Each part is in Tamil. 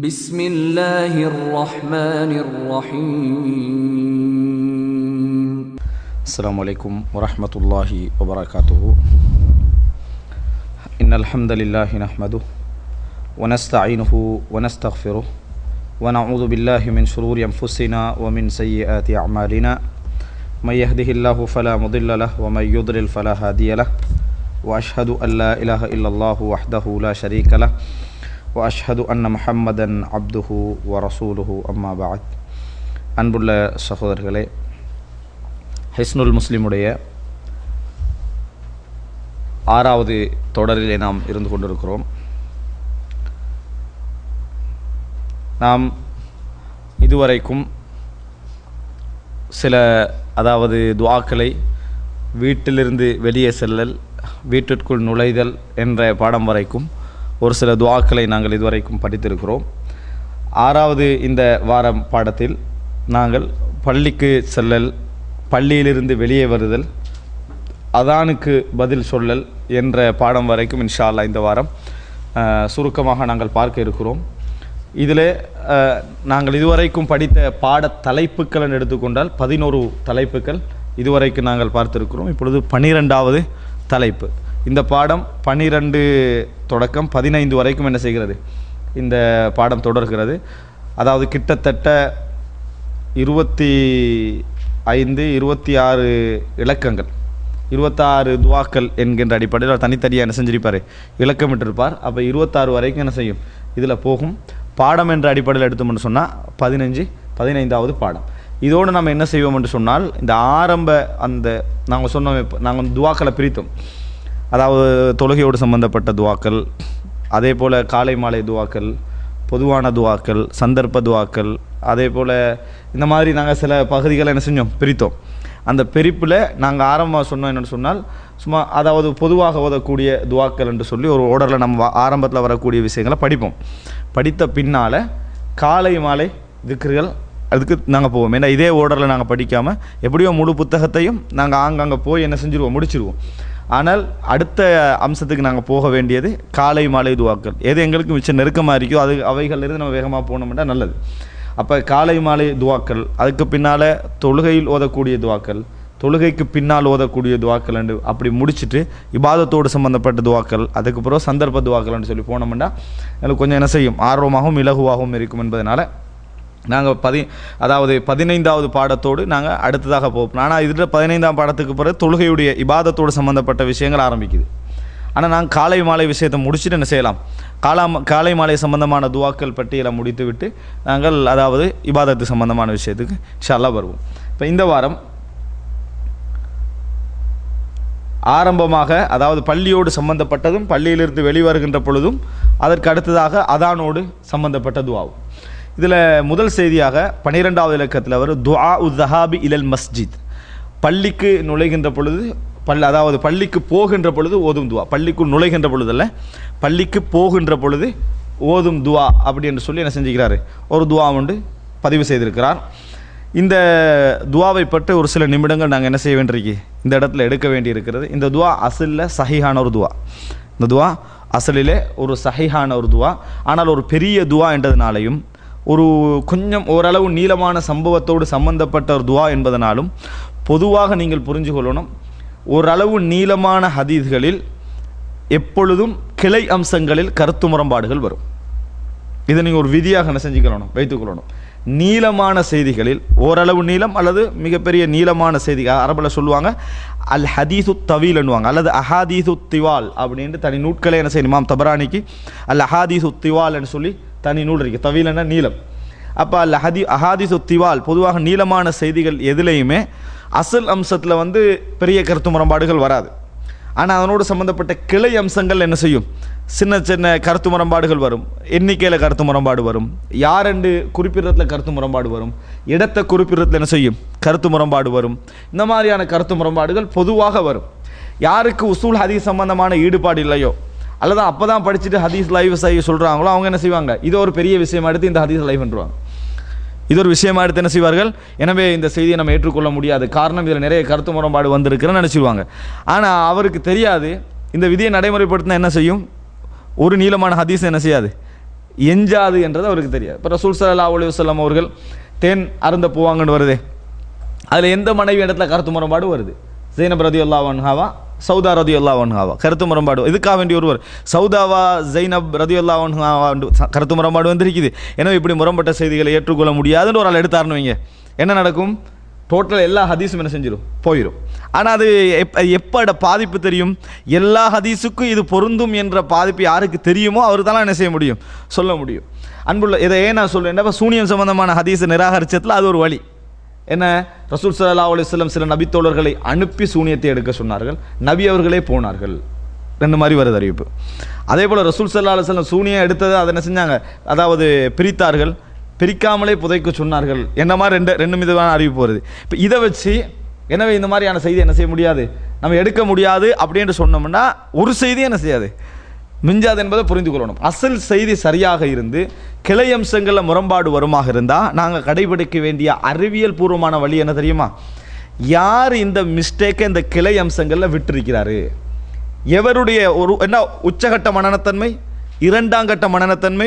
بسم الله الرحمن الرحيم السلام عليكم ورحمة الله وبركاته إن الحمد لله نحمده ونستعينه ونستغفره ونعوذ بالله من شرور أنفسنا ومن سيئات أعمالنا من يهده الله فلا مضل له ومن يضلل فلا هادي له وأشهد أن لا إله إلا الله وحده لا شريك له وأشهد أن محمدا عبده ورسوله أما بعد அன்புள்ள சகோதரர்களே ஹிஸ்னுல் முஸ்லிமுடைய ஆறாவது தொடரிலே நாம் இருந்து கொண்டிருக்கிறோம் நாம் இதுவரைக்கும் சில அதாவது துஆக்களை வீட்டிலிருந்து வெளியே செல்லல் வீட்டிற்குள் நுழைதல் என்ற பாடம் வரைக்கும் ஒரு சில துஆக்களை நாங்கள் இதுவரைக்கும் படித்திருக்கிறோம் ஆறாவது இந்த வாரம் பாடத்தில் நாங்கள் பள்ளிக்கு செல்லல் பள்ளியிலிருந்து வெளியே வருதல் அதானுக்கு பதில் சொல்லல் என்ற பாடம் வரைக்கும் இன்ஷா அல்லாஹ் இந்த வாரம் அஹ், சுருக்கமாக நாங்கள் பார்க்க இருக்கிறோம் இதில் அஹ், நாங்கள் இதுவரைக்கும் படித்த பாட தலைப்புகள் என்று எடுத்துக்கொண்டால் பதினோரு தலைப்புகள் இதுவரைக்கும் நாங்கள் பார்த்திருக்கிறோம் இப்பொழுது பனிரெண்டாவது தலைப்பு இந்த பாடம் பனிரெண்டு தொடக்கம் பதினைந்து வரைக்கும் என்ன செய்கிறது இந்த பாடம் தொடர்கிறது அதாவது கிட்டத்தட்ட இருபத்தி ஐந்து இருபத்தி ஆறு இலக்கங்கள் இருபத்தாறு துவாக்கள் என்கின்ற அடிப்படையில் அவர் தனித்தனியாக என்ன செஞ்சிருப்பார் இலக்கமிட்டிருப்பார் அப்போ இருபத்தாறு வரைக்கும் என்ன செய்யும் இதில் போகும் பாடம் என்ற அடிப்படையில் எடுத்தோம்னு சொன்னால் பதினஞ்சு பதினைந்தாவது பாடம் இதோடு நம்ம என்ன செய்வோம் என்று சொன்னால் இந்த ஆரம்ப அந்த நாங்கள் சொன்னோம் இப்போ நாங்கள் துவாக்களை பிரித்தோம் அதாவது தொழுகையோடு சம்பந்தப்பட்ட துவாக்கள் அதே போல் காலை மாலை துவாக்கள் பொதுவான துவாக்கள் சந்தர்ப்ப துவாக்கள் அதே போல் இந்த மாதிரி நாங்கள் சில பகுதிகளை என்ன செஞ்சோம் பிரித்தோம் அந்த பிரிப்பில் நாங்கள் ஆரம்பமாக சொன்னோம் என்னென்னு சொன்னால் சும்மா அதாவது பொதுவாக ஓதக்கூடிய துவாக்கள் என்று சொல்லி ஒரு ஓர்டரில் நம்ம ஆரம்பத்தில் வரக்கூடிய விஷயங்களை படிப்போம் படித்த பின்னால் காலை மாலை திக்ருகள் அதுக்கு நாங்கள் போவோம் ஏன்னா இதே ஓர்டரில் நாங்கள் படிக்காமல் எப்படியோ முழு புத்தகத்தையும் நாங்கள் ஆங்காங்கே போய் என்ன செஞ்சுருவோம் முடிச்சிருவோம் ஆனால் அடுத்த அம்சத்துக்கு நாங்கள் போக வேண்டியது காலை மாலை துவாக்கள் எது எங்களுக்கு மிச்சம் நெருக்கமாக இருக்கோ அது அவைகளிலிருந்து நம்ம வேகமாக போனோம்னா நல்லது அப்போ காலை மாலை துவாக்கள் அதுக்கு பின்னால் தொழுகையில் ஓதக்கூடிய துவாக்கள் தொழுகைக்கு பின்னால் ஓதக்கூடிய துவாக்கள் என்று அப்படி முடிச்சுட்டு இபாதத்தோடு சம்பந்தப்பட்ட துவாக்கள் அதுக்கப்புறம் சந்தர்ப்ப துவாக்கள்னு சொல்லி போனோம்னா எங்களுக்கு கொஞ்சம் என்ன செய்யும் ஆர்வமாகவும் இலகுவாகவும் இருக்கும் என்பதனால நாங்கள் பதி அதாவது பதினைந்தாவது பாடத்தோடு நாங்கள் அடுத்ததாக போவோம் ஆனால் இதில் பதினைந்தாம் பாடத்துக்கு பிறகு தொழுகையுடைய இபாதத்தோடு சம்மந்தப்பட்ட விஷயங்கள் ஆரம்பிக்குது ஆனால் நாங்கள் காலை மாலை விஷயத்தை முடிச்சுட்டு என்ன செய்யலாம் காலா காலை மாலை சம்பந்தமான துவாக்கள் பட்டியலை முடித்து விட்டு நாங்கள் அதாவது இபாதத்து சம்பந்தமான விஷயத்துக்கு ஷல்லா வருவோம் இப்போ இந்த வாரம் ஆரம்பமாக அதாவது பள்ளியோடு சம்பந்தப்பட்டதும் பள்ளியிலிருந்து வெளிவருகின்ற பொழுதும் அதற்கு அடுத்ததாக அதானோடு சம்பந்தப்பட்ட துவாவும் இதில் முதல் செய்தியாக பன்னிரெண்டாவது இலக்கத்தில் வரும் துஆ உத்தஹாபி இலல் மஸ்ஜித் பள்ளிக்கு நுழைகின்ற பொழுது பல் அதாவது பள்ளிக்கு போகின்ற பொழுது ஓதும் துவா பள்ளிக்குள் நுழைகின்ற பொழுதல்ல பள்ளிக்கு போகின்ற பொழுது ஓதும் துவா அப்படி என்று சொல்லி என்ன செஞ்சுக்கிறாரு ஒரு துவா உண்டு பதிவு செய்திருக்கிறார் இந்த துவாவை பற்றி ஒரு சில நிமிடங்கள் நாங்கள் என்ன செய்ய வேண்டியிருக்கு இந்த இடத்துல எடுக்க வேண்டியிருக்கிறது இந்த துவா அசலில் சஹிஹான ஒரு துவா இந்த துவா அசலிலே ஒரு சஹிஹான ஒரு துவா ஆனால் ஒரு பெரிய துவா என்றதுனாலையும் ஒரு கொஞ்சம் ஓரளவு நீளமான சம்பவத்தோடு சம்பந்தப்பட்ட ஒரு துவா என்பதனாலும் பொதுவாக நீங்கள் புரிஞ்சு கொள்ளணும் ஓரளவு நீளமான ஹதீஸ்களில் எப்பொழுதும் கிளை அம்சங்களில் கருத்து முரண்பாடுகள் வரும் இதை நீங்கள் ஒரு விதியாக என்ன செஞ்சுக்கணும் வைத்துக்கொள்ளணும் நீளமான செய்திகளில் ஓரளவு நீளம் அல்லது மிகப்பெரிய நீளமான செய்தி அரபில் சொல்லுவாங்க அல் ஹதீசு தவீல்னுவாங்க அல்லது அஹாதீசு திவால் அப்படின்ட்டு தனி நூட்களே என்ன செய்யணும் இமாம் தபரானிக்கு அல் அஹாதீசு திவால்னு சொல்லி தனி நூல் இருக்குது தவீலன்னா நீளம் அப்போ அல் ஹதி அஹாதீசு திவால் பொதுவாக நீளமான செய்திகள் எதுலேயுமே அசல் அம்சத்தில் வந்து பெரிய கருத்து முரண்பாடுகள் வராது ஆனால் அதனோடு சம்மந்தப்பட்ட கிளை அம்சங்கள் என்ன செய்யும் சின்ன சின்ன கருத்து முரண்பாடுகள் வரும் எண்ணிக்கையில் கருத்து முரண்பாடு வரும் யாரெண்டு குறிப்பிடத்தில் கருத்து முரண்பாடு வரும் இடத்தை குறிப்பிடத்தில் என்ன செய்யும் கருத்து முரண்பாடு வரும் இந்த மாதிரியான கருத்து முரண்பாடுகள் பொதுவாக வரும் யாருக்கு உசூல் ஹதீஸ் சம்பந்தமான ஈடுபாடு இல்லையோ அல்லது அப்போ தான் படிச்சுட்டு ஹதீஸ் லைவ் செய்ய சொல்கிறாங்களோ அவங்க என்ன செய்வாங்க இது ஒரு பெரிய விஷயம் எடுத்து இந்த ஹதீஸ் லைவ் பண்ணுவாங்க இது ஒரு விஷயமா எடுத்து என்ன செய்வார்கள் எனவே இந்த செய்தியை நம்ம ஏற்றுக்கொள்ள முடியாது காரணம் இதில் நிறைய கருத்து முரண்பாடு வந்திருக்குன்னு நினச்சிடுவாங்க ஆனால் அவருக்கு தெரியாது இந்த விதியை நடைமுறைப்படுத்தினா என்ன செய்யும் ஒரு நீளமான ஹதீஸ் என்ன செய்யாது எஞ்சாது என்றது அவருக்கு தெரியாது இப்போ ரசூல் ஸல்லல்லாஹு அலைஹி வஸல்லம் அவர்கள் தேன் அருந்த போவாங்கன்னு வருதே அதில் எந்த மனைவி இடத்துல கருத்து முரண்பாடு வருது ஜெயினப் ரதி அல்லா வன்ஹாவா சௌதா ரதி அல்லா வன்ஹாவா கருத்து முரண்பாடு இதுக்காக வேண்டிய ஒருவர் சௌதாவா ஜெயினப் ரதி அல்லா வன்ஹாவா கருத்து முரண்பாடு வந்திருக்குது எனவே இப்படி முரண்பட்ட செய்திகளை ஏற்றுக்கொள்ள முடியாதுன்னு ஒரு ஆள் எடுத்தாருன்னு வைங்க என்ன நடக்கும் டோட்டல் எல்லா ஹதீஸும் என்ன செஞ்சிடும் போயிடும் ஆனால் அது எப் எப்போட பாதிப்பு தெரியும் எல்லா ஹதீஸுக்கும் இது பொருந்தும் என்ற பாதிப்பு யாருக்கு தெரியுமோ அவர் தான் என்ன செய்ய முடியும் சொல்ல முடியும் அன்புள்ள இதை ஏன் நான் சொல்லுவேன் இப்போ சூனியம் சம்பந்தமான ஹதீஸை நிராகரிச்சதுல அது ஒரு வழி என்ன ரசூல் சல்லா அலுவலம் சில நபித்தோழர்களை அனுப்பி சூனியத்தை எடுக்க சொன்னார்கள் நபி அவர்களே போனார்கள் ரெண்டு மாதிரி வருது அறிவிப்பு அதே போல் ரசூல் சல்லா அலுவலம் சூனியம் எடுத்ததை அதை என்ன செஞ்சாங்க அதாவது பிரித்தார்கள் பிரிக்காமலே புதைக்க சொன்னார்கள் என்ன மாதிரி ரெண்டு ரெண்டு விதமான அறிவிப்பு வருது இப்போ இதை வச்சு எனவே இந்த மாதிரியான செய்தி என்ன செய்ய முடியாது நம்ம எடுக்க முடியாது அப்படின்னு சொன்னோம்னா ஒரு செய்தி என்ன செய்யாது மிஞ்சாது என்பதை புரிந்து கொள்ளணும் அசல் செய்தி சரியாக இருந்து கிளை அம்சங்களில் முரண்பாடு வருமாக இருந்தால் நாங்கள் கடைபிடிக்க வேண்டிய அறிவியல் பூர்வமான வழி என்ன தெரியுமா யார் இந்த மிஸ்டேக்கை இந்த கிளை அம்சங்களில் விட்டிருக்கிறாரு எவருடைய ஒரு என்ன உச்சகட்ட மனநத்தன்மை இரண்டாம் கட்ட மனநத்தன்மை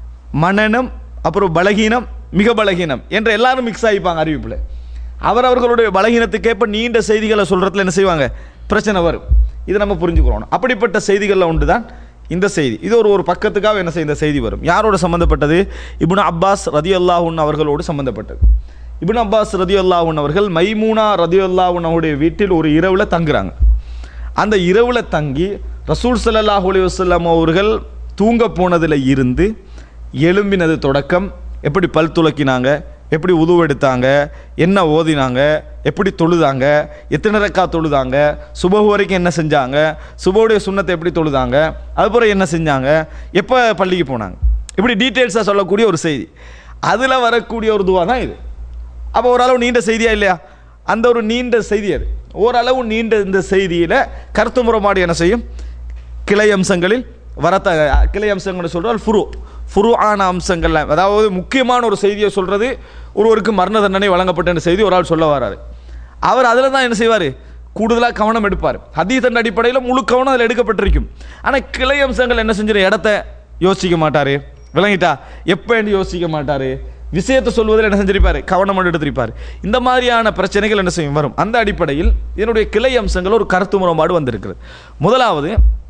மனநம் அப்புறம் பலகீனம் மிக பலகீனம் என்று எல்லாரும் மிக்ஸ் ஆகிப்பாங்க அறிவிப்பில் அவரவர்களுடைய பலகீனத்துக்கேற்ப நீண்ட செய்திகளை சொல்கிறதுல என்ன செய்வாங்க பிரச்சனை வரும் இதை நம்ம புரிஞ்சுக்கிறோம் அப்படிப்பட்ட செய்திகளில் ஒன்று தான் இந்த செய்தி இது ஒரு ஒரு பக்கத்துக்காக என்ன செய்ய இந்த செய்தி வரும் யாரோட சம்மந்தப்பட்டது இப்னு அப்பாஸ் ரதி அல்லாஹூன் அவர்களோடு சம்மந்தப்பட்டது இப்னு அப்பாஸ் ரதி அல்லாஹூன் அவர்கள் மைமூனா ரதி அல்லாஹூன் அவருடைய வீட்டில் ஒரு இரவில் தங்குறாங்க அந்த இரவில் தங்கி ரசூல் ஸல்லல்லாஹு அலைஹி வஸல்லம் அவர்கள் தூங்க போனதில் இருந்து எழும்பினது தொடக்கம் எப்படி பல் துலக்கினாங்க எப்படி உதுவெடுத்தாங்க என்ன ஓதினாங்க எப்படி தொழுதாங்க எத்தனை ரக்கா தொழுதாங்க சுபஹு வரைக்கும் என்ன செஞ்சாங்க சுபவுடைய சுண்ணத்தை எப்படி தொழுதாங்க அதுபோல் என்ன செஞ்சாங்க எப்போ பள்ளிக்கு போனாங்க இப்படி டீட்டெயில்ஸாக சொல்லக்கூடிய ஒரு செய்தி அதில் வரக்கூடிய ஒரு துவா தான் இது அப்போ ஓரளவு நீண்ட செய்தியா இல்லையா அந்த ஒரு நீண்ட செய்தி அது ஓரளவு நீண்ட இந்த செய்தியில் கருத்து முறைப்பாடு என்ன செய்யும் கிளை அம்சங்களில் வரத்த கிளை அம்சங்கள் சொல்கிறால் ஃபுரு ஃபுரு ஆன அம்சங்கள்ல அதாவது முக்கியமான ஒரு செய்தியை சொல்கிறது ஒருவருக்கு மரண தண்டனை வழங்கப்பட்ட செய்தி ஒரு ஆள் சொல்ல வராரு அவர் அதில் தான் என்ன செய்வார் கூடுதலாக கவனம் எடுப்பார் ஹதீசன் அடிப்படையில் முழு கவனம் அதில் எடுக்கப்பட்டிருக்கும் ஆனால் கிளை அம்சங்கள் என்ன செஞ்சிடும் இடத்த யோசிக்க மாட்டார் விளங்கிட்டா எப்போ என்று யோசிக்க மாட்டார் விஷயத்தை சொல்வதில் என்ன செஞ்சிருப்பார் கவனம் எடுத்திருப்பார் இந்த மாதிரியான பிரச்சனைகள் என்ன செய்யும் வரும் அந்த அடிப்படையில் இதனுடைய கிளை அம்சங்கள் ஒரு கருத்து முரண்பாடு வந்திருக்கிறது முதலாவது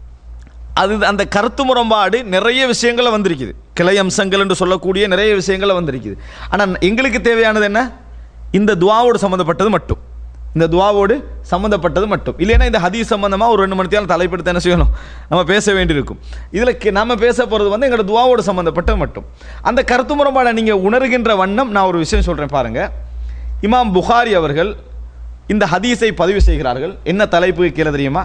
அது அந்த கருத்து முரண்பாடு நிறைய விஷயங்களில் வந்திருக்குது கிளை அம்சங்கள் என்று சொல்லக்கூடிய நிறைய விஷயங்களில் வந்திருக்குது ஆனால் எங்களுக்கு தேவையானது என்ன இந்த துவாவோடு சம்மந்தப்பட்டது மட்டும் இந்த துவாவோடு சம்மந்தப்பட்டது மட்டும் இல்லைன்னா இந்த ஹதீஸ் சம்மந்தமாக ஒரு ரெண்டு மணி நேரம் தலைப்படுத்த என்ன செய்யணும் நம்ம பேச வேண்டியிருக்கும் இதில் நம்ம பேச போகிறது வந்து எங்களோட துவாவோடு சம்மந்தப்பட்டது மட்டும் அந்த கருத்து முரண்பாடை நீங்கள் உணர்கின்ற வண்ணம் நான் ஒரு விஷயம் சொல்கிறேன் பாருங்கள் இமாம் புகாரி அவர்கள் இந்த ஹதீஸை பதிவு செய்கிறார்கள் என்ன தலைப்பு கீழே தெரியுமா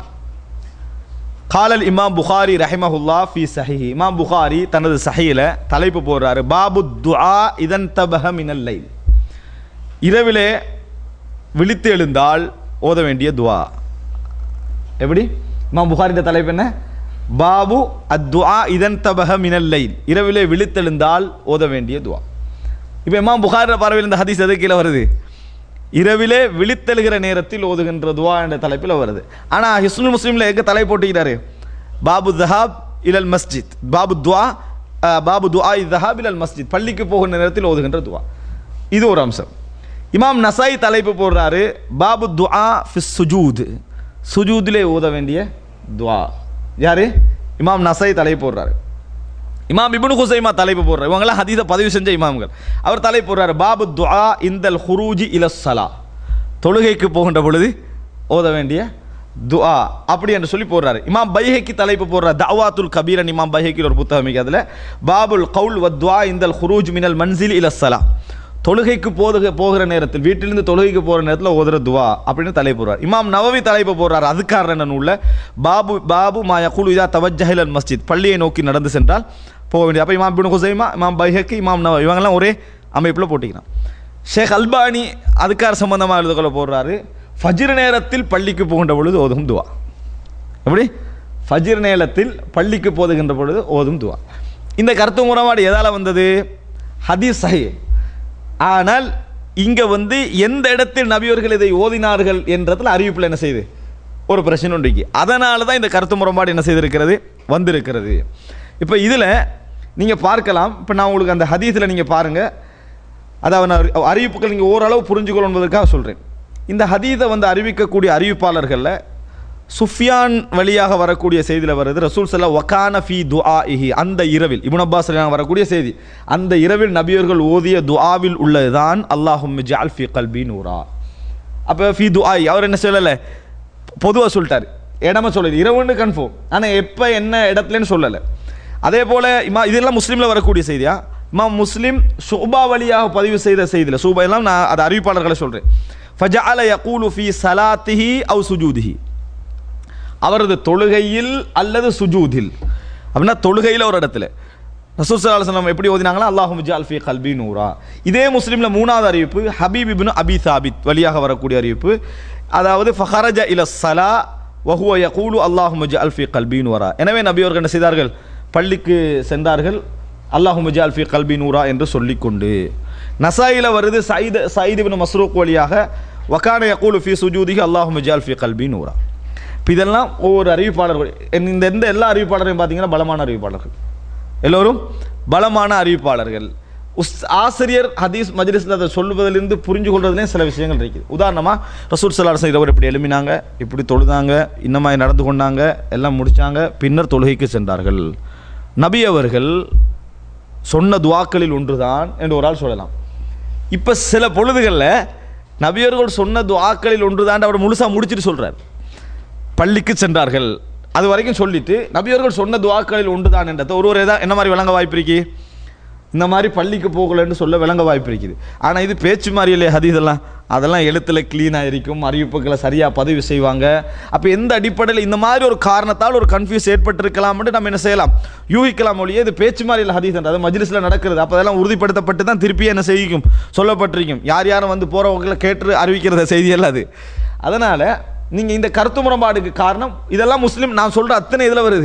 காலல் இமாம் புகாரி ரஹிமஹுல்லா ஃபி சஹி இமாம் புகாரி தனது சஹியில் தலைப்பு போடுறாரு பாபு துஆ இதன் தபஹ மினல்லை இரவிலே விழித்து எழுந்தால் ஓத வேண்டிய துஆ எப்படி இமாம் புகாரின் தலைப்பு என்ன பாபு அத்வா இதன் தபஹ மினல்லை இரவிலே விழித்தெழுந்தால் ஓத வேண்டிய துஆ இப்போ இமாம் புகாரி பார்வையில் இந்த ஹதீஸ் எது கீழே வருது இரவிலே விழித்தெழுகிற நேரத்தில் ஓதுகின்ற துவா என்ற தலைப்பில் வருது ஆனால் ஹிஸ்னுல் முஸ்லீமில் எங்கே தலை போட்டுக்கிறாரு பாபு தஹாப் இலல் மஸ்ஜித் பாபு துவா அஹ், பாபு துஆ தஹாப் இலல் மஸ்ஜித் பள்ளிக்கு போகின்ற நேரத்தில் ஓதுகின்ற துவா இது ஒரு அம்சம் இமாம் நசாய் தலைப்பு போடுறாரு பாபு துஆ ஃபிஸ் சுஜூத் சுஜூதிலே ஓத வேண்டிய துவா யாரு இமாம் நசாய் தலைப்பு போடுறாரு இமாம் இப்னு ஹுசைமா தலைப்பு போடுறார் இவங்கெல்லாம் ஹதீஸை பதிவு செஞ்ச இமாம்கள் அவர் தலைப்பு போடுறாரு பாபு துஆ இந்தல் ஹுரூஜி இலஸ்ஸலா தொழுகைக்கு போகின்ற பொழுது ஓத வேண்டிய துஆ அப்படி என்று சொல்லி போடுறாரு இமாம் பைஹக்கி தலைப்பு போடுறார் தவாத்துல் கபீரன் இமாம் பைஹக்கில் ஒரு புத்தகம் இருக்கு அதில் பாபுல் கவுல் வ துஆ இந்தல் ஹுரூஜ் மினல் மன்சில் இலஸ்ஸலா தொழுகைக்கு போதுக போகிற நேரத்தில் வீட்டிலிருந்து தொழுகைக்கு போகிற நேரத்தில் ஓதுற துவா அப்படின்னு தலை போடுறார் இமாம் நவவி தலைப்பு போடுறார் அதுக்காரர் என்ன நூல்ல பாபு பாபு மா யகுலு இதா தவஜஹில் மஸ்ஜித் பள்ளியை நோக்கி நடந்து சென்றால் போக வேண்டியது அப்போ இமாம் பின் ஹுசைமா இமாம் பைஹக்கி இமாம் நவ இவங்கெல்லாம் ஒரே அமைப்பில் போட்டிக்கிறான் ஷேக் அல்பானி அதுக்கார சம்பந்தமாக எழுதுகொள்ள போடுறாரு ஃபஜ்ர் நேரத்தில் பள்ளிக்கு போகின்ற பொழுது ஓதும் துவா எப்படி ஃபஜ்ர் நேரத்தில் பள்ளிக்கு போதுகின்ற பொழுது ஓதும் துவா இந்த கருத்து முறைப்பாடு எதால் வந்தது ஹதீஸ் சஹி ஆனால் இங்கே வந்து எந்த இடத்தில் நபியவர்கள் இதை ஓதினார்கள் என்றதில் அறிவிப்பில் என்ன செய்யுது ஒரு பிரச்சனை உண்டு இங்கே அதனால தான் இந்த கருத்து முறைப்பாடு என்ன செய்திருக்கிறது வந்திருக்கிறது இப்போ இதில் நீங்கள் பார்க்கலாம் இப்போ நான் உங்களுக்கு அந்த ஹதீஸில் நீங்கள் பாருங்கள் அதாவது நான் அறி- அறிவிப்புகள் நீங்கள் ஓரளவு புரிஞ்சுக்கணும் என்பதற்காக சொல்கிறேன் இந்த ஹதீதை வந்து அறிவிக்கக்கூடிய அறிவிப்பாளர்களில் சுஃபியான் வழியாக வரக்கூடிய செய்தியில் வருது ரசூல் சல்லா வக்கான ஃபி துஆ இஹி அந்த இரவில் இப்னு அப்பாஸ் வழியாக வரக்கூடிய செய்தி அந்த இரவில் நபியர்கள் ஓதிய துஆவில் உள்ளதுதான் அல்லாஹும் ஜால் ஃபி கல்பி நூரா அப்போ ஃபி துஆய் அவர் என்ன சொல்லலை பொதுவாக சொல்லிட்டார் இடமா சொல்லல இரவுன்னு கன்ஃபார்ம் ஆனால் எப்போ என்ன இடத்துலன்னு சொல்லலை அதே போல் இமா இதெல்லாம் முஸ்லீமில் வரக்கூடிய செய்தியா இமாம் முஸ்லீம் ஷோபா வழியாக பதிவு செய்த செய்தியில் சூபா எல்லாம் நான் அது அறிவிப்பாளர்களை சொல்கிறேன் ஃபஜஅல யகூலு ஃபி சலாத்திஹி அவ் சுஜூதிஹி அவரது தொழுகையில் அல்லது சுஜூதில் அப்படின்னா தொழுகையில் ஒரு இடத்துல ரசூசலம் எப்படி ஓதினாங்களா அல்லாஹு ஜால் ஃபி கல்பி நூரா இதே முஸ்லீமில் மூணாவது அறிவிப்பு ஹபீப் இப்னு அபி சாபித் வழியாக வரக்கூடிய அறிவிப்பு அதாவது ஃபஹரஜ இல சலா வஹுவ யகூலு அல்லாஹு ஜால் ஃபி கல்பி நூரா எனவே நபி அவர்கள் என்ன செய்தார்கள் பள்ளிக்கு சென்றார்கள் அல்லாஹு ஜால் ஃபி கல்பி நூரா என்று சொல்லிக்கொண்டு நசாயில வருது சயித் சயித் இப்னு மஸ்ரூக் வழியாக வக்கான யகூலு ஃபி சுஜூதிஹி அல்லாஹு ஜால் ஃபி கல்பி நூரா இப்போ இதெல்லாம் ஒவ்வொரு அறிவிப்பாளர்கள் இந்த எந்த எல்லா அறிவிப்பாளரையும் பார்த்தீங்கன்னா பலமான அறிவிப்பாளர்கள் எல்லோரும் பலமான அறிவிப்பாளர்கள் உஸ் ஆசிரியர் ஹதீஸ் மஜ்லிஸில் அதை சொல்வதிலிருந்து புரிஞ்சு கொள்றதுலேயும் சில விஷயங்கள் இருக்குது உதாரணமாக ரசூல் சல்லாஹ் இரவர் இப்படி எழுப்பினாங்க இப்படி தொழுதாங்க இன்னமாய் நடந்து கொண்டாங்க எல்லாம் முடிச்சாங்க பின்னர் தொழுகைக்கு சென்றார்கள் நபி அவர்கள் சொன்ன துவாக்களில் ஒன்றுதான் என்று ஒரு ஆள் சொல்லலாம் இப்போ சில பொழுதுகளில் நபியர்கள் சொன்ன துவாக்களில் ஒன்றுதான் அவர் முழுசாக முடிச்சிட்டு சொல்கிறார் பள்ளிக்கு சென்றார்கள் அது வரைக்கும் சொல்லிட்டு நபியர்கள் சொன்ன துவாக்களில் ஒன்றுதான் என்றதை ஒரு ஒரு ஏதா என்ன மாதிரி விளங்க வாய்ப்பு இருக்கு இந்த மாதிரி பள்ளிக்கு போகலன்னு சொல்ல விளங்க வாய்ப்பு இருக்குது ஆனால் இது பேச்சு மாதிரி இல்லையா ஹதீஸ் எல்லாம் அதெல்லாம் எழுத்தில் க்ளீனாக இருக்கும் அறிவிப்புகளை சரியாக பதிவு செய்வாங்க அப்போ எந்த அடிப்படையில் இந்த மாதிரி ஒரு காரணத்தால் ஒரு கன்ஃபியூஸ் ஏற்பட்டிருக்கலாம்னு நம்ம என்ன செய்யலாம் யூகிக்கலாம் ஒழிய இது பேச்சு மாதிரி இல்லை ஹதீஸ் அது மஜ்லிஸில் நடக்கிறது அப்போ அதெல்லாம் உறுதிப்படுத்தப்பட்டு தான் திருப்பி என்ன செய்யும் சொல்லப்பட்டிருக்கும் யார் யாரும் வந்து போகிறவங்களை கேட்டு அறிவிக்கிற செய்தி அல்ல அது அதனால் நீங்கள் இந்த கருத்து முரண்பாடுக்கு காரணம் இதெல்லாம் முஸ்லீம் நான் சொல்கிற அத்தனை இதில் வருது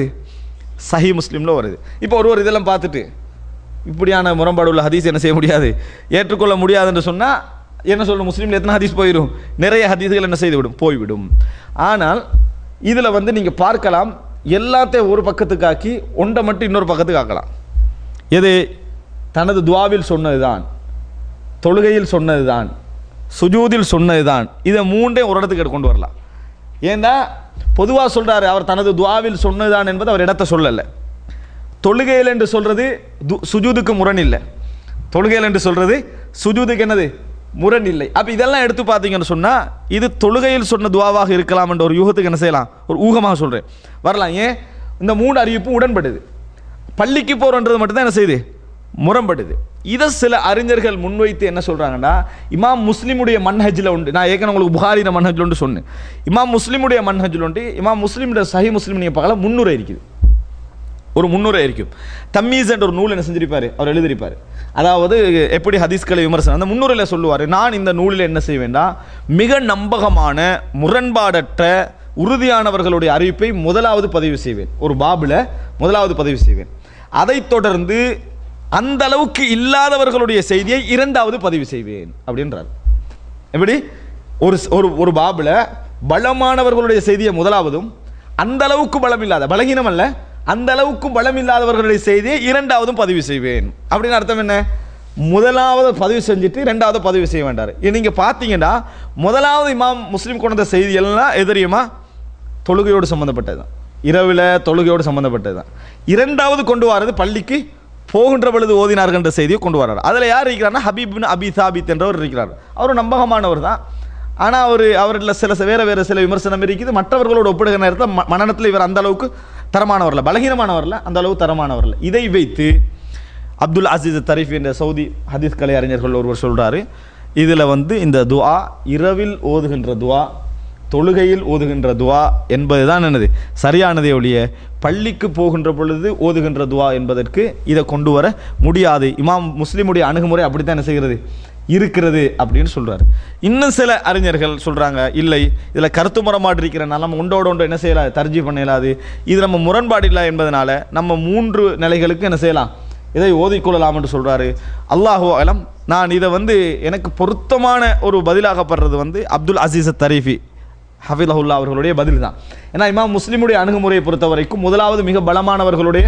சஹி முஸ்லீமில் வருது இப்போ ஒரு ஒரு இதெல்லாம் பார்த்துட்டு இப்படியான முரண்பாடு உள்ள ஹதீஸ் என்ன செய்ய முடியாது ஏற்றுக்கொள்ள முடியாதுன்னு சொன்னால் என்ன சொல்லணும் முஸ்லீமில் எத்தனை ஹதீஸ் போயிடும் நிறைய ஹதீஸ்கள் என்ன செய்து விடும் போய்விடும் ஆனால் இதில் வந்து நீங்கள் பார்க்கலாம் எல்லாத்தையும் ஒரு பக்கத்துக்காக்கி ஒன்றை மட்டும் இன்னொரு பக்கத்துக்கு ஆக்கலாம் எது தனது துவாவில் சொன்னதுதான் தொழுகையில் சொன்னதுதான் சுஜூதில் சொன்னதுதான் இதை மூன்றே ஒரு இடத்துக்கு கொண்டு வரலாம் ஏன்னா பொதுவாக சொல்றாரு அவர் தனது துவாவில் சொன்னதுதான் என்பது அவர் இடத்தை சொல்லலை தொழுகையில் என்று சொல்றது து- சுஜூதுக்கு முரண் இல்லை தொழுகையில் என்று சொல்றது சுஜூதுக்கு என்னது முரண் இல்லை அப்போ இதெல்லாம் எடுத்து பார்த்தீங்கன்னு சொன்னால் இது தொழுகையில் சொன்ன துவாவாக இருக்கலாம் என்ற ஒரு யூகத்துக்கு என்ன செய்யலாம் ஒரு ஊகமாக சொல்கிறேன் வரலாம் ஏன் இந்த மூணு அறிவிப்பும் உடன்படுது பள்ளிக்கு போகிறன்றது மட்டும்தான் என்ன செய்யுது முரண்படுது இதை சில அறிஞர்கள் முன்வைத்து என்ன சொல்கிறாங்கன்னா இமாம் முஸ்லிமுடைய மன்ஹஜில் உண்டு நான் ஏற்கனவே உங்களுக்கு புகாரின மன்ஹஜில் உண்டு சொன்னேன் இமாம் முஸ்லிமுடைய மன்ஹஜில் உண்டு இமாம் முஸ்லிமுடைய சஹி முஸ்லிம் நீங்கள் பார்க்கலாம் முன்னுரை இருக்குது ஒரு முன்னுரை இருக்கும் தம்மீஸ் என்ற ஒரு நூல் என்ன செஞ்சிருப்பார் அவர் எழுதியிருப்பார் அதாவது எப்படி ஹதீஸ்களை விமர்சனம் அந்த முன்னுரையில் சொல்லுவார் நான் இந்த நூலில் என்ன செய்வேன்னா மிக நம்பகமான முரண்பாடற்ற உறுதியானவர்களுடைய அறிவிப்பை முதலாவது பதிவு செய்வேன் ஒரு பாபில் முதலாவது பதிவு செய்வேன் அதைத் தொடர்ந்து அந்த அளவுக்கு இல்லாதவர்களுடைய செய்தியை இரண்டாவது பதிவு செய்வேன் அப்படின்றார் எப்படி ஒரு ஒரு ஒரு பாபில் பலமானவர்களுடைய செய்தியை முதலாவதும் அந்த அளவுக்கு பலம் இல்லாத பலகீனம் அல்ல அந்த அளவுக்கு பலம் இல்லாதவர்களுடைய செய்தியை இரண்டாவதும் பதிவு செய்வேன் அப்படின்னு அர்த்தம் என்ன முதலாவது பதிவு செஞ்சுட்டு இரண்டாவது பதிவு செய்ய வேண்டார் நீங்க பார்த்தீங்கன்னா முதலாவது இமாம் முஸ்லீம் கொண்ட வந்த செய்தி எல்லாம் எதிரியுமா தொழுகையோடு சம்மந்தப்பட்டது தான் இரவில் தொழுகையோடு சம்மந்தப்பட்டது தான் இரண்டாவது கொண்டு வரது பள்ளிக்கு போகின்ற பொழுது ஓதினார்கள் என்ற செய்தியை கொண்டு வர்றார் அதில் யார் இருக்கிறார்னா ஹபீப்னு அபி சாபித் என்றவர் இருக்கிறார் அவர் நம்பகமானவர் தான் ஆனால் அவர் அவரில் சில வேறு வேறு சில விமர்சனம் இருக்குது மற்றவர்களோட ஒப்பிடுகிற நேரத்தில் ம- மனநலத்தில் இவர் அந்த அளவுக்கு தரமானவர்ல பலகீனமானவர்ல அந்த அளவு தரமானவர்ல இதை வைத்து அப்துல் அசீஸ் தரீஃப் என்ற சவுதி ஹதீஸ் கலை அறிஞர்கள் ஒருவர் சொல்றாரு இதில் வந்து இந்த துஆ இரவில் ஓதுகின்ற துஆ தொழுகையில் ஓதுகின்ற துஆ என்பதுதான் என்னது சரியானதே ஒழிய பள்ளிக்கு போகின்ற பொழுது ஓதுகின்ற துஆ என்பதற்கு இதை கொண்டு வர முடியாது இமாம் முஸ்லிமுடைய அணுகுமுறை அப்படித்தான் என்ன செய்கிறது இருக்கிறது அப்படின்னு சொல்றாரு இன்னும் சில அறிஞர்கள் சொல்றாங்க இல்லை இதில் கருத்து முரண்பாடு இருக்கிறனால நம்ம ஒன்றோட ஒன்று என்ன செய்யலாம் தர்ஜி பண்ண இயலாது இது நம்ம முரண்பாடு இல்லை என்பதனால நம்ம மூன்று நிலைகளுக்கு என்ன செய்யலாம் இதை ஓதிக்கொள்ளலாம் என்று சொல்றாரு அல்லாஹோ அலம் நான் இதை வந்து எனக்கு பொருத்தமான ஒரு பதிலாகப்படுறது வந்து அப்துல் அசீஸ் தரீஃபி ஹஃபிதஹுல்லா அவர்களுடைய பதில் தான் ஏன்னா இமாம் முஸ்லிமுடைய அணுகுமுறையை பொறுத்த வரைக்கும் முதலாவது மிக பலமானவர்களுடைய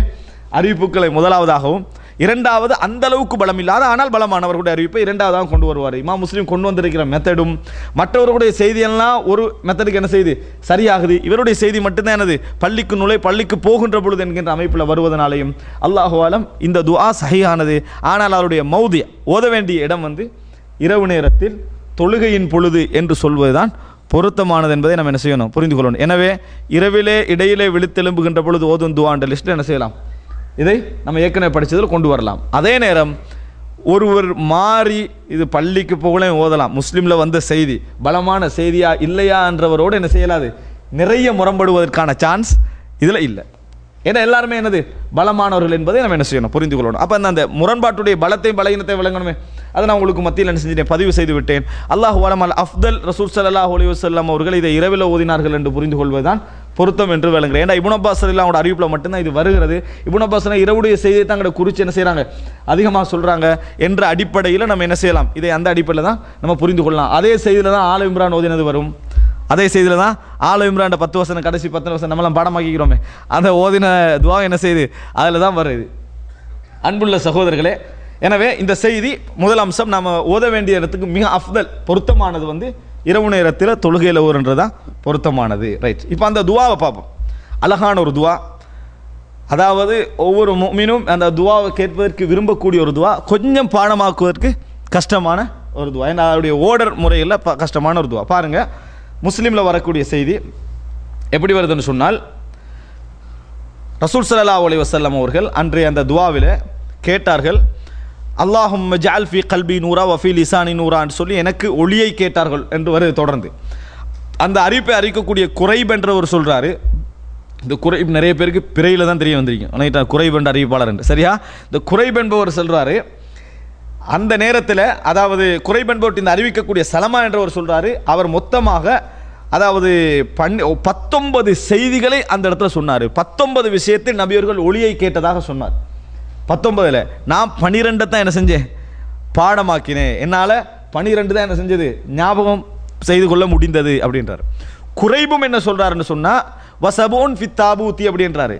அறிவிப்புகளை முதலாவதாகவும் இரண்டாவது அந்த அளவுக்கு பலம் இல்லாத ஆனால் பலமானவர்களுடைய அறிவிப்பை இரண்டாவதாக கொண்டு வருவார் இமாம் முஸ்லீம் கொண்டு வந்திருக்கிற மெத்தடும் மற்றவர்களுடைய செய்தியெல்லாம் ஒரு மெத்தடுக்கு என்ன செய்து சரியாகுது இவருடைய செய்தி மட்டும்தான் என்னது பள்ளிக்கு நுழை பள்ளிக்கு போகின்ற பொழுது என்கின்ற அமைப்பில் வருவதனாலையும் அல்லாஹுவாலம் இந்த துஆ சஹியானது ஆனால் அவருடைய மௌதி ஓத வேண்டிய இடம் வந்து இரவு நேரத்தில் தொழுகையின் பொழுது என்று சொல்வதுதான் பொருத்தமானது என்பதை நம்ம என்ன செய்யணும் புரிந்து கொள்ளணும் எனவே இரவிலே இடையிலே விழித்தெலும்புகின்ற பொழுது ஓதும் துவான்ற லிஸ்ட்டில் என்ன செய்யலாம் இதை நம்ம ஏற்கனவே படித்ததில் கொண்டு வரலாம் அதே நேரம் ஒருவர் மாறி இது பள்ளிக்கு போகலே ஓதலாம் முஸ்லீமில் வந்த செய்தி பலமான செய்தியா இல்லையா என்றவரோடு என்ன செய்யலாது நிறைய முரண்படுவதற்கான சான்ஸ் இதில் இல்லை ஏன்னா எல்லாருமே என்னது பலமானவர்கள் என்பதை நம்ம என்ன செய்யணும் புரிந்து கொள்ளணும் அப்போ அந்த முரண்பாட்டுடைய பலத்தையும் பலகீனத்தை விளங்கணுமே அதை நான் உங்களுக்கு மத்தியில் என்ன செஞ்சிட்டேன் பதிவு செய்து விட்டேன் அல்லாஹ் வலமல் அஃப்தல் ரசூல் ஸல்லல்லாஹு அலைஹி வஸல்லம் அவர்கள் இதை இரவில் ஓதினார்கள் என்று புரிந்து கொள்வதுதான் பொருத்தம் என்று விளங்குறேன் ஏன்னா இபுன் அப்பாஸ் அவங்களோட அறிவிப்பில் மட்டும்தான் இது வருகிறது இபுன் அப்பாஸ் இரவுடைய செய்தியை தான் அங்கே குறித்து என்ன செய்கிறாங்க அதிகமாக சொல்கிறாங்க என்ற அடிப்படையில் நம்ம என்ன செய்யலாம் இதை அந்த அடிப்படையில் தான் நம்ம புரிந்து கொள்ளலாம் அதே செய்தியில் தான் ஆல இம்ரான் ஓதினது வரும் அதே செய்தியில் தான் ஆல இம்ரான் பத்து வசனம் கடைசி பத்து வசனம் நம்மளாம் பாடமாக்கிக்கிறோமே அந்த ஓதின துவா என்ன செய்யுது அதில் தான் வருது அன்புள்ள சகோதரர்களே எனவே இந்த செய்தி முதல் அம்சம் நம்ம ஓத வேண்டிய இடத்துக்கு மிக அஃதல் பொருத்தமானது வந்து இரவு நேரத்தில் தொழுகையில் ஓருன்றது தான் பொருத்தமானது ரைட் இப்போ அந்த துவாவை பார்ப்போம் அழகான ஒரு துவா அதாவது ஒவ்வொரு மீனும் அந்த துவாவை கேட்பதற்கு விரும்பக்கூடிய ஒரு துவா கொஞ்சம் பாடமாக்குவதற்கு கஷ்டமான ஒரு துவா ஏன்னா அதனுடைய ஓர்டர் முறையில் ப கஷ்டமான ஒரு துவா பாருங்கள் முஸ்லீமில் வரக்கூடிய செய்தி எப்படி வருதுன்னு சொன்னால் ரசூல் ஸல்லல்லாஹு அலைஹி வஸல்லம் அவர்கள் அன்றைய அந்த துவாவில் கேட்டார்கள் அல்லாஹும் ஜால் ஃபி கல்பி நூரா வஃபி லிசானி நூரான்னு சொல்லி எனக்கு ஒளியை கேட்டார்கள் என்று வருது தொடர்ந்து அந்த அறிவிப்பை அறிவிக்கக்கூடிய குறைப் என்றவர் சொல்கிறாரு இந்த குறை நிறைய பேருக்கு பிறையில் தான் தெரிய வந்திருக்கும் ஆனால் குறைப் என்ற அறிவிப்பாளர் என்று சரியா இந்த குறைப் என்பவர் சொல்கிறாரு அந்த நேரத்தில் அதாவது குறைபண்போட்டு இந்த அறிவிக்கக்கூடிய சலமா என்றவர் சொல்கிறாரு அவர் மொத்தமாக அதாவது பன் பத்தொன்பது செய்திகளை அந்த இடத்துல சொன்னார் பத்தொன்பது விஷயத்தில் நபியர்கள் ஒளியை கேட்டதாக சொன்னார் பத்தொன்பதில் நான் பனிரெண்டை தான் என்ன செஞ்சேன் பாடமாக்கினேன் என்னால் பனிரெண்டு தான் என்ன செஞ்சது ஞாபகம் செய்து கொள்ள முடிந்தது அப்படின்றார் குறைபும் என்ன சொல்கிறாருன்னு சொன்னால் வசபோன் ஃபித்தாபூத்தி அப்படின்றாரு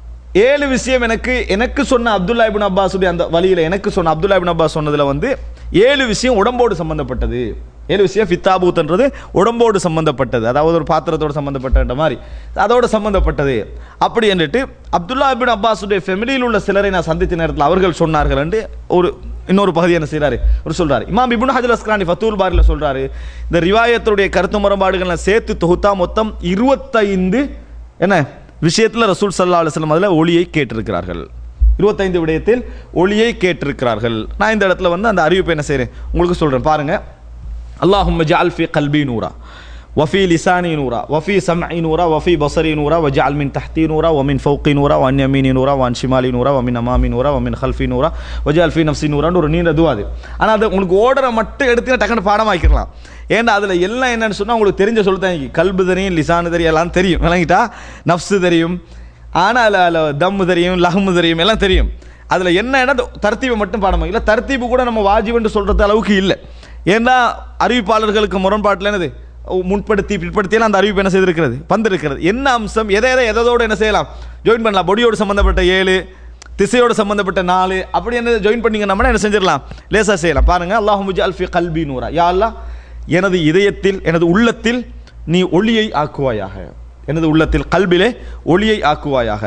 ஏழு விஷயம் எனக்கு எனக்கு சொன்ன அப்துல்லா இபின் அப்பாஸுடைய அந்த வழியில் எனக்கு சொன்ன அப்துல்லா இபின் அப்பாஸ் சொன்னதில் வந்து ஏழு விஷயம் உடம்போடு சம்பந்தப்பட்டது ஏழு விஷயம் ஃபித்தாபூத்ன்றது உடம்போடு சம்பந்தப்பட்டது அதாவது ஒரு பாத்திரத்தோடு சம்பந்தப்பட்ட மாதிரி அதோடு சம்பந்தப்பட்டது அப்படி என்றிட்டு அப்துல்லா இபின் அப்பாஸுடைய ஃபெமிலியில் உள்ள சிலரை நான் சந்தித்த நேரத்தில் அவர்கள் சொன்னார்கள் என்று ஒரு இன்னொரு பகுதி என்ன செய்கிறாரு ஒரு சொல்கிறார் இமாம் இபுன் ஹஜல் அஸ்கலானி ஃபத்தூல் பாரில் சொல்கிறாரு இந்த ரிவாயத்துடைய கருத்து முரண்பாடுகளை சேர்த்து தொகுத்தா மொத்தம் இருபத்தைந்து என்ன விஷயத்தில் ரசூல் சல்லா அலுவலம் அதில் ஒளியை கேட்டிருக்கிறார்கள் இருபத்தைந்து விடயத்தில் ஒளியை கேட்டிருக்கிறார்கள் நான் இந்த இடத்துல வந்து அந்த அறிவிப்பை என்ன செய்கிறேன் உங்களுக்கு சொல்கிறேன் பாருங்கள் அல்லாஹும் ஜால் ஃபி கல்பி நூரா وفي لساني نورا وفي سمعي نورا وفي بصري نورا وجعل من تحتي نورا ومن فوقي نورا وعن يميني نورا وعن شمالي نورا ومن امامي نورا ومن خلفي نورا وجعل في نفسي نورا ஒரு நீண்ட துவா அது ஆனால் அது உங்களுக்கு ஓடரை மட்டும் எடுத்து டக்குன்னு பாடமாக்கிடலாம் ஏன்னா அதில் எல்லாம் என்னன்னு சொன்னால் உங்களுக்கு தெரிஞ்ச சொல்லுதான் கல்பு தெரியும் லிசானு தெரியும் எல்லாம் தெரியும் விளங்கிட்டா நஃப்ஸு தெரியும் ஆனால் அதில் அதில் தம்மு தெரியும் லஹ்மு தெரியும் எல்லாம் தெரியும் அதில் என்ன தர்த்தீபை மட்டும் பாடமாக இல்லை தர்த்தீபு கூட நம்ம வாஜிப்னு சொல்கிறது அளவுக்கு இல்லை ஏன்னா அறிவிப்பாளர்களுக்கு முரண்பாட்டில் என்னது முன்படுத்தி பிற்படுத்தியெல்லாம் அந்த அறிவிப்பு என்ன செய்திருக்கிறது வந்திருக்கிறது என்ன அம்சம் எதை எதை எதோடு என்ன செய்யலாம் ஜாயின் பண்ணலாம் பொடியோடு சம்மந்தப்பட்ட ஏழு திசையோடு சம்மந்தப்பட்ட நாலு அப்படி என்ன ஜாயின் பண்ணிங்கன்னா என்ன செஞ்சிடலாம் லேசாக செய்யலாம் பாருங்கள் அல்லாஹு முஜி அல்ஃபி கல்பி நூரா யா அல்லாஹ் எனது இதயத்தில் எனது உள்ளத்தில் நீ ஒளியை ஆக்குவாயாக எனது உள்ளத்தில் கல்பிலே ஒளியை ஆக்குவாயாக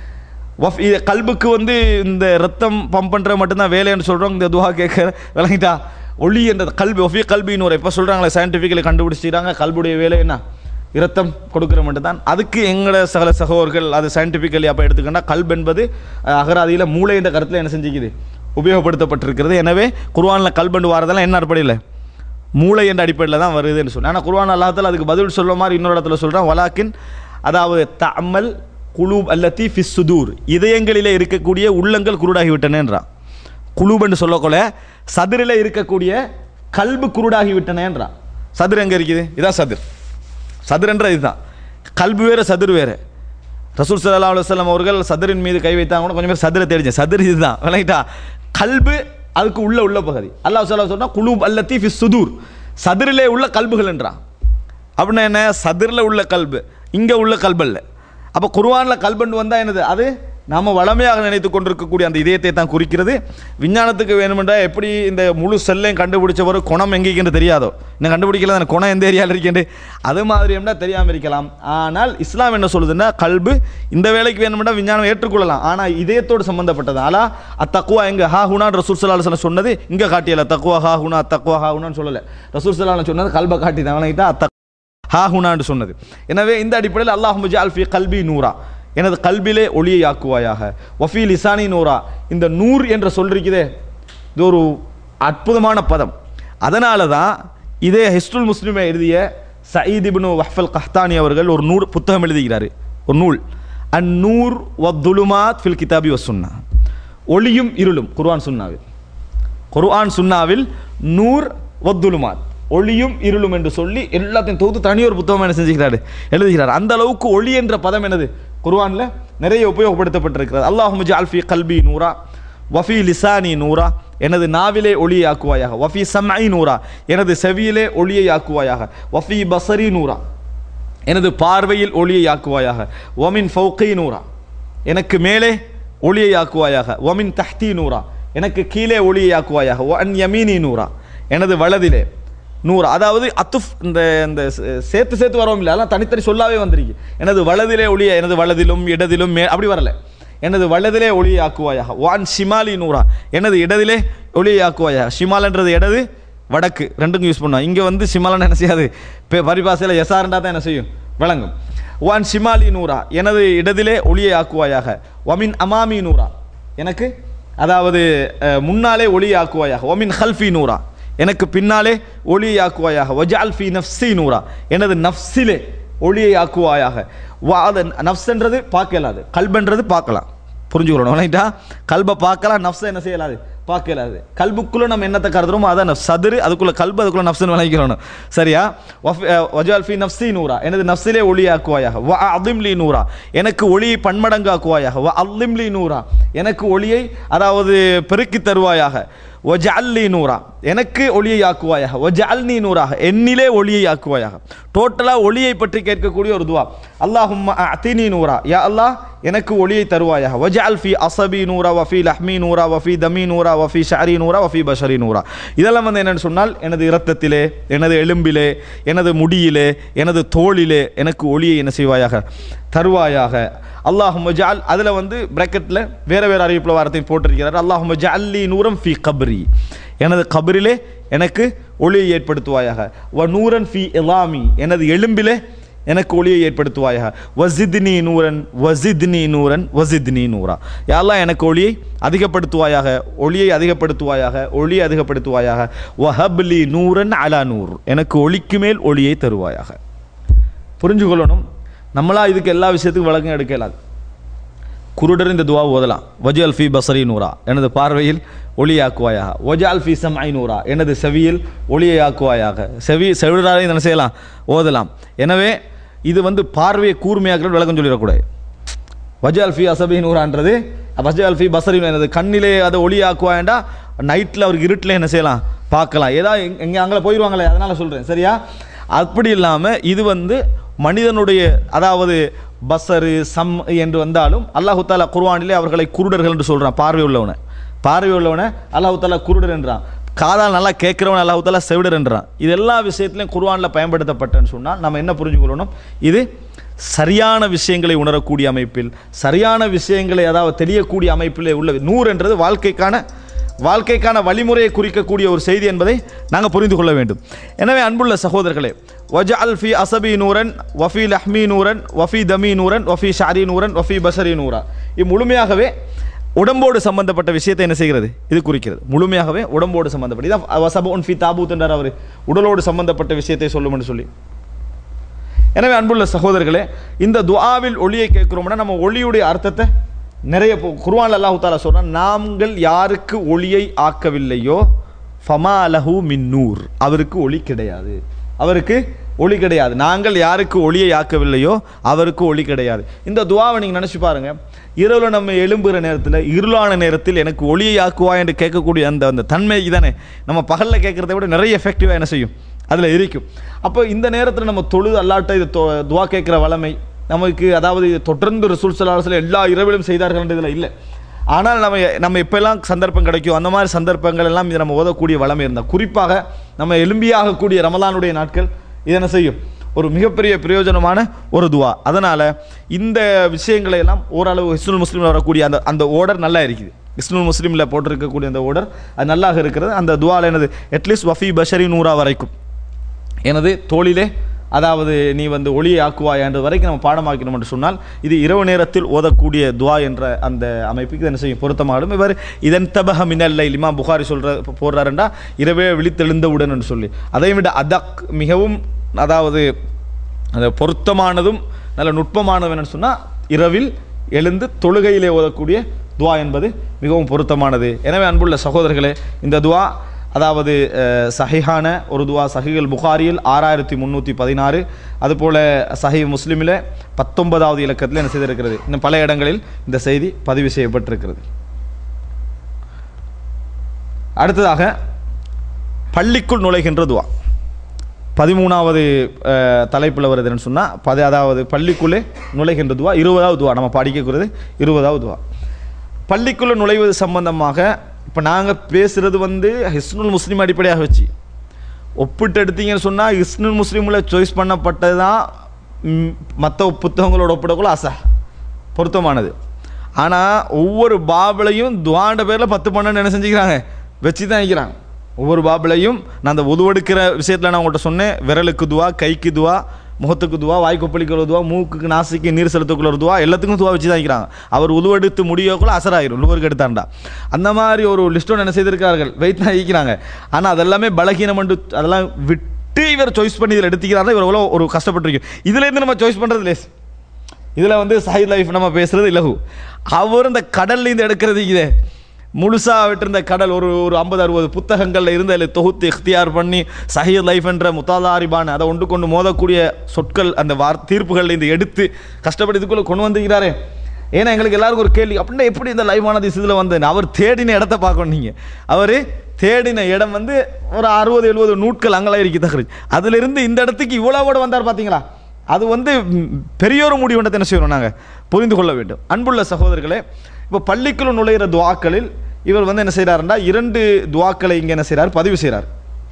வஃப் இது கல்புக்கு வந்து இந்த ரத்தம் பம்ப் பண்ணுற மட்டும்தான் வேலைன்னு சொல்கிறோம் இந்த துவா கேட்குற விளங்கிட்டா ஒளி என்ற கல்வி ஒஃபி கல்வின்னு ஒரு இப்போ சொல்கிறாங்களே சயின்டிஃபிக்கலி கண்டுபிடிச்சிட்டாங்க கல்புடைய வேலை என்ன இரத்தம் கொடுக்குற மட்டும்தான் அதுக்கு எங்களோட சகல சகோதரர்கள் அது சயின்டிஃபிக்கலி அப்போ எடுத்துக்கிட்டால் கல்ப் என்பது அகராதியில் மூளை என்ற கருத்தில் என்ன செஞ்சுக்குது உபயோகப்படுத்தப்பட்டிருக்கிறது எனவே குர்வானில் கல்பண்டு வாரதெல்லாம் என்ன அடிப்படையில் மூளை என்ற அடிப்படையில் தான் வருதுன்னு சொல்லி ஆனால் குர்வான் அல்லாத்தில் அதுக்கு பதில் சொல்ல மாதிரி இன்னொரு இடத்துல சொல்கிறான் வலாக்கின் அதாவது தமல் குலூப் அல்லத்தி ஃபிஸ் சுதூர் இதயங்களிலே இருக்கக்கூடிய உள்ளங்கள் குருடாகிவிட்டனேன்றான் குலூப்னு சொல்லக்கொள்ள சதுரில் இருக்கக்கூடிய கல்பு குருடாகி விட்டனேன்றான் சதுர் எங்கே இருக்குது இதான் சதுர் சதுரன்ற இதுதான் கல்பு வேறு சதுர் வேறு ரசூல் சல்லா அலுவலம் அவர்கள் சதுரின் மீது கை வைத்தாங்க கூட கொஞ்சம் பேர் சதுரை தெரிஞ்சேன் சதுர் இதுதான் விளங்கிட்டா கல்பு அதுக்கு உள்ள உள்ள பகுதி அல்லாஹ் சொல்லா சொன்னால் குலூப் அல்லத்தி ஃபிஸ் சுதூர் சதுரிலே உள்ள கல்புகள் என்றான் அப்படின்னா என்ன சதுரில் உள்ள கல்பு இங்கே உள்ள கல்பல்ல அப்போ குர்வானில் கல்பண்டு வந்தால் என்னது அது நாம் வளமையாக நினைத்து கொண்டிருக்கக்கூடிய அந்த இதயத்தை தான் குறிக்கிறது விஞ்ஞானத்துக்கு வேணுமென்றா எப்படி இந்த முழு செல்லையும் கண்டுபிடிச்சவர் குணம் எங்கேன்னு தெரியாதோ இன்னும் கண்டுபிடிக்கல அந்த குணம் எந்த ஏரியாவில் இருக்கேன் அது மாதிரி என்ன தெரியாமல் இருக்கலாம் ஆனால் இஸ்லாம் என்ன சொல்லுதுன்னா கல்பு இந்த வேலைக்கு வேணுமென்றா விஞ்ஞானம் ஏற்றுக்கொள்ளலாம் ஆனால் இதயத்தோடு சம்பந்தப்பட்டது ஆலா அத்தக்குவா எங்க ஹா ஹுனான் ரசூல் சலாஹ் சொன்னது இங்கே காட்டியல தக்குவா ஹா ஹுனா தக்குவா ஹா ஹுனான்னு சொல்லலை ரசூல் சலாஹ் சொன்னது கல்பை காட்டி தான் வணங்கிட்டா அத்த ஹா ஹுனான்னு சொன்னது எனவே இந்த அடிப்படையில் அல்லாஹ் முஜால் ஃபி கல்பி நூரா எனது கல்பிலே ஒளியை ஆக்குவாயாக வஃபி லிசானி நூரா இந்த நூர் என்ற சொல் இருக்குதே இது ஒரு அற்புதமான பதம் அதனால தான் இதே ஹிஸ்டுல் முஸ்லிமை எழுதிய சயீத் இப்னு வஹ்ஃபல் கஹ்தானி அவர்கள் ஒரு நூறு புத்தகம் எழுதுகிறார் ஒரு நூல் அந் நூர் வத்துலுமாத் ஃபில் கிதாபி வசுன்னா ஒளியும் இருளும் குர்ஆன் சுன்னாவில் குர்ஆன் சுன்னாவில் நூர் வத்துலுமாத் ஒளியும் இருளும் என்று சொல்லி எல்லாத்தையும் தொகுத்து தனியொரு புத்தகம் என்ன செஞ்சுக்கிறாரு எழுதுகிறார் அந்த அளவுக்கு ஒளி என்ற பதம் என்னது குர்ஆன்ல நிறைய உபயோகப்படுத்தப்பட்டிருக்கிறது அல்லாஹு ஜால்ஃபி கல்பி நூரா வஃபி லிசானி நூரா எனது நாவிலே ஒளியை ஆக்குவாயாக வஃபி சம்ஐ நூரா எனது செவியிலே ஒளியை ஆக்குவாயாக வஃபி பசரி நூரா எனது பார்வையில் ஒளியை ஆக்குவாயாக ஒமின் ஃபௌகி நூரா எனக்கு மேலே ஒளியை ஆக்குவாயாக ஒமின் தஹ்தி நூரா எனக்கு கீழே ஒளியை ஆக்குவாயாக ஒ அன் யமீனி நூரா எனது வலதிலே நூறு அதாவது அத்துஃப் இந்த இந்த சே- சேர்த்து சேர்த்து வரவும் இல்லை அதெல்லாம் தனித்தனி சொல்லாவே வந்திருக்கு எனது வலதிலே ஒளியை எனது வலதிலும் இடதிலும் மே அப்படி வரல எனது வலதிலே ஒளியை ஆக்குவாயாக வான் ஷிமாலி நூறா எனது இடதிலே ஒளியை ஆக்குவாயாக ஷிமால்ன்றது இடது வடக்கு ரெண்டுக்கும் யூஸ் பண்ணுவோம் இங்கே வந்து ஷிமாலன்னு என்ன செய்யாது இப்போ பரிபாசையில் எஸ்ஆர்ண்டா தான் என்ன செய்யும் விளங்கும் வான் ஷிமாலி நூறா எனது இடதிலே ஒளியை ஆக்குவாயாக வமின் அமாமி நூறா எனக்கு அதாவது அஹ், முன்னாலே ஒளியை ஆக்குவாயாக ஒமின் ஹல்ஃபி நூறா எனக்கு பின்னாலே ஒளியை ஆக்குவாயாக வஜால் ஃபி நஃப்சி நூறா எனது நஃப்ஸிலே ஒளியை ஆக்குவாயாக வா அது நஃப்ஸ்ன்றது பார்க்கலாது கல்பன்றது பார்க்கலாம் புரிஞ்சுக்கணும் ரைட்டா கல்பை பார்க்கலாம் நஃப்ஸை என்ன செய்யலாது பார்க்கலாது கல்புக்குள்ளே நம்ம என்னத்தை கருதுறோமோ அதான் நஃப்ஸ் சதுரு அதுக்குள்ள கல்பு அதுக்குள்ள நஃப்ஸ்னு விளங்கிக்கிறோம் சரியா வஃப்- அஹ், வஜால் ஃபி நஃப்சி நூறா எனது நஃப்ஸிலே ஒளியாக்குவாயாக வ அதிம்லி நூறா எனக்கு ஒளியை பன்மடங்காக்குவாயாக வ அல்லிம்லி நூறா எனக்கு ஒளியை அதாவது பெருக்கி தருவாயாக ஒஜல்லி நூறா எனக்கு ஒளியை ஆக்குவாயாக ஒஜல்னி நூறாக என்னிலே ஒளியை ஆக்குவாயாக டோட்டலாக ஒளியை பற்றி கேட்கக்கூடிய ஒரு துவா அல்லாஹும் அத்தினி நூறா யா அல்லாஹ் எனக்கு ஒளியை தருவாயாக வஜால் ஃபி அசபி நூரா வஃபி லஹ்மி நூரா வஃபி தமி நூரா வஃபி ஷாரி நூரா வஃபி பஷரி நூரா இதெல்லாம் வந்து என்னன்னு சொன்னால் எனது இரத்தத்திலே எனது எலும்பிலே எனது முடியிலே எனது தோளிலே எனக்கு ஒளியை என்ன செய்வாயாக தருவாயாக அல்லாஹும் ஜால் அதில் வந்து பிராக்கெட்டில் வேறு வேறு அறிவிப்பில் வார்த்தையும் போட்டிருக்கிறார் அல்லாஹும் ஜல்லி நூரம் ஃபி கப்ரி எனது கபரிலே எனக்கு ஒளியை ஏற்படுத்துவாயாக வ நூரன் ஃபி இலாமி எனது எலும்பிலே எனக்கு ஒளியை ஏற்படுத்துவாயாக வசித்னி நூரன் வசித்னி நூரன் வசித்னி நூரா யாரெல்லாம் எனக்கு ஒளியை அதிகப்படுத்துவாயாக ஒளியை அதிகப்படுத்துவாயாக ஒளியை அதிகப்படுத்துவாயாக வஹப்லி நூரன் அலா நூர் எனக்கு ஒளிக்கு மேல் ஒளியை தருவாயாக புரிஞ்சு கொள்ளணும் நம்மளா இதுக்கு எல்லா விஷயத்துக்கும் விளக்கம் எடுக்கலாது குருடர் இந்த துவா ஓதலாம் வஜல் ஃபி பசரி நூரா எனது பார்வையில் ஒளியாக்குவாயாக ஒஜால் ஃபி சம் ஐ நூரா எனது செவியில் ஒளியை ஆக்குவாயாக செவி செவிடாரை என்ன செய்யலாம் ஓதலாம் எனவே இது வந்து பார்வையை கூர்மையாக்குறது விளக்கம் சொல்லிடக்கூடாது வஜால் ஃபி அசபி நூறான்றது வஜால் ஃபி பசரி எனது கண்ணிலே அதை ஒளியாக்குவாண்டா நைட்டில் அவருக்கு இருட்டில் என்ன செய்யலாம் பார்க்கலாம் ஏதாவது எங்கே அங்கே போயிடுவாங்களே அதனால் சொல்கிறேன் சரியா அப்படி இல்லாமல் இது வந்து மனிதனுடைய அதாவது பசரு சம் என்று வந்தாலும் அல்லாஹு தாலா குர்ஆனிலே அவர்களை குருடர்கள் என்று சொல்கிறான் பார்வை உள்ளவனை பார்வை உள்ளவனை அல்லாஹு தாலா குருடர் என்றான் காதால் நல்லா கேட்குறவன் அல்லாஹு தாலா செவிடர் என்றான் இது எல்லா விஷயத்திலையும் குர்ஆனில் பயன்படுத்தப்பட்டேன்னு சொன்னால் நம்ம என்ன புரிஞ்சுக்கொள்ளணும் இது சரியான விஷயங்களை உணரக்கூடிய அமைப்பில் சரியான விஷயங்களை அதாவது தெரியக்கூடிய அமைப்பில் உள்ள நூறு என்றது வாழ்க்கைக்கான வாழ்க்கைக்கான வழிமுறையை குறிக்கக்கூடிய ஒரு செய்தி என்பதை நாங்கள் புரிந்து கொள்ள வேண்டும் எனவே அன்புள்ள சகோதரர்களே வஜால் ஃபி அசபி நூரன் வஃபி லஹ்மி நூரன் வஃபி தமி நூரன் வஃபி ஷாரி நூரன் வஃபி பசரி நூரா இது முழுமையாகவே உடம்போடு சம்பந்தப்பட்ட விஷயத்தை என்ன செய்கிறது இது குறிக்கிறது முழுமையாகவே உடம்போடு சம்பந்தப்பட்ட இதான் வசபோன் ஃபி தாபூத் என்றார் அவர் உடலோடு சம்பந்தப்பட்ட விஷயத்தை சொல்லும் என்று சொல்லி எனவே அன்புள்ள சகோதரர்களே இந்த துஆவில் ஒளியை கேட்குறோம்னா நம்ம ஒளியுடைய அர்த்தத்தை நிறைய போ- குர்ஆன்ல அல்லாஹ் தாலா சொல்றான் நாங்கள் யாருக்கு ஒளியை ஆக்கவில்லையோ ஃபமா லஹு மின் நூர் அவருக்கு ஒளி கிடையாது அவருக்கு ஒளி கிடையாது நாங்கள் யாருக்கு ஒளியை ஆக்கவில்லையோ அவருக்கு ஒளி கிடையாது இந்த துவாவை நீங்கள் நினச்சி பாருங்க இரவுல நம்ம எழும்புகிற நேரத்தில் இருளான நேரத்தில் எனக்கு ஒளியை ஆக்குவா என்று கேட்கக்கூடிய அந்த அந்த தன்மை தானே நம்ம பகலில் கேட்குறத விட நிறைய எஃபெக்டிவாக என்ன செய்யும் அதில் இருக்கும் அப்போ இந்த நேரத்தில் நம்ம தொழுது அல்லாட்ட இது தொ- துவா கேட்குற வளமை நமக்கு அதாவது தொடர்ந்து ரசூல் சலாஹத்தில் எல்லா இரவிலும் செய்தார்கள்ன்றதுல இல்லை ஆனால் நம்ம நம்ம எப்பெல்லாம் சந்தர்ப்பம் கிடைக்கும் அந்த மாதிரி சந்தர்ப்பங்கள் எல்லாம் இது நம்ம ஓதக்கூடிய வளமை இருந்தால் குறிப்பாக நம்ம எலும்பியாகக்கூடிய ரமலானுடைய நாட்கள் இது என்ன செய்யும் ஒரு மிகப்பெரிய பிரயோஜனமான ஒரு துவா அதனால் இந்த விஷயங்களை எல்லாம் ஓரளவு ஹிஸ்னுல் முஸ்லீமில் வரக்கூடிய அந்த அந்த ஓர்டர் நல்லா இருக்குது இஸ்னுல் முஸ்லீமில் போட்டிருக்கக்கூடிய அந்த ஓர்டர் அது நல்லாக இருக்கிறது அந்த துவாவில் எனது அட்லீஸ்ட் வஃபி பஷரி நூறா வரைக்கும் எனது தோளிலே அதாவது நீ வந்து ஒளியை ஆக்குவாய் என்ற வரைக்கும் நம்ம பாடமாக்கணும் என்று சொன்னால் இது இரவு நேரத்தில் ஓதக்கூடிய துவா என்ற அந்த அமைப்புக்கு இது என்ன செய்யும் பொருத்தமாகும் இவர் இதன் தபக மின்னல்லை லிமா புகாரி சொல்ற போடுறாருண்டா இரவே விழித்தெழுந்தவுடன் என்று சொல்லி அதை விட அதக் மிகவும் அதாவது அந்த பொருத்தமானதும் நல்ல நுட்பமானதும் என்னன்னு சொன்னால் இரவில் எழுந்து தொழுகையிலே ஓதக்கூடிய துவா என்பது மிகவும் பொருத்தமானது எனவே அன்புள்ள சகோதரர்களே இந்த துவா அதாவது அஹ், சஹிஹான ஒரு துவா சஹிகள் புகாரியில் ஆறாயிரத்தி முந்நூற்றி பதினாறு அதுபோல் சஹி முஸ்லிமில் பத்தொன்பதாவது இலக்கத்தில் என்ன செய்திருக்கிறது இன்னும் பல இடங்களில் இந்த செய்தி பதிவு செய்யப்பட்டிருக்கிறது அடுத்ததாக பள்ளிக்குள் நுழைகின்ற துவா பதிமூணாவது தலைப்பில் வருதுன்னு சொன்னால் பதி அதாவது பள்ளிக்குள்ளே நுழைகின்ற துவா இருபதாவது துவா நம்ம படிக்கக்கூடாது இருபதாவது துவா பள்ளிக்குள்ளே நுழைவது சம்பந்தமாக இப்போ நாங்கள் பேசுகிறது வந்து ஹிஸ்னுல் முஸ்லீம் அடிப்படையாக வச்சு ஒப்பிட்டு எடுத்தீங்கன்னு சொன்னால் ஹிஸ்னுல் முஸ்லீமில் சாய்ஸ் பண்ணப்பட்டது தான் மற்ற புத்தகங்களோட ஒப்பிடக்குள்ள அச பொருத்தமானது ஆனால் ஒவ்வொரு பாபிளையும் துவாண்ட பேரில் பத்து பன்னெண்டு என்ன செஞ்சுக்கிறாங்க வச்சு தான் வைக்கிறாங்க ஒவ்வொரு பாபிளையும் நான் அந்த உதுவெடுக்கிற விஷயத்தில் நான் உங்கள்கிட்ட சொன்னேன் விரலுக்கு துவா கைக்கு துவா முகத்துக்கு துவா வாய் கொப்பளிக்கிற துவா மூக்குக்கு நாசிக்கு நீர் செலுத்தக்குள்ள துவா எல்லாத்துக்கும் துவா வச்சு தான் வைக்கிறாங்க அவர் உதுவெடுத்து முடியக்குள்ள அசராயிரும் உழுவருக்கு எடுத்தாண்டா அந்த மாதிரி ஒரு லிஸ்ட்டோட என்ன செய்திருக்கிறார்கள் வைத்து தான் வைக்கிறாங்க ஆனால் அதெல்லாமே பலகீனம் என்று அதெல்லாம் விட்டு இவர் சாய்ஸ் பண்ணி இதில் எடுத்துக்கிறாரு இவர் எவ்வளோ ஒரு கஷ்டப்பட்டிருக்கும் இதுலேருந்து நம்ம சாய்ஸ் பண்ணுறது லேஸ் இதில் வந்து சைட் லைஃப் நம்ம பேசுறது இலகு அவர் இந்த கடல்ல இருந்து எடுக்கிறது இதே முழுசாக விட்டிருந்த கடல் ஒரு ஒரு ஐம்பது அறுபது புத்தகங்களில் இருந்து அதில் தொகுத்து இஃப்தியார் பண்ணி சஹீத் லைஃப் என்ற முத்தாதாரிபான அதை ஒன்று கொண்டு மோதக்கூடிய சொற்கள் அந்த வார் தீர்ப்புகளில் இருந்து எடுத்து கஷ்டப்பட்டு இதுக்குள்ளே கொண்டு வந்துக்கிறாரே ஏன்னா எங்களுக்கு எல்லாருக்கும் ஒரு கேள்வி அப்படின்னா எப்படி இந்த லைவானது இதில் வந்து அவர் தேடின இடத்த பார்க்கணும் நீங்கள் அவர் தேடின இடம் வந்து ஒரு அறுபது எழுபது நூட்கள் அங்கெல்லாம் இருக்கு தகரு அதிலிருந்து இந்த இடத்துக்கு இவ்வளவோட வந்தார் பார்த்தீங்களா அது வந்து ம், பெரியோரு முடிவுன்றதை என்ன செய்யணும் நாங்கள் புரிந்து கொள்ள வேண்டும் அன்புள்ள சகோதரர்களே இப்போ பள்ளிக்குள் நுழையிற துவாக்களில் இவர் வந்து என்ன செய்கிறாருன்னா இரண்டு துவாக்களை இங்கே என்ன செய்கிறார் பதிவு செய்கிறார்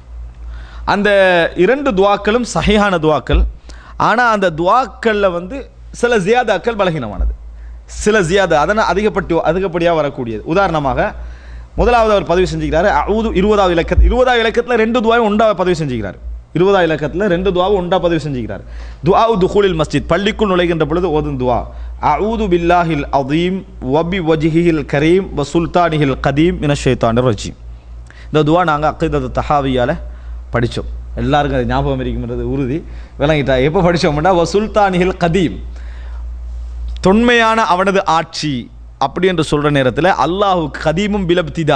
அந்த இரண்டு துவாக்களும் சஹிஹான துவாக்கள் ஆனால் அந்த துவாக்களில் வந்து சில ஜியாதாக்கள் பலகீனமானது சில ஜியாதா அதனால் அதிகப்பட்டு அதிகப்படியாக வரக்கூடியது உதாரணமாக முதலாவது அவர் பதிவு செஞ்சுக்கிறாரு அவுது இருபதாவது இலக்கத் இருபதாவது இலக்கத்தில் ரெண்டு துவாயும் ஒன்றா பதிவு செஞ்சுக்கிறார் இருபதாவது இலக்கத்தில் ரெண்டு துவாவும் ஒன்றா பதிவு செஞ்சுக்கிறார் துஆவு துஹூலில் மஸ்ஜித் பள்ளிக்குள் நுழைகின்ற பொழுது ஓதும் துவா அவுது பில்லாஹில் அதீம் வபி வஜிஹில் கரீம் வ சுல்தானிஹில் கதீம் இன ஷைத்தானிர் ரஜீம் இந்த துவா நாங்கள் அக்கீதத்து தஹாவியால் படித்தோம் எல்லாருக்கும் அது ஞாபகம் இருக்குன்றது உறுதி விளங்கிட்டா எப்போ படித்தோம்னா வ சுல்தானிஹில் கதீம் தொன்மையான அவனது ஆட்சி அப்படி என்று சொல்கிற நேரத்தில் அல்லாஹு கதீமும் பிலப்திதா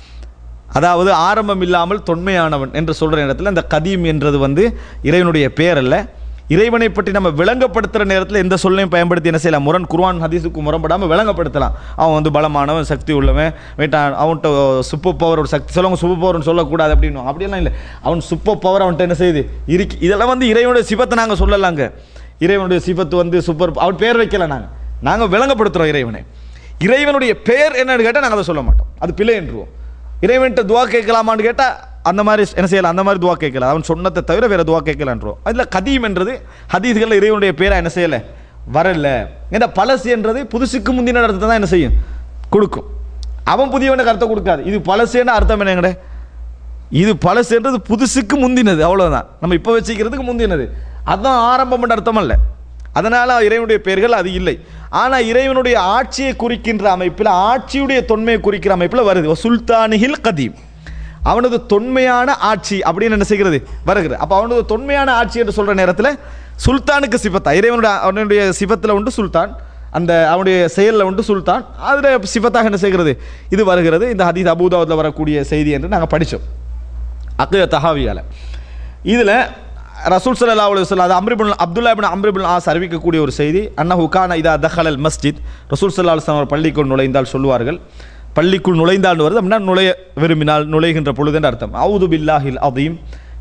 அதாவது ஆரம்பம் இல்லாமல் தொன்மையானவன் என்று சொல்கிற நேரத்தில் அந்த கதீம் என்றது வந்து இறைவனுடைய பெயர் அல்ல இறைவனை பற்றி நம்ம விளங்கப்படுத்துகிற நேரத்தில் எந்த சொல்லையும் பயன்படுத்தி என்ன செய்யலாம் முரண் குர்ஆன் ஹதீஸுக்கு முரண்படாமல் விளங்கப்படுத்தலாம் அவன் வந்து பலமானவன் சக்தி உள்ளவன் வேட்டான் அவன்கிட்ட சூப்பர் பவர் ஒரு சக்தி சொல்லுவாங்க சூப்பர் பவர்னு சொல்லக்கூடாது அப்படின்னு அப்படியெல்லாம் இல்லை அவன் சூப்பர் பவர் அவன்கிட்ட என்ன செய்யுது இருக்கு இதெல்லாம் வந்து இறைவனுடைய சிபத்தை நாங்கள் சொல்லலாங்க இறைவனுடைய சிபத்து வந்து சூப்பர் அவன் பேர் வைக்கல நாங்கள் நாங்கள் விளங்கப்படுத்துகிறோம் இறைவனை இறைவனுடைய பெயர் என்னன்னு கேட்டால் நாங்கள் அதை சொல்ல மாட்டோம் அது பிழை என்றுவோம் இறைவன்கிட்ட துவா கேட்கலாமான்னு கேட்டால் அந்த மாதிரி என்ன செய்யலாம் அந்த மாதிரி துவா கேட்கல அவன் சொன்னதை தவிர வேறு துவா கேட்கலான்றோம் அதில் கதீம் என்றது ஹதீஸ்களில் இறைவனுடைய பேரை என்ன செய்யலை வரல ஏன்னா பழசு என்றது புதுசுக்கு முந்தின அர்த்தத்தை தான் என்ன செய்யும் கொடுக்கும் அவன் புதியவனுக்கு அர்த்தம் கொடுக்காது இது பழசுன்னு அர்த்தம் என்னங்கடே இது பழசுன்றது புதுசுக்கு முந்தினது அவ்வளவுதான் நம்ம இப்போ வச்சுக்கிறதுக்கு முந்தினது அதான் ஆரம்பம் என்ற அர்த்தம் அல்ல அதனால் இறைவனுடைய பெயர்கள் அது இல்லை ஆனால் இறைவனுடைய ஆட்சியை குறிக்கின்ற அமைப்பில் ஆட்சியுடைய தொன்மையை குறிக்கிற அமைப்பில் வருது "வ சுல்தானிஹில் கதீம் அவனது தொன்மையான ஆட்சி அப்படின்னு என்ன செய்கிறது வருகிறது அப்போ அவனது தொன்மையான ஆட்சி என்று சொல்கிற நேரத்தில் சுல்தானுக்கு சிபத்தா இறைவனுடைய அவனுடைய சிபத்தில் உண்டு சுல்தான் அந்த அவனுடைய செயலில் உண்டு சுல்தான் அதில் சிபத்தாக என்ன செய்கிறது இது வருகிறது இந்த ஹதீஸ் அபூதாவதில் வரக்கூடிய செய்தி என்று நாங்கள் படித்தோம் அக்கு தஹாவியால் இதில் ரசூல் சல்லா அலி வல்லம் அது அம்ரிபுல் அப்துல்லா இபின் அம்ரிபுல் ஆஸ் அறிவிக்கக்கூடிய ஒரு செய்தி அன்னஹு கான இதா தஹலல் மஸ்ஜித் ரசூல் சல்லா அலுவலம் அவர் பள்ளிக்குள் நுழைந்தால் சொல்லுவார்கள் பள்ளிக்குள் நுழைந்தால் வருது அப்படின்னா நுழைய விரும்பினால் நுழைகின்ற பொழுதுன்னு அர்த்தம் அவுது பில்லாஹில் அதீம்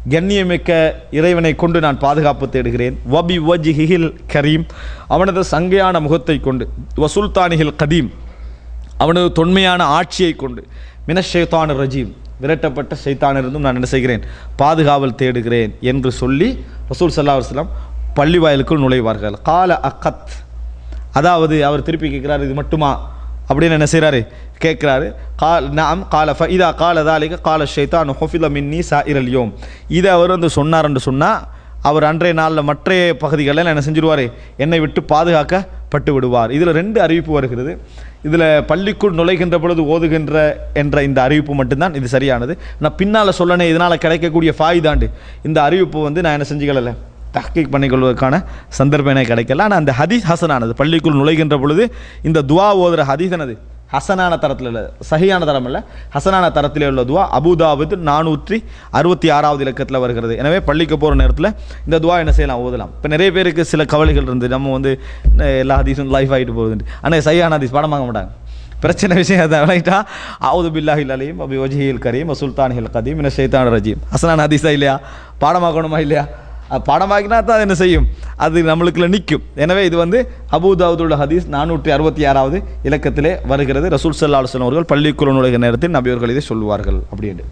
கண்ணியமிக்க இறைவனை கொண்டு நான் பாதுகாப்பு தேடுகிறேன் வபி வஜிஹில் கரீம் அவனது சங்கையான முகத்தை கொண்டு வசுல்தானிகில் கதீம் அவனது தொன்மையான ஆட்சியை கொண்டு மினஷேத்தான் ரஜீம் விரட்டப்பட்ட ஷைத்தானிருந்தும் நான் என்ன செய்கிறேன் பாதுகாவல் தேடுகிறேன் என்று சொல்லி ரசூல் சல்லா அலுவலாம் பள்ளி வாயிலுக்குள் நுழைவார்கள் கால அக்கத் அதாவது அவர் திருப்பி கேட்குறாரு இது மட்டுமா அப்படின்னு என்ன செய்கிறாரு கேட்குறாரு கால் நாம் கால ஃப இதா கால தாலிக கால ஷைத்தான் ஹொஃபில மின்னி சா இரல்யோம் இதை அவர் வந்து சொன்னார்ன்னு சொன்னால் அவர் அன்றைய நாளில் மற்ற பகுதிகளில் என்ன செஞ்சிருவார் என்னை விட்டு பாதுகாக்கப்பட்டு விடுவார் இதில் ரெண்டு அறிவிப்பு வருகிறது இதில் பள்ளிக்குள் நுழைகின்ற பொழுது ஓதுகின்ற என்ற இந்த அறிவிப்பு மட்டும்தான் இது சரியானது நான் பின்னால் சொல்லணே இதனால் கிடைக்கக்கூடிய ஃபாய்தாண்டு இந்த அறிவிப்பு வந்து நான் என்ன செஞ்சுக்கல தஹ்கீக் பண்ணிக்கொள்வதற்கான சந்தர்ப்பம் எனக்கு கிடைக்கல ஆனால் அந்த ஹதீஸ் ஹசனானது பள்ளிக்குள் நுழைகின்ற பொழுது இந்த துவா ஓதுற ஹதீஸ் என்னது ஹசனான தரத்தில் இல்லை சஹியான தரம் இல்லை ஹசனான தரத்திலே உள்ள துவா அபுதாபுத் நானூற்றி அறுபத்தி ஆறாவது இலக்கத்தில் வருகிறது எனவே பள்ளிக்கு போகிற நேரத்தில் இந்த துவா என்ன செய்யலாம் ஓதலாம் இப்போ நிறைய பேருக்கு சில கவலைகள் இருந்து நம்ம வந்து என்ன எல்லா ஹதீஸும் லைஃப் ஆகிட்டு போகுது ஆனால் சஹியான ஹதீஸ் படம் வாங்க மாட்டாங்க பிரச்சனை விஷயம் அதை விளையிட்டா ஆவுது பில்லாஹில் அலீம் அபி வஜிஹில் கரீம் சுல்தானில் கதீம் இன ஷைத்தான் ரஜீம் ஹசனான ஹதீஸா இல்லையா பாடமாக்கணுமா இல்லையா அது பாடமாக்கினா தான் அது என்ன செய்யும் அது நம்மளுக்குள்ள நிற்கும் எனவே இது வந்து அபுதாவுதுள்ள ஹதீஸ் நானூற்றி அறுபத்தி ஆறாவது இலக்கத்திலே வருகிறது ரசூல் சல்லா அலுவலம் அவர்கள் பள்ளிக்குள்ள நுழைகிற நேரத்தில் நபியவர்கள் இதை சொல்லுவார்கள் அப்படின்னு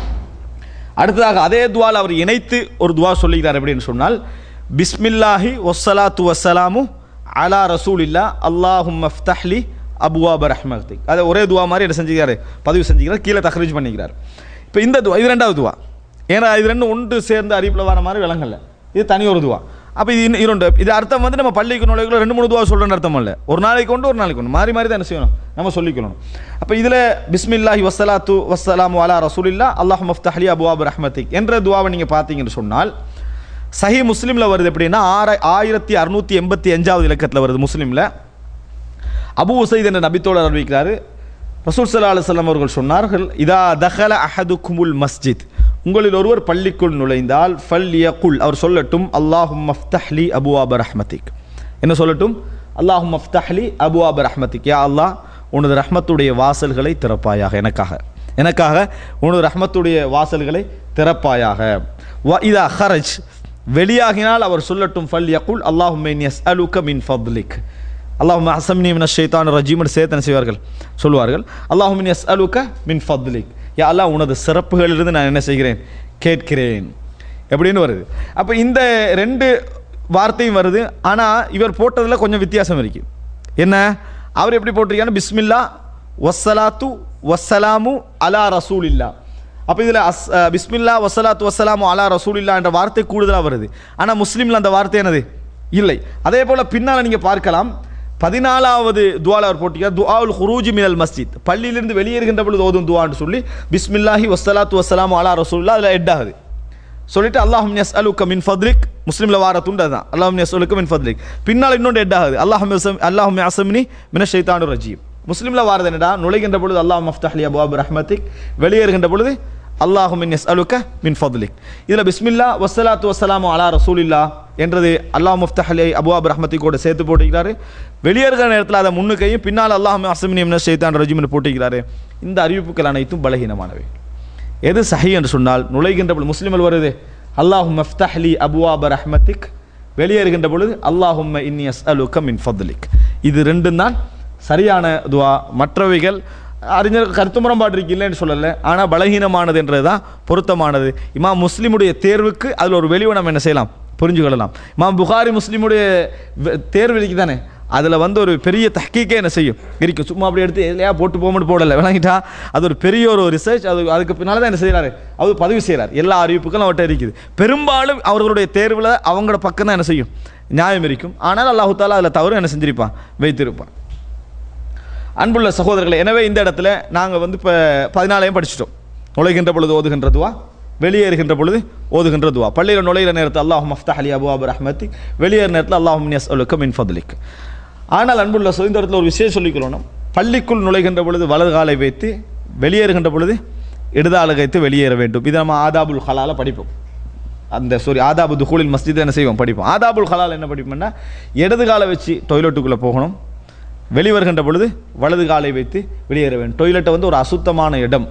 அடுத்ததாக அதே துவால் அவர் இணைத்து ஒரு துவா சொல்லுகிறார் அப்படின்னு சொன்னால் பிஸ்மில்லாஹி வஸ்ஸலாத்து வஸ்ஸலாமு அலா ரசூல் இல்லா அல்லாஹும் மஃப்தஹ்லி அபுவாப ரஹ்மத்திக் அதை ஒரே துவா மாதிரி என்ன செஞ்சுக்கிறாரு பதிவு செஞ்சுக்கிறார் கீழே தஹ்ரீஜ் பண்ணிக்கிறார் இப்போ இந்த துவா இது ரெண்டாவது துவா ஏன்னா இது ரெண்டும் ஒன்று சேர்ந்து அறிவிப்பில் வர மாதிரி விளங்கல இது தனி ஒரு துவா அப்போ இது இன்னும் இரண்டு இது அர்த்தம் வந்து நம்ம பள்ளிக்கு நுழைக்குள்ள ரெண்டு மூணு துவா சொல்கிறேன்னு அர்த்தம் இல்லை ஒரு நாளைக்கு கொண்டு ஒரு நாளைக்கு ஒன்று மாறி மாறி தான் என்ன செய்யணும் நம்ம சொல்லிக்கணும் அப்போ இதில் பிஸ்மில்லாஹி வசலாத்து வசலாம் அலா ரசூலில்லா அல்லாஹ் மஃப்தஹ்லி அபுவாப் ரஹ்மத்திக் என்ற துவாவை நீங்கள் பார்த்தீங்கன்னு சொன்னால் சஹி முஸ்லீமில் வருது எப்படின்னா ஆற ஆயிரத்தி அறுநூற்றி எண்பத்தி அஞ்சாவது இலக்கத்தில் வருது முஸ்லீமில் அபு உசைத் என்ற நபித்தோழர் அறிவிக்கிறாரு ரசூல் சல்லா அலுவலம் அவர்கள் சொன்னார்கள் இதா தஹல அஹதுக்குமுல் மஸ்ஜித் உங்களில் ஒருவர் பள்ளிக்குள் நுழைந்தால் ஃபல் யகுல் அவர் சொல்லட்டும் அல்லாஹும் மஃப்தஹ்லி அபுவாப ரஹ்மத்திக் என்ன சொல்லட்டும் அல்லாஹும் மஃப்தஹ்லி அபுவாப ரஹ்மத்திக் யா அல்லாஹ் உனது ரஹ்மத்துடைய வாசல்களை திறப்பாயாக எனக்காக எனக்காக உனது ரஹ்மத்துடைய வாசல்களை திறப்பாயாக வ இதா ஹரஜ் வெளியாகினால் அவர் சொல்லட்டும் ஃபல் யகுல் அல்லாஹும் எஸ் அலுக்க மின் ஃபத்லிக் அல்லாஹும் அசம்னி மின ஷைத்தான் ரஜீமன் சேத்தனை செய்வார்கள் சொல்வார்கள் அல்லாஹுமின் எஸ் அலுக்க மின் ஃபத்லிக் யா அல்லாஹ் உனது சிறப்புகளிலிருந்து நான் என்ன செய்கிறேன் கேட்கிறேன் எப்படின்னு வருது அப்போ இந்த ரெண்டு வார்த்தையும் வருது ஆனால் இவர் போட்டதில் கொஞ்சம் வித்தியாசம் இருக்கு என்ன அவர் எப்படி போட்டிருக்காருன்னா பிஸ்மில்லா வஸ்ஸலாத்து வஸ்ஸலாமு அலா ரசூலில்லா அப்போ இதில் அஸ் அஹ், பிஸ்மில்லா வசலாத்து வசலாமு அலா ரசூலில்லா என்ற வார்த்தை கூடுதலாக வருது ஆனால் முஸ்லீமில் அந்த வார்த்தை என்னது இல்லை அதே போல் பின்னால் நீங்கள் பார்க்கலாம் பதினாலாவது துவால அவர் போட்டியா துஆவுல் ஹுரூஜி மினல் மஸ்ஜித் பள்ளியிலிருந்து வெளியேறுகின்ற பொழுது ஓதும் துவான்னு சொல்லி பிஸ்மில்லாஹி வஸ்ஸலாத்து வஸ்ஸலாமு அலா ரசூலில்லா அதில் எட் ஆகுது சொல்லிட்டு அல்லாஹும் எஸ் அலுக்க மின் ஃபத்லிக் முஸ்லீமில் வார துண்டு அதுதான் அல்லாஹும் எஸ் அலுக்க மின் ஃபத்லிக் பின்னால் இன்னொன்று எட் ஆகுது அல்லாஹும் அல்லாஹும் அசமினி மின ஷைத்தானு ரஜீம் முஸ்லீமில் வாரது என்னடா நுழைகின்ற பொழுது அல்லாஹ் மஃப்தஹ்லி அபுவாப் ரஹ்மத்திக் வெளியேறுகின்ற பொழுது அல்லாஹும் மின் எஸ் அலுக்க மின் ஃபத்லிக் இதில் பிஸ்மில்லா வஸ்ஸலாத்து வஸ்ஸலாமு அலா ரசூலில்லா என்றது அல்லாஹ் முஃப்தஹ்லி அபுவாப் ரஹ்மத்திக்கோடு சேர்த்து போட்டிருக்கிறாரு வெளியேறுகிற நேரத்தில் அதை முன்னுக்கையும் பின்னால் அல்லாஹும் அசமினி மின ஷைத்தான் ரஜீம்னு போட்டிருக்கிறாரு இந்த அறிவிப்புகள் அனைத்தும் பலகீனமானவை எது சஹி என்று சொன்னால் நுழைகின்ற பொழுது முஸ்லிமில் வருது அல்லாஹும் மஃப்தஹ்லி அபுவாப ரஹ்மத்திக் வெளியேறுகின்ற பொழுது அல்லாஹும் இன்னி அஸ்அலுக்க மின் ஃபத்லிக் இது ரெண்டும் தான் சரியான துவா மற்றவைகள் அறிஞர் கருத்து முரண்பாடு இருக்கு இல்லைன்னு சொல்லலை ஆனால் பலகீனமானது என்றது தான் பொருத்தமானது இமாம் முஸ்லிமுடைய தேர்வுக்கு அதில் ஒரு வெளிவை நம்ம என்ன செய்யலாம் புரிஞ்சு கொள்ளலாம் இமாம் புகாரி முஸ்லிமுடைய வெ- தேர்வு இருக்கு தானே அதில் வந்து ஒரு பெரிய தஹ்கீக்கே என்ன செய்யும் இருக்கும் சும்மா அப்படி எடுத்து எதுலையா போட்டு போகணும்னு போடலை விளங்கிட்டா அது ஒரு பெரிய ஒரு ரிசர்ச் அது அதுக்கு பின்னால் தான் என்ன செய்கிறாரு அவர் பதிவு செய்கிறார் எல்லா அறிவிப்புகளும் அவர்கிட்ட இருக்குது பெரும்பாலும் அவர்களுடைய தேர்வில் அவங்களோட பக்கம் தான் என்ன செய்யும் நியாயம் இருக்கும் ஆனால் அல்லாஹு தாலா அதில் தவறு என்ன செஞ்சிருப்பான் வைத்திருப்பான் அன்புள்ள சகோதரர்களே எனவே இந்த இடத்துல நாங்கள் வந்து இப்போ பதினாலையும் படிச்சிட்டோம் நுழைகின்ற பொழுது ஓதுகின்ற துவா வெளியேறுகின்ற பொழுது ஓதுகின்ற துவா பள்ளியில் நுழைகிற நேரத்தில் அல்லாஹ் மஃப்தஹ் அலி அபு அபு ரஹ்மத்தி வெளியேற நேரத்தில் அல்லாஹும் எஸ் அலுக்க மின் ஃபதுலிக் ஆனால் அன்புள்ள சோ இந்த இடத்துல ஒரு விஷயம் சொல்லிக்கொள்ளணும் பள்ளிக்குள் நுழைகின்ற பொழுது வலது காலை வைத்து வெளியேறுகின்ற பொழுது இடதாலை வைத்து வெளியேற வேண்டும் இது நம்ம ஆதாபுல் ஹலால படிப்போம் அந்த சாரி ஆதாபு துஹூலில் மஸ்ஜித் என்ன செய்வோம் படிப்போம் ஆதாபுல் ஹலால் என்ன படிப்போம்னா இடது காலை வச்சு டொய்லெட்டுக்குள்ளே போகணும் வெளிவருகின்ற பொழுது வலது காலை வைத்து வெளியேற வேண்டும் டொய்லெட்டை வந்து ஒரு அசுத்தமான இடம்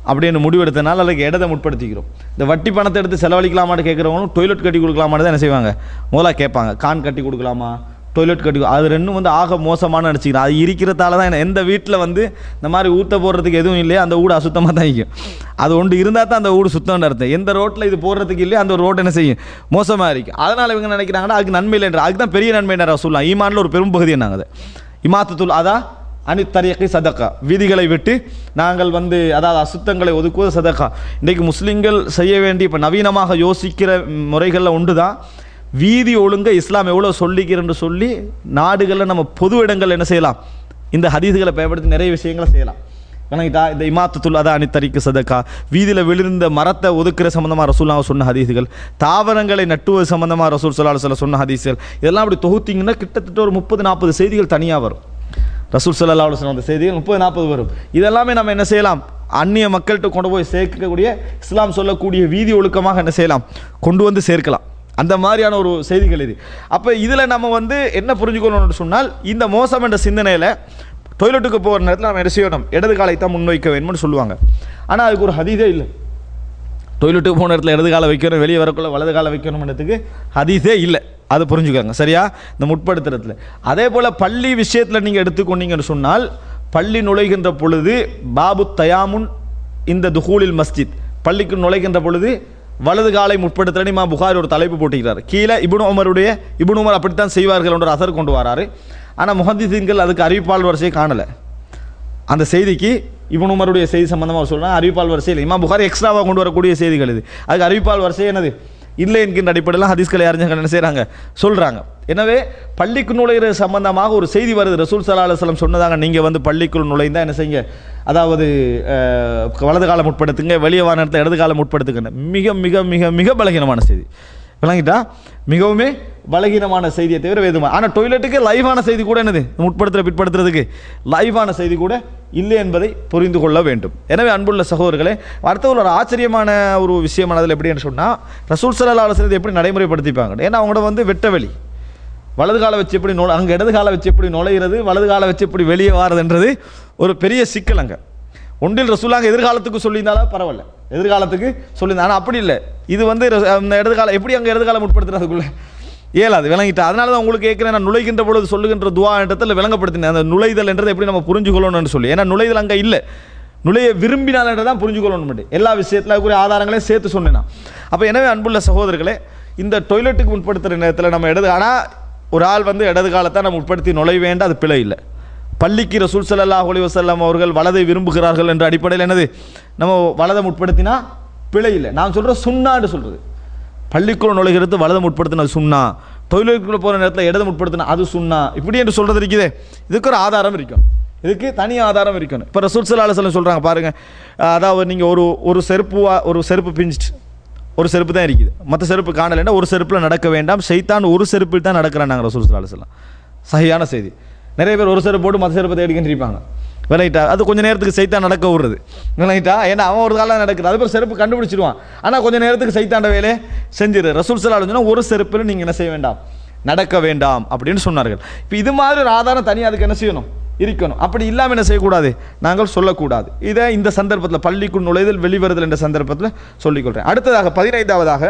அப்படின்னு முடிவெடுத்தனால அதுக்கு இடத்தை முற்படுத்திக்கிறோம் இந்த வட்டி பணத்தை எடுத்து செலவழிக்கலாமான்னு கேட்குறவங்களும் டொய்லெட் கட்டி கொடுக்கலாமான்னு தான் என்ன செய்வாங்க முதல்ல கேட்பாங்க கான் கட்டி கொடுக்கலாமா டொய்லெட் கட்டி அது ரெண்டும் வந்து ஆக மோசமான நினச்சிக்கிறேன் அது இருக்கிறதால தான் என்ன- எந்த வீட்டில் வந்து இந்த மாதிரி ஊற்ற போடுறதுக்கு எதுவும் இல்லையா அந்த வீடு அசுத்தமாக தான் இருக்கும் அது ஒன்று இருந்தால் தான் அந்த வீடு சுத்தம்னு அர்த்தம் எந்த ரோட்டில் இது போடுறதுக்கு இல்லையா அந்த ரோட் என்ன செய்யும் மோசமாக இருக்கும் அதனால் இவங்க நினைக்கிறாங்கன்னா அதுக்கு நன்மை இல்லைன்ற அதுக்கு தான் பெரிய நன்மை என்ன சொல்லலாம் ஈமானில் ஒரு பெரும் பகுதி என்னாங்க அது இமாத்தத்துல் அதா அனி தரியக்கை சதக்கா வீதிகளை விட்டு நாங்கள் வந்து அதாவது அசுத்தங்களை ஒதுக்குவது சதக்கா இன்றைக்கு முஸ்லீம்கள் செய்ய வேண்டிய இப்போ நவீனமாக யோசிக்கிற முறைகளில் ஒன்று தான் வீதி ஒழுங்க இஸ்லாம் எவ்வளோ சொல்லிக்கிறன்னு சொல்லி நாடுகளில் நம்ம பொது இடங்கள் என்ன செய்யலாம் இந்த ஹதீதுகளை பயன்படுத்தி நிறைய விஷயங்களை செய்யலாம் வணங்கிட்டா இந்த இமாத்தத்துல் அதா அணித்தரிக்கு சதக்கா வீதியில் விழுந்த மரத்தை ஒதுக்குற சம்மந்தமாக ரசூல்லாவை சொன்ன ஹதீஸுகள் தாவரங்களை நட்டுவது சம்மந்தமாக ரசூல் சல்லா சொல்ல சொன்ன ஹதீஸுகள் இதெல்லாம் அப்படி தொகுத்தீங்கன்னா கிட்டத்தட்ட ஒரு முப்பது நாற்பது செய்திகள் தனியாக வரும் ரசூல் சல்லா அலுவலம் அந்த செய்திகள் முப்பது நாற்பது வரும் இதெல்லாமே நம்ம என்ன செய்யலாம் அந்நிய மக்கள்கிட்ட கொண்டு போய் சேர்க்கக்கூடிய இஸ்லாம் சொல்லக்கூடிய வீதி ஒழுக்கமாக என்ன செய்யலாம் கொண்டு வந்து சேர்க்கலாம் அந்த மாதிரியான ஒரு செய்திகள் இது அப்போ இதில் நம்ம வந்து என்ன புரிஞ்சுக்கணும்னு சொன்னால் இந்த மோசம் என்ற சிந்தனையில் டொய்லெட்டுக்கு போகிற நேரத்தில் நம்ம என்ன செய்யணும் இடது காலை தான் முன்வைக்க வேணும்னு சொல்லுவாங்க ஆனால் அதுக்கு ஒரு ஹதீதே இல்லை டொய்லெட்டுக்கு போன இடத்துல இடது காலை வைக்கணும் வெளியே வரக்குள்ள வலது காலை வைக்கணும்ன்றதுக்கு ஹதீஸே இல்லை அதை புரிஞ்சுக்கோங்க சரியா இந்த முற்படுத்துறதுல அதே போல் பள்ளி விஷயத்தில் நீங்கள் எடுத்துக்கொண்டீங்கன்னு சொன்னால் பள்ளி நுழைகின்ற பொழுது பாபு தயாமுன் இந்த துஹூலில் மஸ்ஜித் பள்ளிக்கு நுழைகின்ற பொழுது வலது காலை முற்படுத்தலன்னு மா புகாரி ஒரு தலைப்பு போட்டுக்கிறார் கீழே இப்னு உமருடைய இப்னு உமர் அப்படித்தான் செய்வார்கள் என்ற ஒரு அசர் கொண்டு வராரு ஆனால் முஹத்திசீன்கள் அதுக்கு அறிவிப்பாளர் வரிசையை காணலை அந்த செய்திக்கு இவன் உமருடைய செய்தி சம்பந்தமாக சொல்கிறான் அறிவிப்பால் வரிசையில் இமாம் புகாரி எக்ஸ்ட்ராவாக கொண்டு வரக்கூடிய செய்திகள் இது அதுக்கு அறிவிப்பால் வரிசை என்னது இல்லை என்கின்ற அடிப்படையில் ஹதீஸ்களை அறிஞர்கள் என்ன செய்கிறாங்க சொல்கிறாங்க எனவே பள்ளிக்கு நுழைகிற சம்பந்தமாக ஒரு செய்தி வருது ரசூல் சல்லா அலுவலம் சொன்னதாங்க நீங்கள் வந்து பள்ளிக்குள் நுழைந்தா என்ன செய்யுங்க அதாவது அஹ், வலது காலம் முற்படுத்துங்க வெளியே வார நேரத்தில் இடது காலம் முற்படுத்துங்க மிக மிக மிக மிக பலகீனமான செய்தி விளங்கிட்டா மிகவுமே பலகீனமான செய்தியை தவிர வேதுமா ஆனால் டொய்லெட்டுக்கு லைவான செய்தி கூட என்னது முற்படுத்துற பிற்படுத்துறதுக்கு லைவான செய்தி கூட இல்லை என்பதை புரிந்து கொள்ள வேண்டும் எனவே அன்புள்ள சகோதரர்களே அடுத்த ஒரு ஆச்சரியமான ஒரு விஷயம் அதில் எப்படின்னு சொன்னால் ரசூல் சல்லா அலுவலத்தை எப்படி நடைமுறைப்படுத்திப்பாங்க ஏன்னா அவங்களோட வந்து வெட்டவெளி வலது காலை வச்சு எப்படி நுழை அங்கே இடது காலை வச்சு எப்படி நுழையிறது வலது காலை வச்சு எப்படி வெளியே வாரதுன்றது ஒரு பெரிய சிக்கல் அங்கே ஒன்றில் ரசூலாங்க எதிர்காலத்துக்கு சொல்லியிருந்தாலும் பரவாயில்ல எதிர்காலத்துக்கு சொல்லியிருந்தா ஆனால் அப்படி இல்லை இது வந்து ரச- அந்த இடது காலம் எப்படி அங்கே இடது காலம் முற்படுத்துறதுக்குள்ள இயலாது விளங்கிட்டா அதனால தான் உங்களுக்கு கேட்குறேன் நான் நுழைகின்ற பொழுது சொல்லுகின்ற துவா இடத்துல விளங்கப்படுத்தினேன் அந்த நுழைதல் என்றதை எப்படி நம்ம புரிஞ்சுக்கொள்ளணும்னு சொல்லி ஏன்னா நுழைதல் அங்கே இல்லை நுழைய விரும்பினால் தான் புரிஞ்சுக்கொள்ளணும் மட்டும் எல்லா விஷயத்தில் அதுக்குரிய ஆதாரங்களையும் சேர்த்து சொன்னேன் நான். அப்போ எனவே அன்புள்ள சகோதரர்களே இந்த டொய்லெட்டுக்கு முற்படுத்துகிற நேரத்தில் நம்ம இடது ஆனால் ஒரு ஆள் வந்து இடது காலத்தை நம்ம உட்படுத்தி நுழைய வேண்டாம் அது பிழை இல்லை பள்ளிக்கு ரசூல் ஸல்லல்லாஹு அலைஹி வஸல்லம் அவர்கள் வலதை விரும்புகிறார்கள் என்ற அடிப்படையில் என்னது நம்ம வலதை முற்படுத்தினா பிழை இல்லை நான் சொல்கிற சுண்ணான்னு சொல்கிறது பள்ளிக்குள்ள நுழைகிறது வலதை முற்படுத்தின அது சுண்ணா டொய்லெட்டுக்குள்ளே போகிற நேரத்தில் இடது முற்படுத்தினா அது சுண்ணா இப்படி என்று சொல்கிறது இருக்குதே இதுக்கு ஒரு ஆதாரம் இருக்கும் இதுக்கு தனி ஆதாரம் இருக்கணும் இப்போ ரசூல் ஸல்லல்லாஹு அலைஹி வஸல்லம் சொல்கிறாங்க பாருங்கள் அதாவது நீங்கள் ஒரு ஒரு செருப்பு வா- ஒரு செருப்பு பிஞ்சிட்டு ஒரு செருப்பு தான் இருக்குது மற்ற செருப்பு காணலைன்னா ஒரு செருப்பில் நடக்க வேண்டாம் ஷைத்தான் ஒரு செருப்பில் தான் நடக்கிறான் நாங்கள் ரசூல் ஸல்லல்லாஹு அலைஹி வஸல்லம் சஹியான செய்தி நிறைய பேர் ஒரு செருப்பு போட்டு மற்ற செருப்பை தேடிக்கிட்டு இருப்பாங்க விளையிட்டா அது கொஞ்சம் நேரத்துக்கு சைத்தான் நடக்க விடுறது விளையிட்டா ஏன்னா அவன் ஒரு காலம் நடக்குது அது பேர் செருப்பு கண்டுபிடிச்சிடுவான் ஆனால் கொஞ்சம் நேரத்துக்கு சைத்தாண்ட வேலையை செஞ்சிரு ரசூல் ஸல்லல்லாஹு அலைஹி வஸல்லம் ஒரு செருப்பில் நீங்கள் என்ன செய்ய வேண்டாம் நடக்க வேண்டாம் அப்படின்னு சொன்னார்கள் இப்போ இது மாதிரி ஒரு ஆதாரம் தனியாக அதுக்கு என்ன செய்யணும் இருக்கணும் அப்படி இல்லாமல் என்ன செய்யக்கூடாது நாங்கள் சொல்லக்கூடாது இதை இந்த சந்தர்ப்பத்தில் பள்ளிக்குள் நுழைதல் வெளிவருதல் என்ற சந்தர்ப்பத்தில் சொல்லிக்கொள்கிறேன் அடுத்ததாக பதினைந்தாவதாக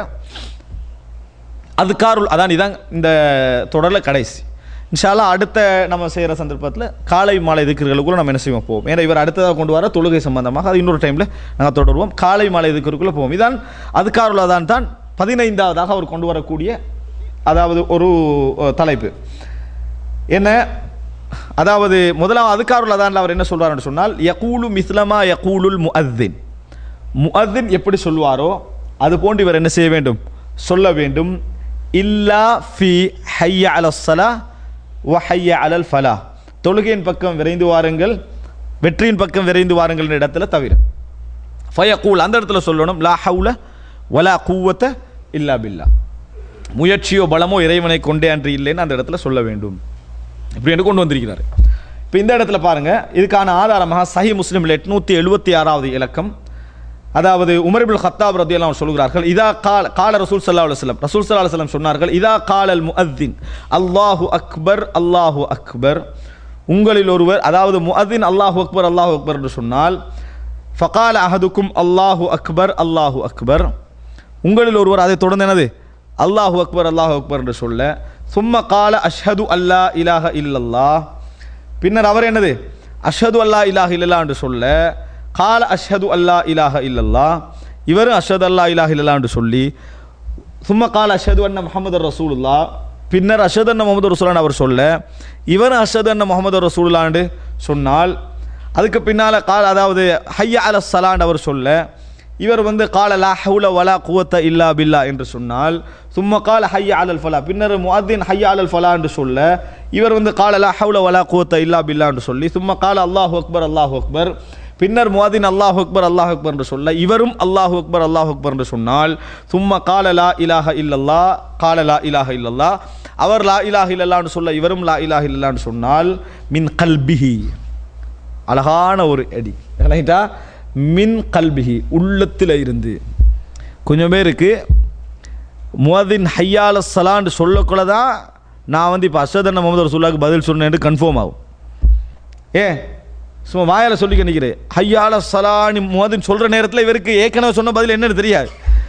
அதுக்காருள் அதான் இதான் இந்த தொடரில் கடைசி இன்ஷால்லா அடுத்த நம்ம செய்கிற சந்தர்ப்பத்தில் காலை மாலை திக்கர்களுக்குள்ள நம்ம என்ன செய்வோம் போவோம் ஏன்னா இவர் அடுத்ததாக கொண்டு வர தொழுகை சம்பந்தமாக அது இன்னொரு டைமில் நாங்கள் தொடருவோம் காலை மாலை திக்கருக்குள்ளே போவோம் இதான் அதுக்காருள் அதான் தான் பதினைந்தாவதாக அவர் கொண்டு வரக்கூடிய அதாவது ஒரு அஹ், தலைப்பு என்ன அதாவது முதலாம் அதுக்காருள் அதான் அவர் என்ன சொல்றாருன்னு சொன்னால் யகூலு மிஸ்லமா யகூலுல் முஅத்தின் முஅத்தின் எப்படி சொல்வாரோ அது போன்று இவர் என்ன செய்ய வேண்டும் சொல்ல வேண்டும் இல்லா ஃபி ஹைய அலஸ்ஸலா வ ஹைய அலல் ஃபலா தொழுகையின் பக்கம் விரைந்து வாருங்கள் வெற்றியின் பக்கம் விரைந்து வாருங்கள் என்ற இடத்துல தவிர ஃபயகூல் அந்த இடத்துல சொல்லணும் லா ஹவுல வலா கூவத்த இல்லா பில்லா முயற்சியோ பலமோ இறைவனை கொண்டே அன்று இல்லைன்னு அந்த இடத்துல சொல்ல வேண்டும் இப்படி என்று கொண்டு வந்திருக்கிறார் இப்போ இந்த இடத்துல பாருங்க இதுக்கான ஆதாரமாக சஹி முஸ்லிமில் எட்நூற்றி எழுபத்தி ஆறாவது இலக்கம் அதாவது உமர்புல் ஹத்தாப் ரதியெல்லாம் சொல்கிறார்கள் இதா கால கால ரசூல் சல்லா அலுவலம் ரசூல் சல்லா அலுவலம் சொன்னார்கள் இதா காலல் முஅத்தின் அல்லாஹு அக்பர் அல்லாஹு அக்பர் உங்களில் ஒருவர் அதாவது முஅத்தின் அல்லாஹு அக்பர் அல்லாஹு அக்பர் என்று சொன்னால் ஃபகால அஹதுக்கும் அல்லாஹு அக்பர் அல்லாஹு அக்பர் உங்களில் ஒருவர் அதை தொடர்ந்து என்னது அல்லாஹு அக்பர் அல்லாஹு அக்பர் என்று சொல்ல சும்ம கால அஷ்ஹது அல்லா இலாஹ இல்லல்லாஹ் பின்னர் அவர் என்னது அஷ்ஹது அல்லா இலாஹ இல்லல்லா என்று சொல்ல கால அஷ்ஹது அல்லா இலாஹ இல்லல்லா இவரும் அஷ்ஹது அல்லா இலாஹ இல்லல்லா என்று சொல்லி சும்ம கால அஷ்ஹது அன்ன முஹம்மது ரசூலுல்லா பின்னர் அஷ்ஹது அன்ன முகமது ரசூலான் அவர் சொல்ல இவரும் அஷ்ஹது அன்ன முகமது ரசூலுல்லான்னு சொன்னால் அதுக்கு பின்னால் கால் அதாவது ஹையா அல சலான் அவர் சொல்ல இவர் வந்து கால லா ஹவுல வலா குவத்த இல்லா பில்லா என்று சொன்னால் சும்மா கால ஹையா அலல் ஃபலா பின்னர் முஅத்தின் ஹையா அலல் ஃபலா என்று சொல்ல இவர் வந்து கால லா ஹவுல வலா குவத்த இல்லா பில்லா என்று சொல்லி சும்மா கால அல்லாஹு அக்பர் அல்லாஹு அக்பர் பின்னர் முவாதின் அல்லாஹ் அக்பர் அல்லாஹ் அக்பர் என்று சொல்ல இவரும் அல்லாஹ் அக்பர் அல்லாஹ் அக்பர் என்று சொன்னால் சும்மா கால லா இலாஹ இல்லல்லா கால லா இலாஹ இல்லல்லா அவர் லா இலாஹ இல்லல்லான்னு சொல்ல இவரும் லா இலாஹ இல்லல்லான்னு சொன்னால் மின் கல்பிஹி அழகான ஒரு அடி ரைட்டா மின் கல்பிஹி உள்ளத்தில் இருந்து கொஞ்சம் பேருக்கு முவதின் ஹையால சலான்னு சொல்லக்குள்ள தான் நான் வந்து இப்போ அசதன் முகமது ரசூல்லாக்கு பதில் சொன்னேன்னு கன்ஃபார்ம் ஆகும் ஏ சும்மா வாயால் சொல்லிக்க நிற்கிறேன் ஹையால சலான்னு முவதின் சொல்கிற நேரத்தில் இவருக்கு ஏற்கனவே சொன்ன பதில் என்னன்னு தெரியாது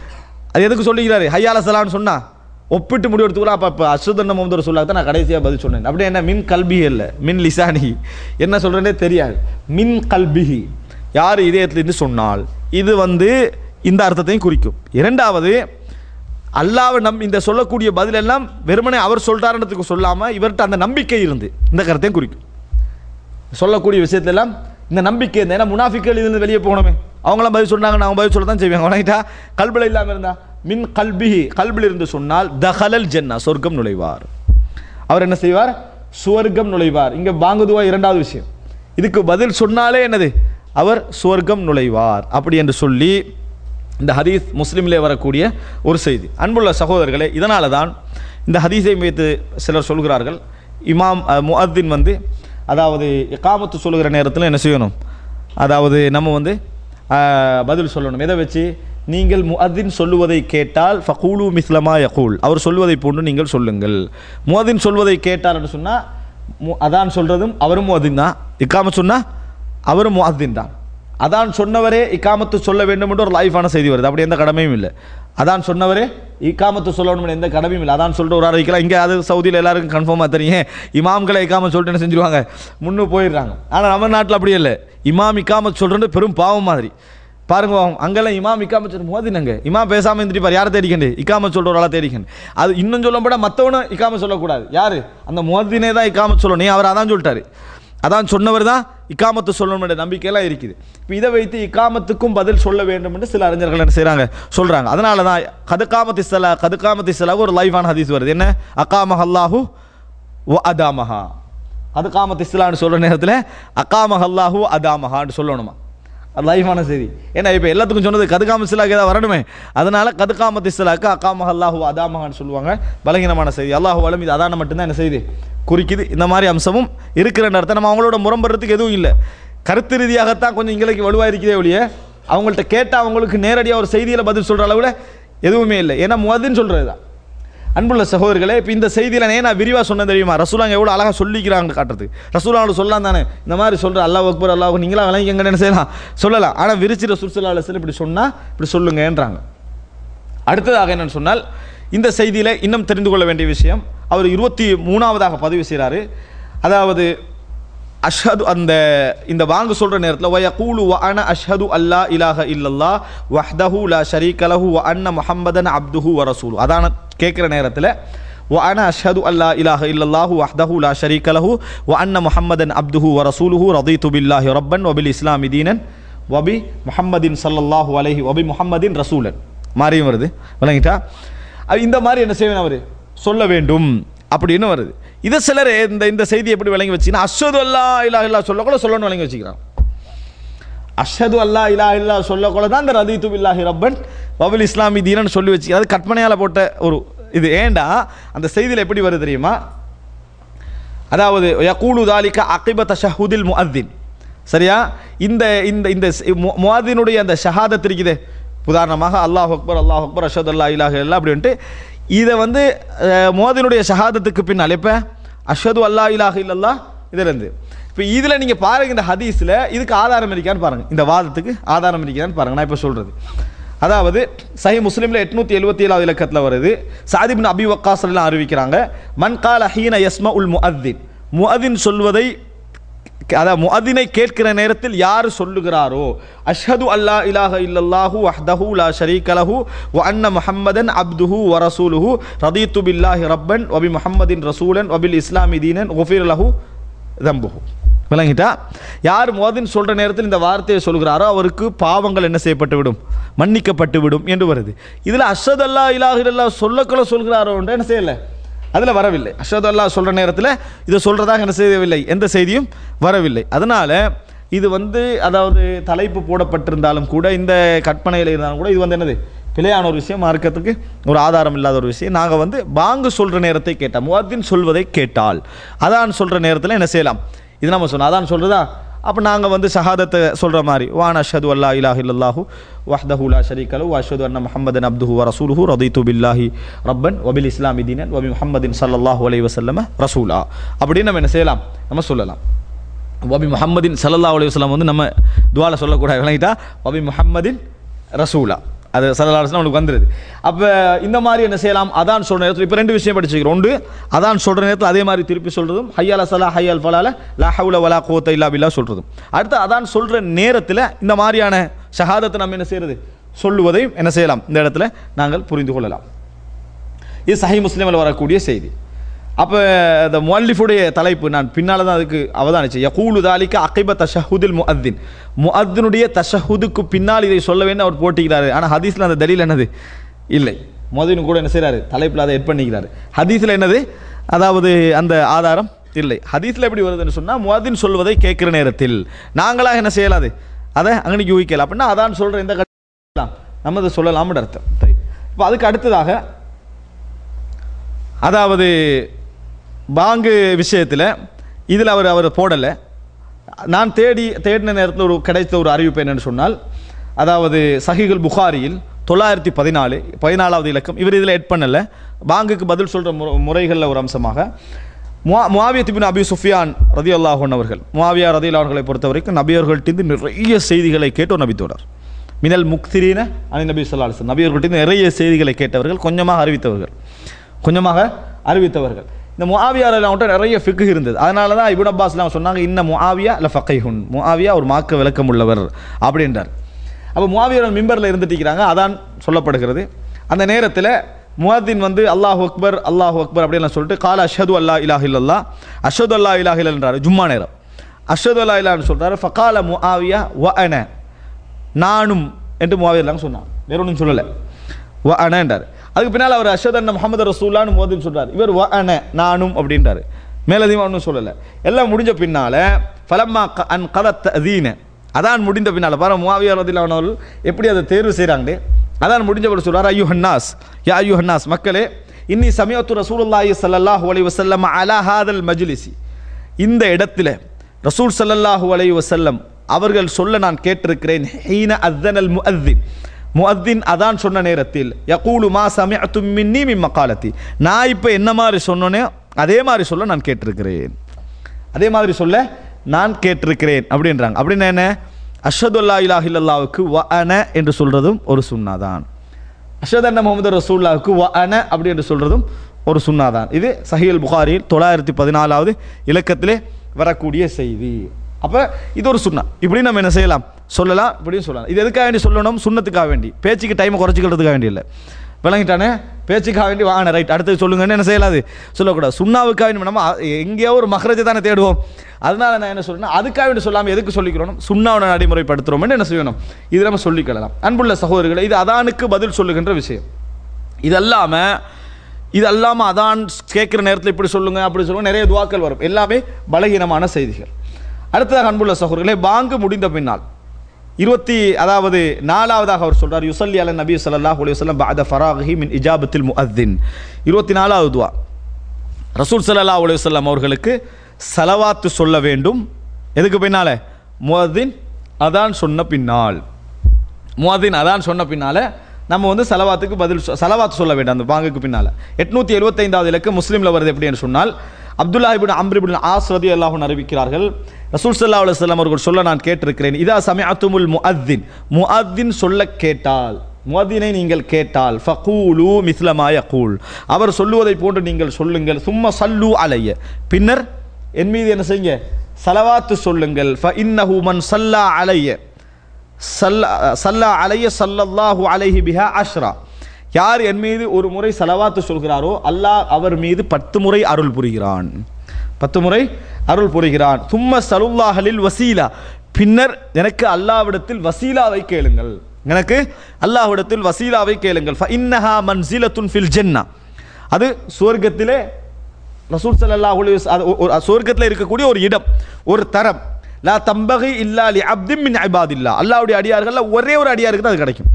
அது எதுக்கு சொல்லிக்கிறாரு ஹையால சலான்னு சொன்னா ஒப்பிட்டு முடிவெடுத்துக்கலாம் அப்போ இப்போ அசுதன் முகமது ரசூல்லாக்கு தான் நான் கடைசியாக பதில் சொன்னேன் அப்படி என்ன மின் கல்பிஹி இல்லை மின் லிசானி என்ன சொல்கிறேனே தெரியாது மின் கல்பிஹி யார் இதயத்திலிருந்து சொன்னால் இது வந்து இந்த அர்த்தத்தையும் குறிக்கும் இரண்டாவது அல்லாவை நம் இந்த சொல்லக்கூடிய பதில் எல்லாம் வெறுமனே அவர் சொல்கிறாருன்றதுக்கு சொல்லாமல் இவர்கிட்ட அந்த நம்பிக்கை இருந்து இந்த கருத்தையும் குறிக்கும் சொல்லக்கூடிய விஷயத்துல எல்லாம் இந்த நம்பிக்கை இருந்தா ஏன்னா முனாஃபிக்கள் இதிலிருந்து வெளியே போகணுமே அவங்களாம் பதில் சொன்னாங்க நான் பதில் சொல்ல தான் செய்வாங்க வணங்கிட்டா கல்பில் இல்லாமல் இருந்தா மின் கல்பிஹி கல்பில் இருந்து சொன்னால் தஹலல் ஜன்னா சொர்க்கம் நுழைவார் அவர் என்ன செய்வார் சுவர்க்கம் நுழைவார் இங்கே வாங்குதுவா இரண்டாவது விஷயம் இதுக்கு பதில் சொன்னாலே என்னது அவர் சுவர்க்கம் நுழைவார் அப்படி என்று சொல்லி இந்த ஹதீஸ் முஸ்லீமிலே வரக்கூடிய ஒரு செய்தி அன்புள்ள சகோதரர்களே இதனால தான் இந்த ஹதீஸை வைத்து சிலர் சொல்கிறார்கள் இமாம் அஹ், முஅத்தின் வந்து அதாவது இகாமத்து சொல்லுகிற நேரத்தில் என்ன செய்யணும் அதாவது நம்ம வந்து அஹ், பதில் சொல்லணும் எதை வச்சு நீங்கள் முஅத்தின் சொல்லுவதை கேட்டால் ஃபகூலு மிஸ்லமா யகூல் அவர் சொல்வதை போன்று நீங்கள் சொல்லுங்கள் முஅத்தின் சொல்வதை கேட்டார்னு சொன்னால் மு அதான் சொல்கிறதும் அவரும் முஅத்தின் தான் இக்காமத் சொன்னால் அவரும் முஅத்தின் தான் அதான் சொன்னவரே இக்காமத்து சொல்ல வேண்டும் என்று ஒரு லைஃபான செய்தி வருது அப்படி எந்த கடமையும் இல்லை அதான் சொன்னவரே இக்காமத்து சொல்லணும் எந்த கடமையும் இல்லை அதான் சொல்லிட்டு ஒரு ஆள் வைக்கலாம் இங்கே அது சவுதியில் எல்லாருக்கும் கன்ஃபார்மாக தெரியும் இமாம்களை இக்காமத் சொல்லிட்டு என்ன செஞ்சுருவாங்க முன்னு போயிடுறாங்க ஆனால் நம்ம நாட்டில் அப்படி இல்லை இமாம் இக்காமத் சொல்கிறது பெரும் பாவம் மாதிரி பாருங்க அங்கெல்லாம் இமாம் இக்காமத் சொல்ற மோதினங்க இமாம் பேசாமல் இருந்துட்டு யாரை தேடிக்கண்டு இக்காமத் சொல்கிற ஒரு ஆளை தேடிக்கண்டு அது இன்னும் சொல்லப்பட மற்றவனும் இக்காமத் சொல்லக்கூடாது யார் அந்த மோதினே தான் இக்காமத் சொல்லணும் நீ அவர் அதான் சொல்லிட்டாரு அதான் சொன்னவர் தான் இக்காமத்து சொல்லணும்ன்ற நம்பிக்கையெல்லாம் இருக்குது இப்போ இதை வைத்து இக்காமத்துக்கும் பதில் சொல்ல வேண்டும் என்று சில அறிஞர்கள் என்ன செய்கிறாங்க சொல்கிறாங்க அதனால தான் கதுக்காமத் இஸ்லா கதுக்காமத் இஸ்லாவுக்கு ஒரு லைவான ஹதீஸ் வருது என்ன அக்காமஹ் அல்லாஹு ஒ அதாமஹா அதுக்காமத் இஸ்லான்னு சொல்கிற நேரத்தில் அக்காமஹ் அல்லாஹு அதாமஹான்னு சொல்லணுமா அது லைஃபான செய்தி ஏன்னா இப்போ எல்லாத்துக்கும் சொன்னது கதுகாம இஸ்லாக்கு ஏதாவது வரணுமே அதனால கதுகாமத் இஸ்லாக்கு அக்காமஹ் அல்லாஹு அதாமஹான்னு சொல்லுவாங்க பலகீனமான செய்தி அல்லாஹு வலம் இது அதான மட்டும்தான் என்ன செய்யுது குறிக்குது இந்த மாதிரி அம்சமும் இருக்கிற அர்த்தம் நம்ம அவங்களோட முரம்படுறதுக்கு எதுவும் இல்லை கருத்து ரீதியாகத்தான் கொஞ்சம் இங்களுக்கு வலுவாக இருக்கிறதே ஒழிய அவங்கள்ட்ட கேட்டால் அவங்களுக்கு நேரடியாக ஒரு செய்தியில் பதில் சொல்கிற அளவில் எதுவுமே இல்லை ஏன்னா முவதின்னு சொல்கிறது தான் அன்புள்ள சகோதரர்களே இப்போ இந்த செய்தியில் ஏன் நான் விரிவாக சொன்னேன் தெரியுமா ரசூலாங்க எவ்வளோ அழகாக சொல்லிக்கிறாங்க காட்டுறது ரசூலாவோட சொல்லலாம் தானே இந்த மாதிரி சொல்கிற அல்லாஹ் அக்பர் அல்லாஹ் நீங்களா விளங்கிக்கங்கன்னு என்ன செய்யலாம் சொல்லலாம் ஆனால் விரிச்சிட சுற்றுலா சில இப்படி சொன்னால் இப்படி சொல்லுங்கன்றாங்க அடுத்ததாக என்னன்னு சொன்னால் இந்த செய்தியில் இன்னும் தெரிந்து கொள்ள வேண்டிய விஷயம் அவர் இருபத்தி மூணாவதாக பதிவு செய்கிறாரு அதாவது அஷ்ஹது அந்த இந்த வாங்க சொல்கிற நேரத்தில் வய கூலு வ அன அஷ்ஹது அல்லா இலாஹ இல்லல்லா வஹ்தஹு லா ஷரீக லஹு வ அன்ன முஹம்மதன் அப்துஹு வ ரசூலு அதான கேட்குற நேரத்தில் வ அன அஷ்ஹது அல்லா இலாஹ இல்லல்லாஹு வஹ்தஹு லா ஷரீக லஹு வ அன்ன முஹம்மதன் அப்துஹு வ ரசூலுஹு ரதீது பில்லாஹி ரப்பன் வபில் இஸ்லாமி தீனன் வபி முஹம்மதின் ஸல்லல்லாஹு அலைஹி வபி முஹம்மதின் ரசூலன் மாறியும் வருது விளங்கிட்டா அது இந்த மாதிரி என்ன செய்வேன் அவர் சொல்ல வேண்டும் அப்படின்னு வருது இதை சிலர் இந்த இந்த செய்தி எப்படி விளங்கி வச்சுன்னா அஸ்வது அல்லா இல்லா இல்லா சொல்லக்கூட சொல்லணும்னு விளங்கி வச்சுக்கிறான் அஷது அல்லா இல்லா இல்லா சொல்லக்கூட தான் இந்த ரதீத்து பில்லாஹி ரப்பன் வபுல் இஸ்லாமி தீனன்னு சொல்லி வச்சு அது கற்பனையால் போட்ட ஒரு இது ஏண்டா அந்த செய்தியில் எப்படி வருது தெரியுமா அதாவது யகூலு தாலிக அகிப தஷஹுதில் முஅத்தின் சரியா இந்த இந்த இந்த முஅத்தினுடைய அந்த ஷஹாதத் இருக்குதே உதாரணமாக அல்லாஹ் அக்பர் அல்லாஹ் அக்பர் அஷத் அல்லா இலாஹ இல்லா அப்படின்ட்டு இதை வந்து அஹ், முஅத்தினுடைய ஷஹாதத்துக்கு பின்னால் எப்போ அஷது அல்லா இலாஹ இல்லல்லா இதிலிருந்து இப்போ இதில் நீங்கள் பாருங்க இந்த ஹதீஸில் இதுக்கு ஆதாரம் இருக்கான்னு பாருங்க இந்த வாதத்துக்கு ஆதாரம் இருக்கான்னு பாருங்க நான் இப்போ சொல்கிறது அதாவது சஹி முஸ்லீமில் எட்நூற்றி எழுபத்தி ஏழாவது இலக்கத்தில் வருது சாதிபின் அபி வக்காஸ் எல்லாம் அறிவிக்கிறாங்க மன்கால ஹீன யஸ்மா உல் முஅத்தின் முஅதின் சொல்வதை அதாவது முஅதினை கேட்கிற நேரத்தில் யார் சொல்லுகிறாரோ அஷ்ஹது அல்லா இலாஹ இல்லல்லாஹு வஹ்தஹு லா ஷரீக லஹு வ அன்ன முஹம்மதன் அப்துஹு வ ரசூலுஹு ரதீத்து பில்லாஹி ரப்பன் வபி முஹம்மதின் ரசூலன் வபில் இஸ்லாமி தீனன் ஒஃபீர் லஹு தம்புஹு விளங்கிட்டா யார் முஅதின் சொல்ற நேரத்தில் இந்த வார்த்தையை சொல்கிறாரோ அவருக்கு பாவங்கள் என்ன செய்யப்பட்டு விடும் மன்னிக்கப்பட்டு விடும் என்று வருது இதில் அஷ்ஹது அல்லா இலாஹ இல்லல்லாஹ் சொல்லக்குள்ள சொல்கிறாரோ என்ன செய்யலை அதில் வரவில்லை அஷது அல்லா சொல்கிற நேரத்தில் இதை சொல்கிறதாக என்ன செய்யவில்லை எந்த செய்தியும் வரவில்லை அதனால் இது வந்து அதாவது தலைப்பு போடப்பட்டிருந்தாலும் கூட இந்த கற்பனையில் இருந்தாலும் கூட இது வந்து என்னது பிழையான ஒரு விஷயம் மார்க்கத்துக்கு ஒரு ஆதாரம் இல்லாத ஒரு விஷயம் நாங்கள் வந்து பாங்கு சொல்கிற நேரத்தை கேட்டால் முவாத்தின் சொல்வதை கேட்டால் அதான் சொல்கிற நேரத்தில் என்ன செய்யலாம் இது நம்ம சொன்னோம் அதான் சொல்கிறதா அப்போ நாங்கள் வந்து ஷஹாதத்தை சொல்கிற மாதிரி வான் அஷது அல்லா இலாஹ் இல்லல்லாஹு வஹ்தஹு லா ஷரீகலு வஷது அன்ன முஹம்மதன் அப்துஹு வ ரசூலுஹு ரதீத்து பில்லாஹி ரப்பன் வபில் இஸ்லாமி தீனன் வபி முஹம்மதின் ஸல்லல்லாஹு அலைஹி வஸல்லம ரசூலா அப்படின்னு நம்ம என்ன செய்யலாம் நம்ம சொல்லலாம் வபி முஹம்மதின் ஸல்லல்லாஹு அலைஹி வஸல்லம் வந்து நம்ம துவால சொல்லக்கூடாது விளங்கிட்டா வபி முஹம்மதின் ரசூலா அது சரலாசனம் நம்மளுக்கு வந்துடுது அப்போ இந்த மாதிரி என்ன செய்யலாம் அதான் சொல்கிற நேரத்தில் இப்போ ரெண்டு விஷயம் படிச்சுக்கிறோம் ஒன்று அதான் சொல்கிற நேரத்தில் அதே மாதிரி திருப்பி சொல்கிறதும் ஹையால சலா ஹையால் ஃபலால லா ஹவுல வலா கோத்த இல்லா பில்லா சொல்கிறதும் அடுத்து அதான் சொல்கிற நேரத்தில் இந்த மாதிரியான ஷஹாதத்தை நம்ம என்ன செய்கிறது சொல்லுவதையும் என்ன செய்யலாம் இந்த இடத்துல நாங்கள் புரிந்து கொள்ளலாம் இது சஹி முஸ்லீமில் வரக்கூடிய செய்தி அப்போ இந்த முல்லிஃபுடைய தலைப்பு நான் பின்னால் தான் அதுக்கு அவதானிச்சேன் யகூலு தாலிக்க அகைப தஷஹுதில் முஅத்தின் முஅத்தினுடைய தஷஹுதுக்கு பின்னால் இதை சொல்ல வேண்டும் அவர் போட்டிக்கிறாரு ஆனால் ஹதீஸில் அந்த தலீல் என்னது இல்லை முஅத்தின் கூட என்ன செய்கிறாரு தலைப்பில் அதை எட் பண்ணிக்கிறாரு ஹதீஸில் என்னது அதாவது அந்த ஆதாரம் இல்லை ஹதீஸில் எப்படி வருதுன்னு சொன்னால் முஅத்தின் சொல்வதை கேட்குற நேரத்தில் நாங்களாக என்ன செய்யலாது அதை அங்கனைக்கு ஊகிக்கலாம் அப்படின்னா அதான் சொல்கிற இந்த கட்டலாம் நம்ம அதை சொல்லலாம்னு அர்த்தம் சரி இப்போ அதுக்கு அடுத்ததாக அதாவது பாங்கு விஷயத்தில் இதில் அவர் அவர் போடலை நான் தேடி தேடின நேரத்தில் ஒரு கிடைத்த ஒரு அறிவிப்பு என்னன்னு சொன்னால் அதாவது சஹிகுல் புகாரியில் தொள்ளாயிரத்தி பதினாலு பதினாலாவது இலக்கம் இவர் இதில் எட் பண்ணலை பாங்குக்கு பதில் சொல்கிற முறை முறைகளில் ஒரு அம்சமாக முவா முவாவிய திபின் அபி சுஃபியான் ரதி அல்லாஹன் அவர்கள் முவாவியா ரதி அவர்களை பொறுத்த வரைக்கும் நபியர்கள்ட்டிருந்து நிறைய செய்திகளை கேட்டு ஒரு நபி தோடர் மினல் முக்திரீன அனி நபி சொல்லா அலிஸ்லாம் நபியர்கள்ட்டிருந்து நிறைய செய்திகளை கேட்டவர்கள் கொஞ்சமாக அறிவித்தவர்கள் கொஞ்சமாக அறிவித்தவர்கள் இந்த முஆவியார் அவன்கிட்ட நிறைய ஃபிக்கு இருந்தது அதனால தான் இபுன் அப்பாஸ்லாம் சொன்னாங்க இன்ன முஆவியா இல்லை ஃபக்கைஹுன் முஆவியா ஒரு மாக்க விளக்கம் உள்ளவர் அப்படின்றார் அப்போ முஆவியார் மிம்பரில் இருந்துட்டிருக்கிறாங்க அதான் சொல்லப்படுகிறது அந்த நேரத்தில் முவாத்தின் வந்து அல்லாஹ் அக்பர் அல்லாஹ் அக்பர் அப்படின்னு சொல்லிட்டு கால அஷது அல்லா இலாஹ் இல்லல்லா அஷது அல்லா இலாஹ் இல்லன்றாரு ஜும்மா நேரம் அஷது அல்லா இலான்னு சொல்கிறாரு ஃபகால முஆவியா வ அன நானும் என்று முவாவியர்லாம் சொன்னார் வேற ஒன்றும் சொல்லலை வ அனன்றார் அதுக்கு பின்னால் அவர் அஷத் அண்ணன் முகமது ரசூல்லான்னு மோதின்னு சொல்றார் இவர் வ அன நானும் அப்படின்றாரு மேலதிகமாக ஒன்றும் சொல்லலை எல்லாம் முடிஞ்ச பின்னால் ஃபலம்மா க அன் கதத் அதீன அதான் முடிந்த பின்னால் பாரு முவாவியா ரதில்லான் அவர்கள் எப்படி அதை தேர்வு செய்கிறாங்களே அதான் முடிஞ்சவர் சொல்றார் ஐயோ ஹன்னாஸ் யா ஐயோ ஹன்னாஸ் மக்களே இன்னி சமயத்து ரசூலுல்லாஹி ஸல்லல்லாஹு அலைஹி வஸல்லம் அலா ஹாதல் மஜ்லிசி இந்த இடத்துல ரசூல் ஸல்லல்லாஹு அலைஹி வஸல்லம் அவர்கள் சொல்ல நான் கேட்டிருக்கிறேன் ஹீன அஸ்ஸனல் முஅத்தின் முஅத்தின் அதான் சொன்ன நேரத்தில் யகூலு மா சமிஅத்து மின்னி மின் மகாலத்தி நான் இப்போ என்ன மாதிரி சொன்னோனே அதே மாதிரி சொல்ல நான் கேட்டிருக்கிறேன் அதே மாதிரி சொல்ல நான் கேட்டிருக்கிறேன் அப்படின்றாங்க அப்படின்னா என்ன அஷது அல்லா இலாஹ் இல்லல்லாவுக்கு வ அன என்று சொல்கிறதும் ஒரு சுண்ணாதான் அஷத் அண்ண முகமது ரசூல்லாவுக்கு வ அன அப்படி என்று சொல்கிறதும் ஒரு சுண்ணாதான் இது சஹியல் புகாரியில் தொள்ளாயிரத்தி பதினாலாவது இலக்கத்திலே வரக்கூடிய செய்தி அப்போ இது ஒரு சுண்ணா இப்படி நம்ம என்ன செய்யலாம் சொல்லலாம் இப்படியும் சொல்லலாம் இது எதுக்காக வேண்டி சொல்லணும் சுண்ணத்துக்காக வேண்டி பேச்சுக்கு டைமை குறைச்சிக்கிறதுக்காக வேண்டி இல்லை விளங்கிட்டானே பேச்சுக்காக வேண்டி வாங்க ரைட் அடுத்தது சொல்லுங்கன்னு என்ன செய்யலாது சொல்லக்கூடாது சுண்ணாவுக்காக வேண்டி நம்ம அ- எங்கேயோ ஒரு மகரஜை தானே தேடுவோம் அதனால நான் என்ன சொல்றேன்னா அதுக்காக வேண்டி சொல்லாமல் எதுக்கு சொல்லிக்கிறோம் சுண்ணாவை நடைமுறைப்படுத்துகிறோம்னு என்ன செய்யணும் இது நம்ம சொல்லிக்கலாம் அன்புள்ள சகோதரர்களை இது அதானுக்கு பதில் சொல்லுகின்ற விஷயம் இது அல்லாமல் இது அல்லாமல் அதான் கேட்குற நேரத்தில் இப்படி சொல்லுங்க அப்படி சொல்லுங்க நிறைய துவாக்கள் வரும் எல்லாமே பலகீனமான செய்திகள் அடுத்ததாக அன்புள்ள சகோதரர்களே பாங்கு முடிந்த பின்னால் இருபத்தி அதாவது நாலாவதாக அவர் சொல்றார் யுசல்லி அல நபி ஸல்லல்லாஹு அலைஹி வஸல்லம் பஅத ஃபராகிஹி மின் இஜாபத்தில் முஅத்தின் இருபத்தி நாலாவது துவா ரசூல் ஸல்லல்லாஹு அலைஹி வஸல்லம் அவர்களுக்கு சலவாத்து சொல்ல வேண்டும் எதுக்கு பின்னால முஅத்தின் அதான் சொன்ன பின்னால் முஅத்தின் அதான் சொன்ன பின்னால நம்ம வந்து சலவாத்துக்கு பதில் சொ- சலவாத் சொல்ல வேண்டும் அந்த பாங்குக்கு பின்னால் எட்நூற்றி எழுபத்தைந்தாவது இலக்கு முஸ்லீமில் வருது எப்படி என்று சொன்னால் அப்துல்லா இபின் அம்ரிபின் ஆஸ் ரதி அல்லாஹுன் அறிவிக்கிறார்கள் ரசூல் சல்லா அலுவலம் அவர்கள் சொல்ல நான் கேட்டிருக்கிறேன் இதா சமயத்துமுல் முஅத்தின் முஅத்தின் சொல்ல கேட்டால் முஅத்தினை நீங்கள் கேட்டால் ஃபகூலு மிஸ்லமா யகூல் அவர் சொல்லுவதை போன்று நீங்கள் சொல்லுங்கள் சும்மா சல்லு அலைய பின்னர் என் மீது என்ன செய்யுங்க சலவாத்து சொல்லுங்கள் ஃப இன்னஹு மன் சல்லா அலைய சல்லா சல்லா அலைய சல்லல்லாஹு அலைஹி பிஹா அஷ்ரா யார் என் மீது ஒரு முறை சலவாத்து சொல்கிறாரோ அல்லாஹ் அவர் மீது பத்து முறை அருள் புரிகிறான் பத்து முறை அருள் புரிகிறான் தும்ம சலுல்லாஹலில் வசீலா பின்னர் எனக்கு அல்லாவிடத்தில் வசீலாவை கேளுங்கள் எனக்கு அல்லாஹ்விடத்தில் வசீலாவை கேளுங்கள் ஃப இன்னஹா மன்சிலத்துன் ஃபில் ஜென்னா அது சுவர்க்கத்திலே ரசூல் ஸல்லல்லாஹு அலைஹி வஸல்லம் அது ஒரு சொர்க்கத்தில் இருக்கக்கூடிய ஒரு இடம் ஒரு தரம் லா தம்பகி இல்லா லி அப்தின் மின் இபாதில்லா அல்லாஹ்வுடைய அடியார்கள்ல ஒரே ஒரு அடியாருக்கு தான் அது கிடைக்கும்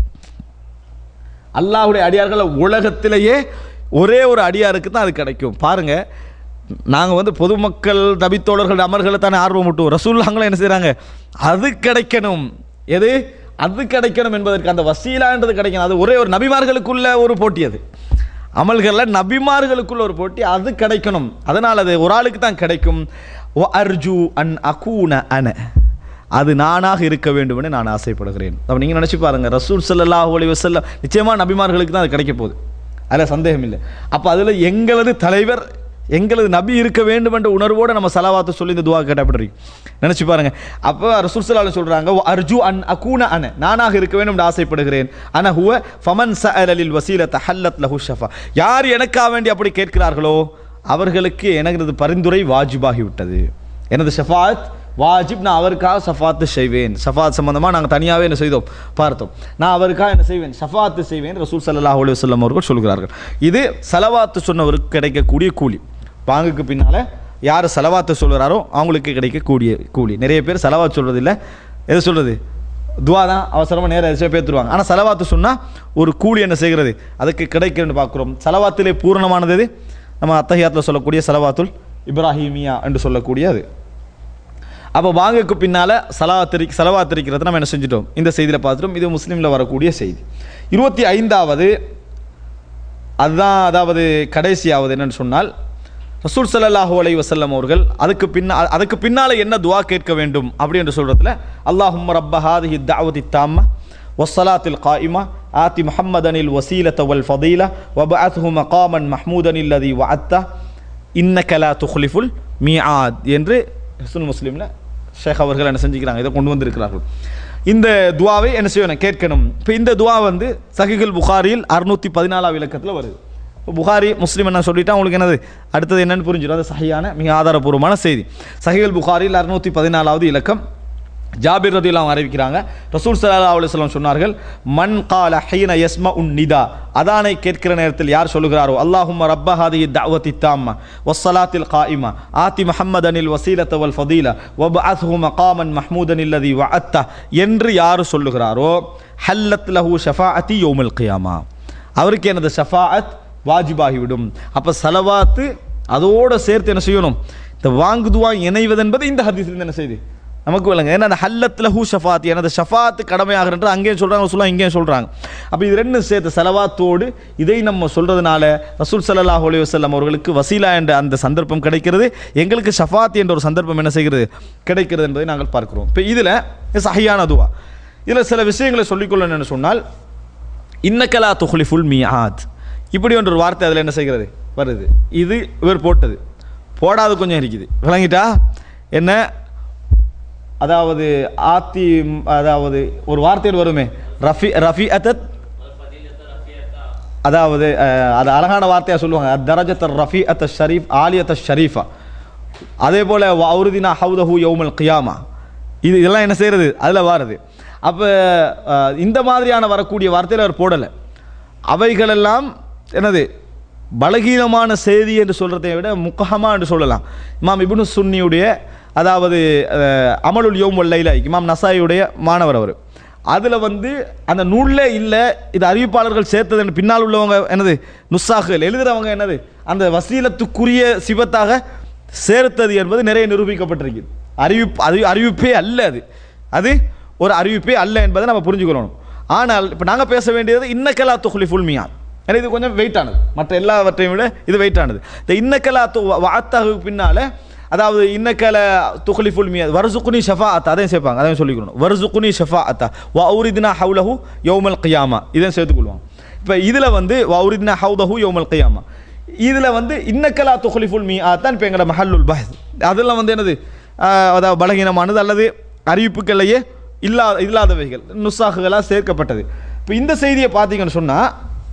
அல்லாஹ்வுடைய அடியார்கள்ல உலகத்திலேயே ஒரே ஒரு அடியாருக்கு தான் அது கிடைக்கும் பாருங்க நாங்கள் வந்து பொதுமக்கள் தபித்தோழர்கள் அமர்களை தானே ஆர்வம் விட்டுவோம் ரசூல்லாங்களும் என்ன செய்கிறாங்க அது கிடைக்கணும் எது அது கிடைக்கணும் என்பதற்கு அந்த வசீலான்றது கிடைக்கணும் அது ஒரே ஒரு நபிமார்களுக்குள்ள ஒரு போட்டி அது அமல்களில் நபிமார்களுக்குள்ள ஒரு போட்டி அது கிடைக்கணும் அதனால் அது ஒரு ஆளுக்கு தான் கிடைக்கும் ஒ அர்ஜு அன் அகூன அன அது நானாக இருக்க வேண்டும் என்று நான் ஆசைப்படுகிறேன் அப்போ நீங்கள் நினச்சி பாருங்கள் ரசூல் ஸல்லல்லாஹு அலைஹி வஸல்லம் நிச்சயமாக நபிமார்களுக்கு தான் அது கிடைக்க போகுது அதில் சந்தேகம் இல்லை அப்போ அதில் எங்களது தலைவர் எங்களது நபி இருக்க வேண்டும் என்ற உணர்வோடு நம்ம சலவாத்து சொல்லி இந்த துவா கேட்டப்படுறீங்க நினச்சி பாருங்க அப்போ ரசூல் ஸல்லல்லாஹு சொல்கிறாங்க அர்ஜு அன் அகூன அன நானாக இருக்க வேண்டும் என்று ஆசைப்படுகிறேன் அன ஹுவ ஃபமன் சஅலலில் வசீல தஹல்லத் லஹு ஷஃபா யார் எனக்காக வேண்டி அப்படி கேட்கிறார்களோ அவர்களுக்கு எனது பரிந்துரை வாஜிபாகி விட்டது எனது ஷஃபாத் வாஜிப் நான் அவருக்காக சஃபாத்து செய்வேன் சஃபாத் சம்பந்தமாக நாங்கள் தனியாகவே என்ன செய்தோம் பார்த்தோம் நான் அவருக்காக என்ன செய்வேன் சஃபாத்து செய்வேன் ரசூல் ஸல்லல்லாஹு அலைஹி வஸல்லம் அவர்கள் சொல்கிறார்கள் இது சலவாத்து சொன்னவருக்கு கிடைக்கக்கூடிய கூலி பாங்குக்கு பின்னால் யார் சலவாத்து சொல்கிறாரோ அவங்களுக்கு கிடைக்கக்கூடிய கூலி நிறைய பேர் சலவாத் சொல்றதில்ல எது சொல்கிறது துவா தான் அவசரமாக நேரம் எதிர்த்து பேத்துருவாங்க ஆனால் சலவாத்து சொன்னால் ஒரு கூலி என்ன செய்கிறது அதுக்கு கிடைக்கிறன்னு பார்க்குறோம் சலவாத்திலே பூரணமானது எது நம்ம அத்தஹியாத்தில் சொல்லக்கூடிய சலவாத்துல் இப்ராஹிமியா என்று சொல்லக்கூடிய அது அப்போ வாங்குக்கு பின்னால் சலாத்திரி செலவாத்திரிக்கிறது நம்ம என்ன செஞ்சிட்டோம் இந்த செய்தியில் பார்த்துட்டோம் இது முஸ்லீமில் வரக்கூடிய செய்தி இருபத்தி ஐந்தாவது அதுதான் அதாவது கடைசியாவது என்னன்னு சொன்னால் ரசூல் ஸல்லல்லாஹு அலைஹி வஸல்லம் அவர்கள் அதுக்கு பின்னா அதுக்கு பின்னால் என்ன துவா கேட்க வேண்டும் அப்படி என்று சொல்கிறதுல அல்லாஹும் ரப்ப ஹாதிஹி தாவதி தாம்ம والصلاة القائمة آت محمدا الوسيلة والفضيلة وبعثه مقاما محمودا الذي وعدته இன்னக்க லா துஹ்லிஃபுல் மீஆத் என்று ஹிஸ்னுல் முஸ்லீமில் ஷேக் அவர்கள் என்ன செஞ்சுக்கிறாங்க இதை கொண்டு வந்திருக்கிறார்கள் இந்த துவாவை என்ன செய்யணும் கேட்கணும் இப்போ இந்த துவா வந்து சஹிகுல் புகாரியில் அறுநூற்றி பதினாலாவது இலக்கத்தில் வருது இப்போ புகாரி முஸ்லீம் என்ன சொல்லிட்டா உங்களுக்கு என்னது அடுத்தது என்னன்னு புரிஞ்சிடும் அது சஹியான மிக ஆதாரபூர்வமான செய்தி சஹிகுல் புகாரியில் அறுநூற்றி பதினாலாவது இலக்கம் ஜாபிர் ரதிலாம் அறிவிக்கிறாங்க ரசூல் சல்லா அலுவலம் சொன்னார்கள் மன் கால ஹீன யஸ்ம உன் நிதா அதானை கேட்கிற நேரத்தில் யார் சொல்லுகிறாரோ அல்லாஹும் ரப்ப ஹாதி தஅவத்தி தாம்ம வஸ்ஸலாத்தில் காயிமா ஆதி முஹம்மதனில் வசீலத்த வல் ஃபதீல வபஅத்ஹு மகாமன் மஹ்மூதன் இல்லதி வஅத்த என்று யார் சொல்லுகிறாரோ ஹல்லத் லஹு ஷஃபாஅத்தி யௌமல் கியாமா அவருக்கு எனது ஷஃபாஅத் வாஜிபாகிவிடும் அப்போ சலவாத்து அதோடு சேர்த்து என்ன செய்யணும் இந்த வாங்குதுவா இணைவது என்பது இந்த ஹதீஸில் என்ன செய்யுது நமக்கு விளங்க ஏன்னா அந்த ஹல்லத்தில் ஹூ ஷஃபாத் எனது ஷஃபாத்து கடமையாகிறன்ற அங்கேயும் சொல்கிறாங்க சொல்லுவாங்க இங்கேயும் சொல்கிறாங்க அப்போ இது ரெண்டும் சேர்த்து செலவாத்தோடு இதை நம்ம சொல்கிறதுனால ரசூல் ஸல்லல்லாஹு அலைஹி வஸல்லம் அவர்களுக்கு வசீலா என்ற அந்த சந்தர்ப்பம் கிடைக்கிறது எங்களுக்கு ஷஃபாத் என்ற ஒரு சந்தர்ப்பம் என்ன செய்கிறது கிடைக்கிறது என்பதை நாங்கள் பார்க்கிறோம் இப்போ இதில் சஹியான துவா இதில் சில விஷயங்களை சொல்லிக்கொள்ளணும்னு சொன்னால் இன்னக்கலா துஹ்லிஃபுல் மியாத் இப்படி ஒன்று ஒரு வார்த்தை அதில் என்ன செய்கிறது வருது இது இவர் போட்டது போடாது கொஞ்சம் இருக்குது விளங்கிட்டா என்ன அதாவது ஆத்தி அதாவது ஒரு வார்த்தையில் வருமே ரஃபி ரஃபி அத்தத் அதாவது அஹ், அது அழகான வார்த்தையாக சொல்லுவாங்க தரஜத் ரஃபி அத்த ஷரீஃப் ஆலியத்த ஷரீஃபா அதே போல் அவுருதினா ஹவுதஹு யௌமல் கியாமா இது இதெல்லாம் என்ன செய்கிறது அதில் வாருது அப்போ இந்த மாதிரியான வரக்கூடிய வார்த்தையில் அவர் போடலை அவைகளெல்லாம் என்னது பலகீனமான செய்தி என்று சொல்கிறதை விட முக்கஹமா என்று சொல்லலாம் இமாம் இப்னு சுன்னியுடைய அதாவது அஹ், அமலுல் யோம் வல்லைல இமாம் நசாயியுடைய மாணவர் அவர் அதில் வந்து அந்த நூலில் இல்லை இது அறிவிப்பாளர்கள் சேர்த்தது பின்னால் உள்ளவங்க என்னது நுஸ்ஸாகுகள் எழுதுகிறவங்க என்னது அந்த வசீலத்துக்குரிய சிவத்தாக சேர்த்தது என்பது நிறைய நிரூபிக்கப்பட்டிருக்குது அறிவிப்பு அறி அறிவிப்பே அல்ல அது அது ஒரு அறிவிப்பே அல்ல என்பதை நம்ம புரிஞ்சுக்கொள்ளணும் ஆனால் இப்போ நாங்கள் பேச வேண்டியது இன்னக்கலா துஹ்லிஃபுல் மியான் ஏன்னா இது கொஞ்சம் வெயிட்டானது மற்ற எல்லாவற்றையும் விட இது வெயிட்டானது இந்த இன்னக்கலா து வாத்தகு பின்னால் அதாவது இன்னக்கல துஹ்லிஃபுல் மியான் வருசுக்குனி ஷஃபா அத்தா அதையும் சேர்ப்பாங்க அதையும் சொல்லிக்கணும் வருசுக்குனி ஷஃபா அத்தா வ உரிதினா ஹவுலஹு யௌமல் கியாமா இதையும் சேர்த்துக்கொள்வாங்க இப்போ இதில் வந்து வ உரிதினா ஹவுதஹு யௌமல் கியாமா இதில் வந்து இன்னக்கலா துஹ்லிஃபுல் மீ தான் இப்போ எங்களோட மஹல்லுல் பஹ் அதெல்லாம் வந்து என்னது ஆஹ் அதாவது பலகீனமானது அல்லது அறிவிப்புகளையே இல்லா இல்லாதவைகள் நுசாகுகளாக சேர்க்கப்பட்டது இப்போ இந்த செய்தியை பார்த்தீங்கன்னு சொன்னால்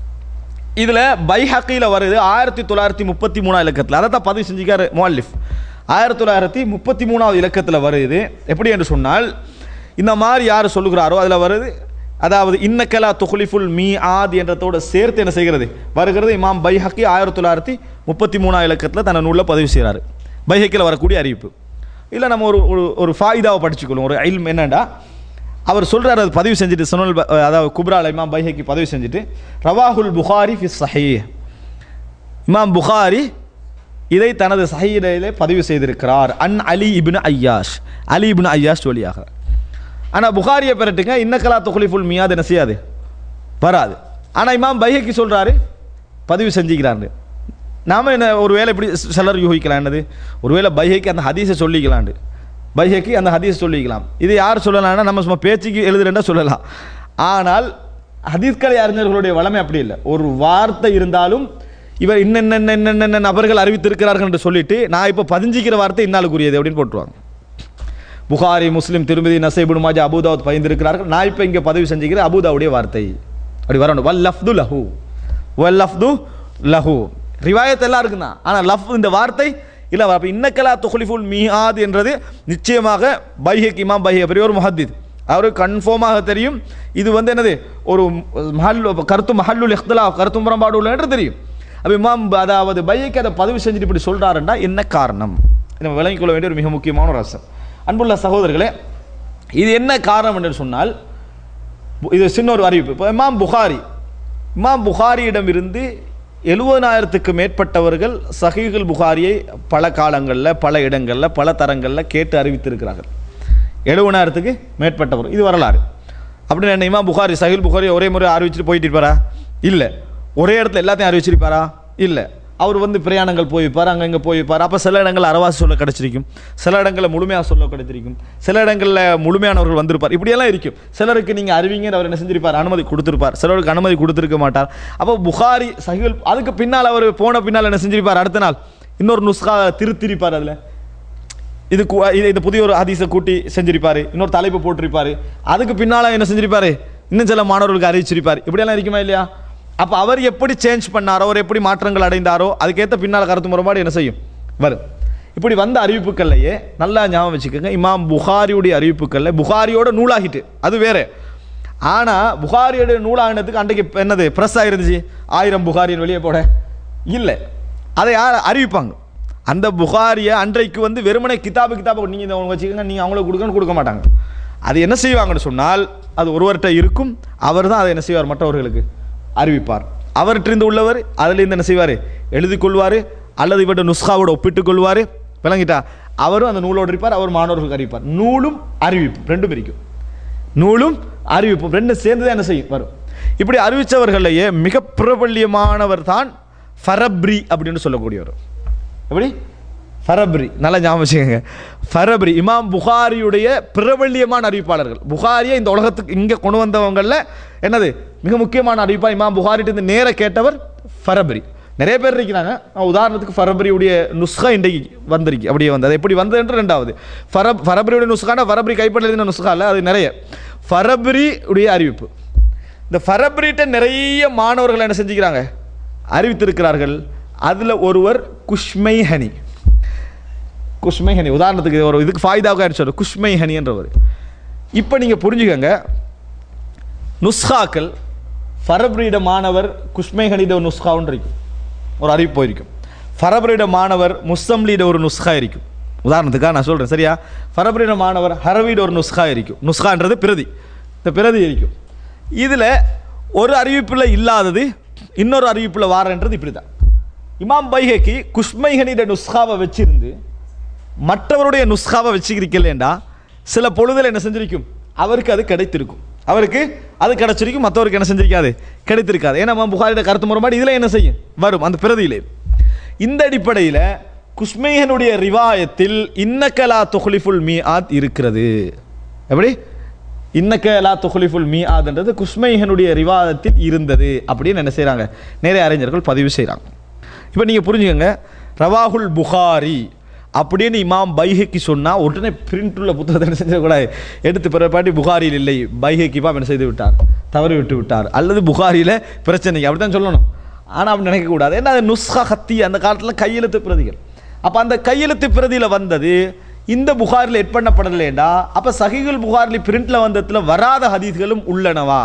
இதில் பைஹக்கியில் வருது ஆயிரத்தி தொள்ளாயிரத்தி முப்பத்தி மூணாவது இலக்கத்தில் அதை தான் பதிவு செஞ்சுக்காரு முஅல்லிஃப் ஆயிரத்தி தொள்ளாயிரத்தி முப்பத்தி மூணாவது இலக்கத்தில் வருது எப்படி என்று சொன்னால் இந்த மாதிரி யார் சொல்லுகிறாரோ அதில் வருது அதாவது இன்னக்கலா துஹ்லிஃபுல் மீ ஆத் என்றதோட சேர்த்து என்ன செய்கிறது வருகிறது இமாம் பைஹக்கி ஆயிரத்தி தொள்ளாயிரத்தி முப்பத்தி மூணாவது இலக்கத்தில் தன் நூலில் பதிவு செய்கிறாரு பைஹக்கியில் வரக்கூடிய அறிவிப்பு இல்லை நம்ம ஒரு ஒரு ஒரு ஃபாயிதாவை படிச்சுக்கொள்ளும் ஒரு இல்ம் என்னடா அவர் சொல்றாரு அது பதிவு செஞ்சுட்டு சுனல் ப- அதாவது குப்ரால் இமாம் பைஹக்கி பதிவு செஞ்சுட்டு ரவாஹுல் புகாரி ஃபி சஹீஹ் இமாம் புகாரி இதை தனது சஹீஹிலே பதிவு செய்திருக்கிறார் அன் அலி இப்னு ஐயாஷ் அலி இப்னு ஐயாஷ் வழியாக ஆனால் புகாரியை பெறட்டுங்க இன்னக்கலா துகுலிஃபுல் மியாது என்ன செய்யாது வராது ஆனால் இமாம் பைஹக்கி சொல்றாரு பதிவு செஞ்சுக்கிறாரு நாம என்ன ஒரு வேளை இப்படி சிலர் யூகிக்கலாம் என்னது ஒருவேளை பைஹக்கி அந்த ஹதீஸை சொல்லிக்கலாண்டு பைஹக்கி அந்த ஹதீஸை சொல்லிக்கலாம் இது யார் சொல்லலாம்னா நம்ம சும்மா பேச்சுக்கு எழுதுறேன்னா சொல்லலாம் ஆனால் ஹதீஸ்கலை அறிஞர்களுடைய வளமை அப்படி இல்லை ஒரு வார்த்தை இருந்தாலும் இவர் இன்னென்ன என்னென்ன நபர்கள் அறிவித்திருக்கிறார்கள் என்று சொல்லிட்டு நான் இப்போ பதிஞ்சிக்கிற வார்த்தை இன்னாலுக்குரியது அப்படின்னு போட்டுருவாங்க புகாரி முஸ்லிம் திருமதி நசைபுன் மாஜா அபுதாவுத் பயந்திருக்கிறார்கள் நான் இப்போ இங்கே பதிவு செஞ்சுக்கிறேன் அபுதாவுடைய வார்த்தை அப்படி வரணும் வல் லஃப்து லஹு வல் லஃப்து லஹு ரிவாயத் எல்லாம் இருக்குதான் ஆனால் லஃப் இந்த வார்த்தை இல்லை அப்போ இன்னக்கலா துஹ்லிஃபுல் மீஹாத் என்றது நிச்சயமாக பைஹக் இமாம் பைஹக் பெரிய ஒரு முஹத்தித் அவருக்கு கன்ஃபார்மாக தெரியும் இது வந்து என்னது ஒரு மஹல் கருத்து மஹல்லுல் இஹ்தலா கருத்து முரண்பாடு உள்ள என்று தெரியும் அப்போ இமாம் அதாவது பையக்கு அதை பதிவு செஞ்சுட்டு இப்படி சொல்கிறாருன்னா என்ன காரணம் நம்ம விளங்கிக் கொள்ள வேண்டிய ஒரு மிக முக்கியமான ஒரு அம்சம் அன்புள்ள சகோதரர்களே இது என்ன காரணம் என்று சொன்னால் பு- இது சின்ன ஒரு அறிவிப்பு இப்போ இமாம் புகாரி இமாம் புகாரியிடமிருந்து எழுபதாயிரத்துக்கு மேற்பட்டவர்கள் சஹீகுல் புகாரியை பல காலங்களில் பல இடங்களில் பல தரங்களில் கேட்டு அறிவித்திருக்கிறார்கள் எழுபதாயிரத்துக்கு மேற்பட்டவர் இது வரலாறு அப்படின்னு என்ன இமாம் புகாரி சஹீல் புகாரி ஒரே முறை அறிவிச்சிட்டு போயிட்டு இருப்பாரா இல்லை ஒரே இடத்துல எல்லாத்தையும் அறிவிச்சிருப்பாரா இல்லை அவர் வந்து பிரயாணங்கள் போயிருப்பார் அங்கே இங்கே போயிருப்பார் அப்போ சில இடங்களில் அரவாசி சொல்ல கிடச்சிருக்கும் சில இடங்களில் முழுமையாக சொல்ல கிடைச்சிருக்கும் சில இடங்களில் முழுமையானவர்கள் வந்திருப்பார் இப்படியெல்லாம் இருக்கும் சிலருக்கு நீங்கள் அறிவிங்கன்னு அவர் என்ன செஞ்சிருப்பார் அனுமதி கொடுத்திருப்பார் சிலருக்கு அனுமதி கொடுத்திருக்க மாட்டார் அப்போ புகாரி சஹீல் அதுக்கு பின்னால் அவர் போன பின்னால் என்ன செஞ்சிருப்பார் அடுத்த நாள் இன்னொரு நுஸ்கா திருத்திருப்பார் அதில் இது கு- இது இந்த புதிய ஒரு ஹதீஸை கூட்டி செஞ்சிருப்பாரு இன்னொரு தலைப்பு போட்டிருப்பாரு அதுக்கு பின்னால என்ன செஞ்சிருப்பாரு இன்னும் சில மாணவர்களுக்கு அறிவிச்சிருப்பாரு இப்படியெல்லாம் இருக்குமா இல்லையா அப்போ அவர் எப்படி சேஞ்ச் பண்ணாரோ அவர் எப்படி மாற்றங்கள் அடைந்தாரோ அதுக்கேற்ற பின்னால் கருத்து முறைப்பாடு என்ன செய்யும் வரும் இப்படி வந்த அறிவிப்புகள்லையே நல்லா ஞாபகம் வச்சுக்கோங்க இமாம் புகாரியுடைய அறிவிப்புகளில் புகாரியோட நூலாகிட்டு அது வேற ஆனால் புகாரியோட நூலாகினதுக்கு அன்றைக்கு என்னது ப்ரெஸ் ஆயிருந்துச்சு ஆயிரம் புகாரின் வெளியே போட இல்லை அதை யார் அறிவிப்பாங்க அந்த புகாரியை அன்றைக்கு வந்து வெறுமனே கிதாபு கிதாபு நீங்கள் இதை வச்சுக்கோங்க நீங்கள் அவங்களுக்கு கொடுக்கன்னு கொடுக்க மாட்டாங்க அது என்ன செய்வாங்கன்னு சொன்னால் அது ஒருவர்கிட்ட இருக்கும் அவர் தான் அதை என்ன செய்வார் மற்றவர்களுக்கு அறிவிப்பார் அவர்கிட்ட உள்ளவர் அதிலிருந்து என்ன செய்வார் எழுதி கொள்வார் அல்லது இவர்கிட்ட நுஸ்காவோட ஒப்பிட்டுக் கொள்வார் விளங்கிட்டா அவரும் அந்த நூலோடு இருப்பார் அவர் மாணவர்களுக்கு அறிவிப்பார் நூலும் அறிவிப்பும் ரெண்டும் இருக்கும் நூலும் அறிவிப்பும் ரெண்டும் சேர்ந்து தான் என்ன செய்யும் வரும் இப்படி அறிவித்தவர்களையே மிக பிரபல்யமானவர் தான் ஃபரப்ரி அப்படின்னு சொல்லக்கூடியவர் எப்படி ஃபரப்ரி நல்லா ஞாபகம் வச்சுக்கோங்க ஃபரப்ரி இமாம் புகாரியுடைய பிரபல்யமான அறிவிப்பாளர்கள் புகாரியை இந்த உலகத்துக்கு இங்கே கொண்டு வந்தவங்களில் என்னது மிக முக்கியமான அறிவிப்பா இமாம் புகாரிட்டு இருந்து நேர கேட்டவர் ஃபரப்ரி நிறைய பேர் இருக்கிறாங்க நான் உதாரணத்துக்கு ஃபரப்ரியுடைய நுஸ்கா இன்றைக்கு வந்திருக்கு அப்படியே வந்து அது எப்படி வந்ததுன்ற ரெண்டாவது ஃபரப் ஃபரப்ரியுடைய நுஸ்கானா ஃபரப்ரி கைப்பற்ற எழுதின நுஸ்கா இல்லை அது நிறைய ஃபரப்ரி உடைய அறிவிப்பு இந்த ஃபரப்ரிட்ட நிறைய மாணவர்கள் என்ன செஞ்சுக்கிறாங்க அறிவித்திருக்கிறார்கள் அதில் ஒருவர் குஷ்மை ஹனி குஷ்மை ஹனி உதாரணத்துக்கு ஒரு இதுக்கு ஃபாய்தாவுக்கு அடிச்சார் குஷ்மை ஹனின்றவர் இப்போ நீங்கள் புரிஞ்சுக்கங்க நுஸ்காக்கள் ஃபரப்ரியிட மாணவர் குஷ்மை ஹனிட ஒரு நுஸ்காவுன்னு இருக்கும் ஒரு அறிவிப்பு போயிருக்கும் ஃபரப்ரியிட மாணவர் முஸ்தம்லியிட ஒரு நுஸ்கா இருக்கும் உதாரணத்துக்காக நான் சொல்கிறேன் சரியா ஃபரப்ரியிட மாணவர் ஹரவிட ஒரு நுஸ்கா இருக்கும் நுஸ்கான்றது பிரதி இந்த பிரதி இருக்கும் இதில் ஒரு அறிவிப்பில் இல்லாதது இன்னொரு அறிவிப்பில் வாரன்றது இப்படி தான் இமாம் பைஹக்கி குஷ்மைஹனிட நுஸ்காவை வச்சிருந்து மற்றவருடைய நுஸ்காவை வச்சுக்கிறீங்களேண்டா சில பொழுதில் என்ன செஞ்சிருக்கும் அவருக்கு அது கிடைத்திருக்கும் அவருக்கு அது கிடைச்சிருக்கும் மற்றவருக்கு என்ன செஞ்சிருக்காது கிடைத்திருக்காது ஏன்னா இமாம் புகாரியோட கருத்து முறைப்பாடு இதில் என்ன செய்யும் வரும் அந்த பிரதியிலே இந்த அடிப்படையில் குஸ்மையனுடைய ரிவாயத்தில் இன்னக்கலா துஹ்லிஃபுல் மீஆத் இருக்கிறது எப்படி இன்னக்கலா துஹ்லிஃபுல் மீஆத்ன்றது குஸ்மையனுடைய ரிவாதத்தில் இருந்தது அப்படின்னு என்ன செய்கிறாங்க நிறைய அறிஞர்கள் பதிவு செய்கிறாங்க இப்போ நீங்கள் புரிஞ்சுக்கோங்க ரவாஹுல் புகாரி அப்படின்னு இமாம் பைஹைக்கு சொன்னால் உடனே பிரிண்ட் உள்ள புத்தகத்தை என்ன செஞ்சிடக்கூடாது எடுத்து பிறப்பாட்டி புகாரியில் இல்லை பைஹைக்கு இமாம் என்ன செய்து விட்டார் தவறு விட்டு விட்டார் அல்லது புகாரியில் பிரச்சனை அப்படி தான் சொல்லணும் ஆனால் அப்படி நினைக்கக்கூடாது ஏன்னா அது நுஸ்ஹா ஹத்தி அந்த காலத்தில் கையெழுத்து பிரதிகள் அப்போ அந்த கையெழுத்து பிரதியில் வந்தது இந்த புகாரில் எட் பண்ணப்படலைண்டா அப்போ சஹிகுல் புகாரில் பிரிண்டில் வந்ததுல வராத ஹதீஸ்களும் உள்ளனவா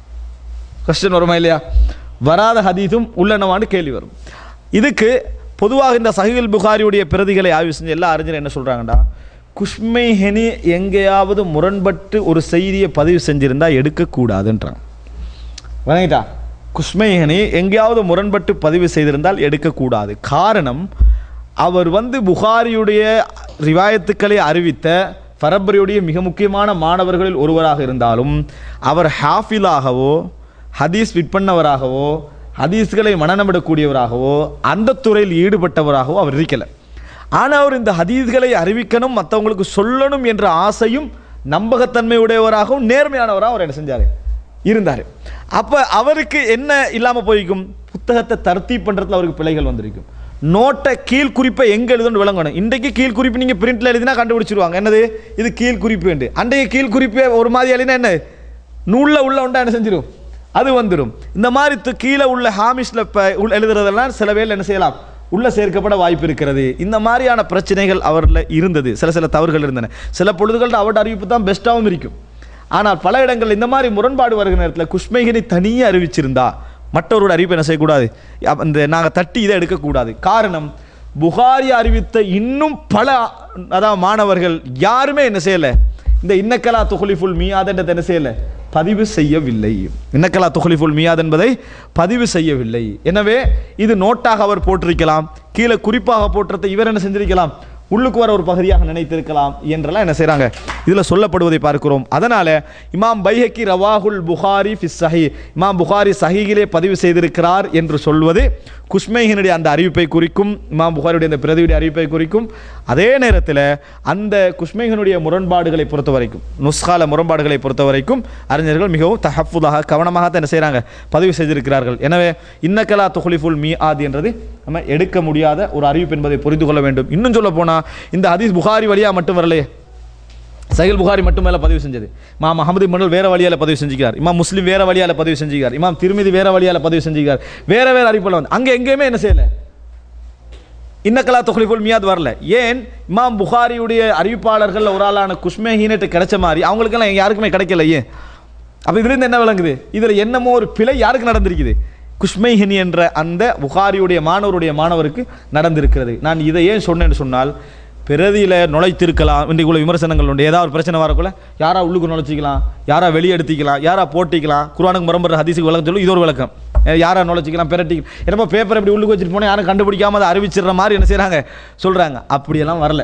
கொஸ்டின் வருமா இல்லையா வராத ஹதீஸும் உள்ளனவான்னு கேள்வி வரும் இதுக்கு பொதுவாக இந்த சஹிகுல் புகாரியுடைய பிரதிகளை ஆய்வு செஞ்ச எல்லா அறிஞரும் என்ன சொல்கிறாங்கடா குஷ்மை ஹெனி எங்கேயாவது முரண்பட்டு ஒரு செய்தியை பதிவு செஞ்சிருந்தா எடுக்கக்கூடாதுன்றாங்க வணங்கிட்டா குஸ்மைஹனி எங்கேயாவது முரண்பட்டு பதிவு செய்திருந்தால் எடுக்கக்கூடாது காரணம் அவர் வந்து புகாரியுடைய ரிவாயத்துக்களை அறிவித்த ஃபரபரியுடைய மிக முக்கியமான மாணவர்களில் ஒருவராக இருந்தாலும் அவர் ஹாஃபிலாகவோ ஹதீஸ் விற்பன்னவராகவோ ஹதீஸ்களை மனநமிடக்கூடியவராகவோ அந்த துறையில் ஈடுபட்டவராகவோ அவர் இருக்கலை ஆனால் அவர் இந்த ஹதீஸ்களை அறிவிக்கணும் மற்றவங்களுக்கு சொல்லணும் என்ற ஆசையும் நம்பகத்தன்மை உடையவராகவும் நேர்மையானவராக அவர் என்ன செஞ்சார் இருந்தார் அப்போ அவருக்கு என்ன இல்லாமல் போயிருக்கும் புத்தகத்தை தர்த்தி பண்ணுறதுல அவருக்கு பிழைகள் வந்திருக்கும் நோட்டை கீழ் குறிப்பை எங்கே எழுதுன்னு விளங்கணும் இன்றைக்கு கீழ் குறிப்பு நீங்கள் பிரிண்டில் எழுதினா கண்டுபிடிச்சிருவாங்க என்னது இது கீழ் குறிப்பு என்று அன்றைய கீழ் குறிப்பே ஒரு மாதிரி எழுதினா என்ன நூலில் உள்ள உண்டா என்ன செஞ்சிடும் அது வந்துடும் இந்த மாதிரி து- கீழே உள்ள ஹாமிஷில் இப்போ எழுதுறதெல்லாம் சில பேர் என்ன செய்யலாம் உள்ள சேர்க்கப்பட வாய்ப்பு இருக்கிறது இந்த மாதிரியான பிரச்சனைகள் அவரில் இருந்தது சில சில தவறுகள் இருந்தன சில பொழுதுகள் அவருடைய அறிவிப்பு தான் பெஸ்ட்டாகவும் இருக்கும் ஆனால் பல இடங்கள் இந்த மாதிரி முரண்பாடு வருகிற நேரத்தில் குஷ்மைகினை தனியே அறிவிச்சிருந்தா மற்றவரோட அறிவிப்பை என்ன செய்யக்கூடாது அப்ப இந்த நாங்கள் தட்டி இதை எடுக்கக்கூடாது காரணம் புகாரி அறிவித்த இன்னும் பல அதாவது மாணவர்கள் யாருமே என்ன செய்யலை இந்த இன்னக்கலா துகுலிஃபுல் மீயாத் என்றதை என்ன செய்யலை பதிவு செய்யவில்லை இன்னக்கலா துகுலிஃபுல் மீயாத் என்பதை பதிவு செய்யவில்லை எனவே இது நோட்டாக அவர் போட்டிருக்கலாம் கீழே குறிப்பாக போட்டிருந்த இவர் என்ன செஞ்சிருக்கலாம் உள்ளுக்கு வர ஒரு பகுதியாக நினைத்திருக்கலாம் என்றெல்லாம் என்ன செய்கிறாங்க இதில் சொல்லப்படுவதை பார்க்கிறோம் அதனால் இமாம் பைஹக்கி ரவாஹுல் புகாரி ஃபிஸ் சஹி இமாம் புகாரி சஹீகிலே பதிவு செய்திருக்கிறார் என்று சொல்வது குஷ்மைஹினுடைய அந்த அறிவிப்பை குறிக்கும் இமாம் புகாரியுடைய அந்த பிரதியுடைய அறிவிப்பை குறிக்கும் அதே நேரத்தில் அந்த குஷ்மைஹினுடைய முரண்பாடுகளை பொறுத்த வரைக்கும் நுஸ்கால முரண்பாடுகளை பொறுத்த வரைக்கும் அறிஞர்கள் மிகவும் தஹஃபுதாக கவனமாக தான் என்ன செய்கிறாங்க பதிவு செய்திருக்கிறார்கள் எனவே இன்னக்கலா துகுலிஃபுல் மீ ஆதி என்றது நம்ம எடுக்க முடியாத ஒரு அறிவிப்பு என்பதை புரிந்து கொள்ள வேண்டும் இன்னும் சொல்ல போனால் இந்த ஹதீஸ் புகாரி வழியாக மட்டும் வரலையே சஹில் புகாரி மட்டும் மேலே பதிவு செஞ்சது இமாம் அஹமது மண்டல் வேற வழியால் பதிவு செஞ்சுக்கிறார் இமாம் முஸ்லீம் வேற வழியால் பதிவு செஞ்சுக்கிறார் இமாம் திருமிதி வேற வழியால் பதிவு செஞ்சுக்கிறார் வேற வேற அறிவிப்பில் வந்து அங்கே எங்கேயுமே என்ன செய்யலை இன்னக்கலா தொகுலிபுல் மியாத் வரல ஏன் இமாம் புகாரியுடைய அறிவிப்பாளர்கள் ஒரு ஆளான குஷ்மேஹீனட்டு கிடைச்ச மாதிரி அவங்களுக்கெல்லாம் யாருக்குமே கிடைக்கல ஏன் அப்போ இதுலேருந்து என்ன விளங்குது இதில் என்னமோ ஒரு பிழை யாருக்கு நடந்திருக்குது குஷ்மைஹினி என்ற அந்த புகாரியுடைய மாணவருடைய மாணவருக்கு நடந்திருக்கிறது நான் இதை ஏன் சொன்னேன்னு சொன்னால் பிரதியில் நுழைத்திருக்கலாம் இன்றைக்கு உள்ள விமர்சனங்கள் உண்டு ஏதாவது ஒரு பிரச்சனை வரக்குள்ள யாரா உள்ளுக்கு நுழைச்சிக்கலாம் யாரா வெளியே எடுத்திக்கலாம் யாரா போட்டிக்கலாம் குர்ஆனுக்கு முரம்புற ஹதீஸுக்கு விளக்கம் சொல்லி இது ஒரு விளக்கம் அஹ் யாரா நுழைச்சிக்கலாம் பிரட்டி என்னமோ பேப்பர் இப்படி உள்ளுக்கு வச்சுட்டு போனால் யாரும் கண்டுபிடிக்காம அதை அறிவிச்சிடுற மாதிரி என்ன செய்கிறாங்க சொல்கிறாங்க அப்படியெல்லாம் வரல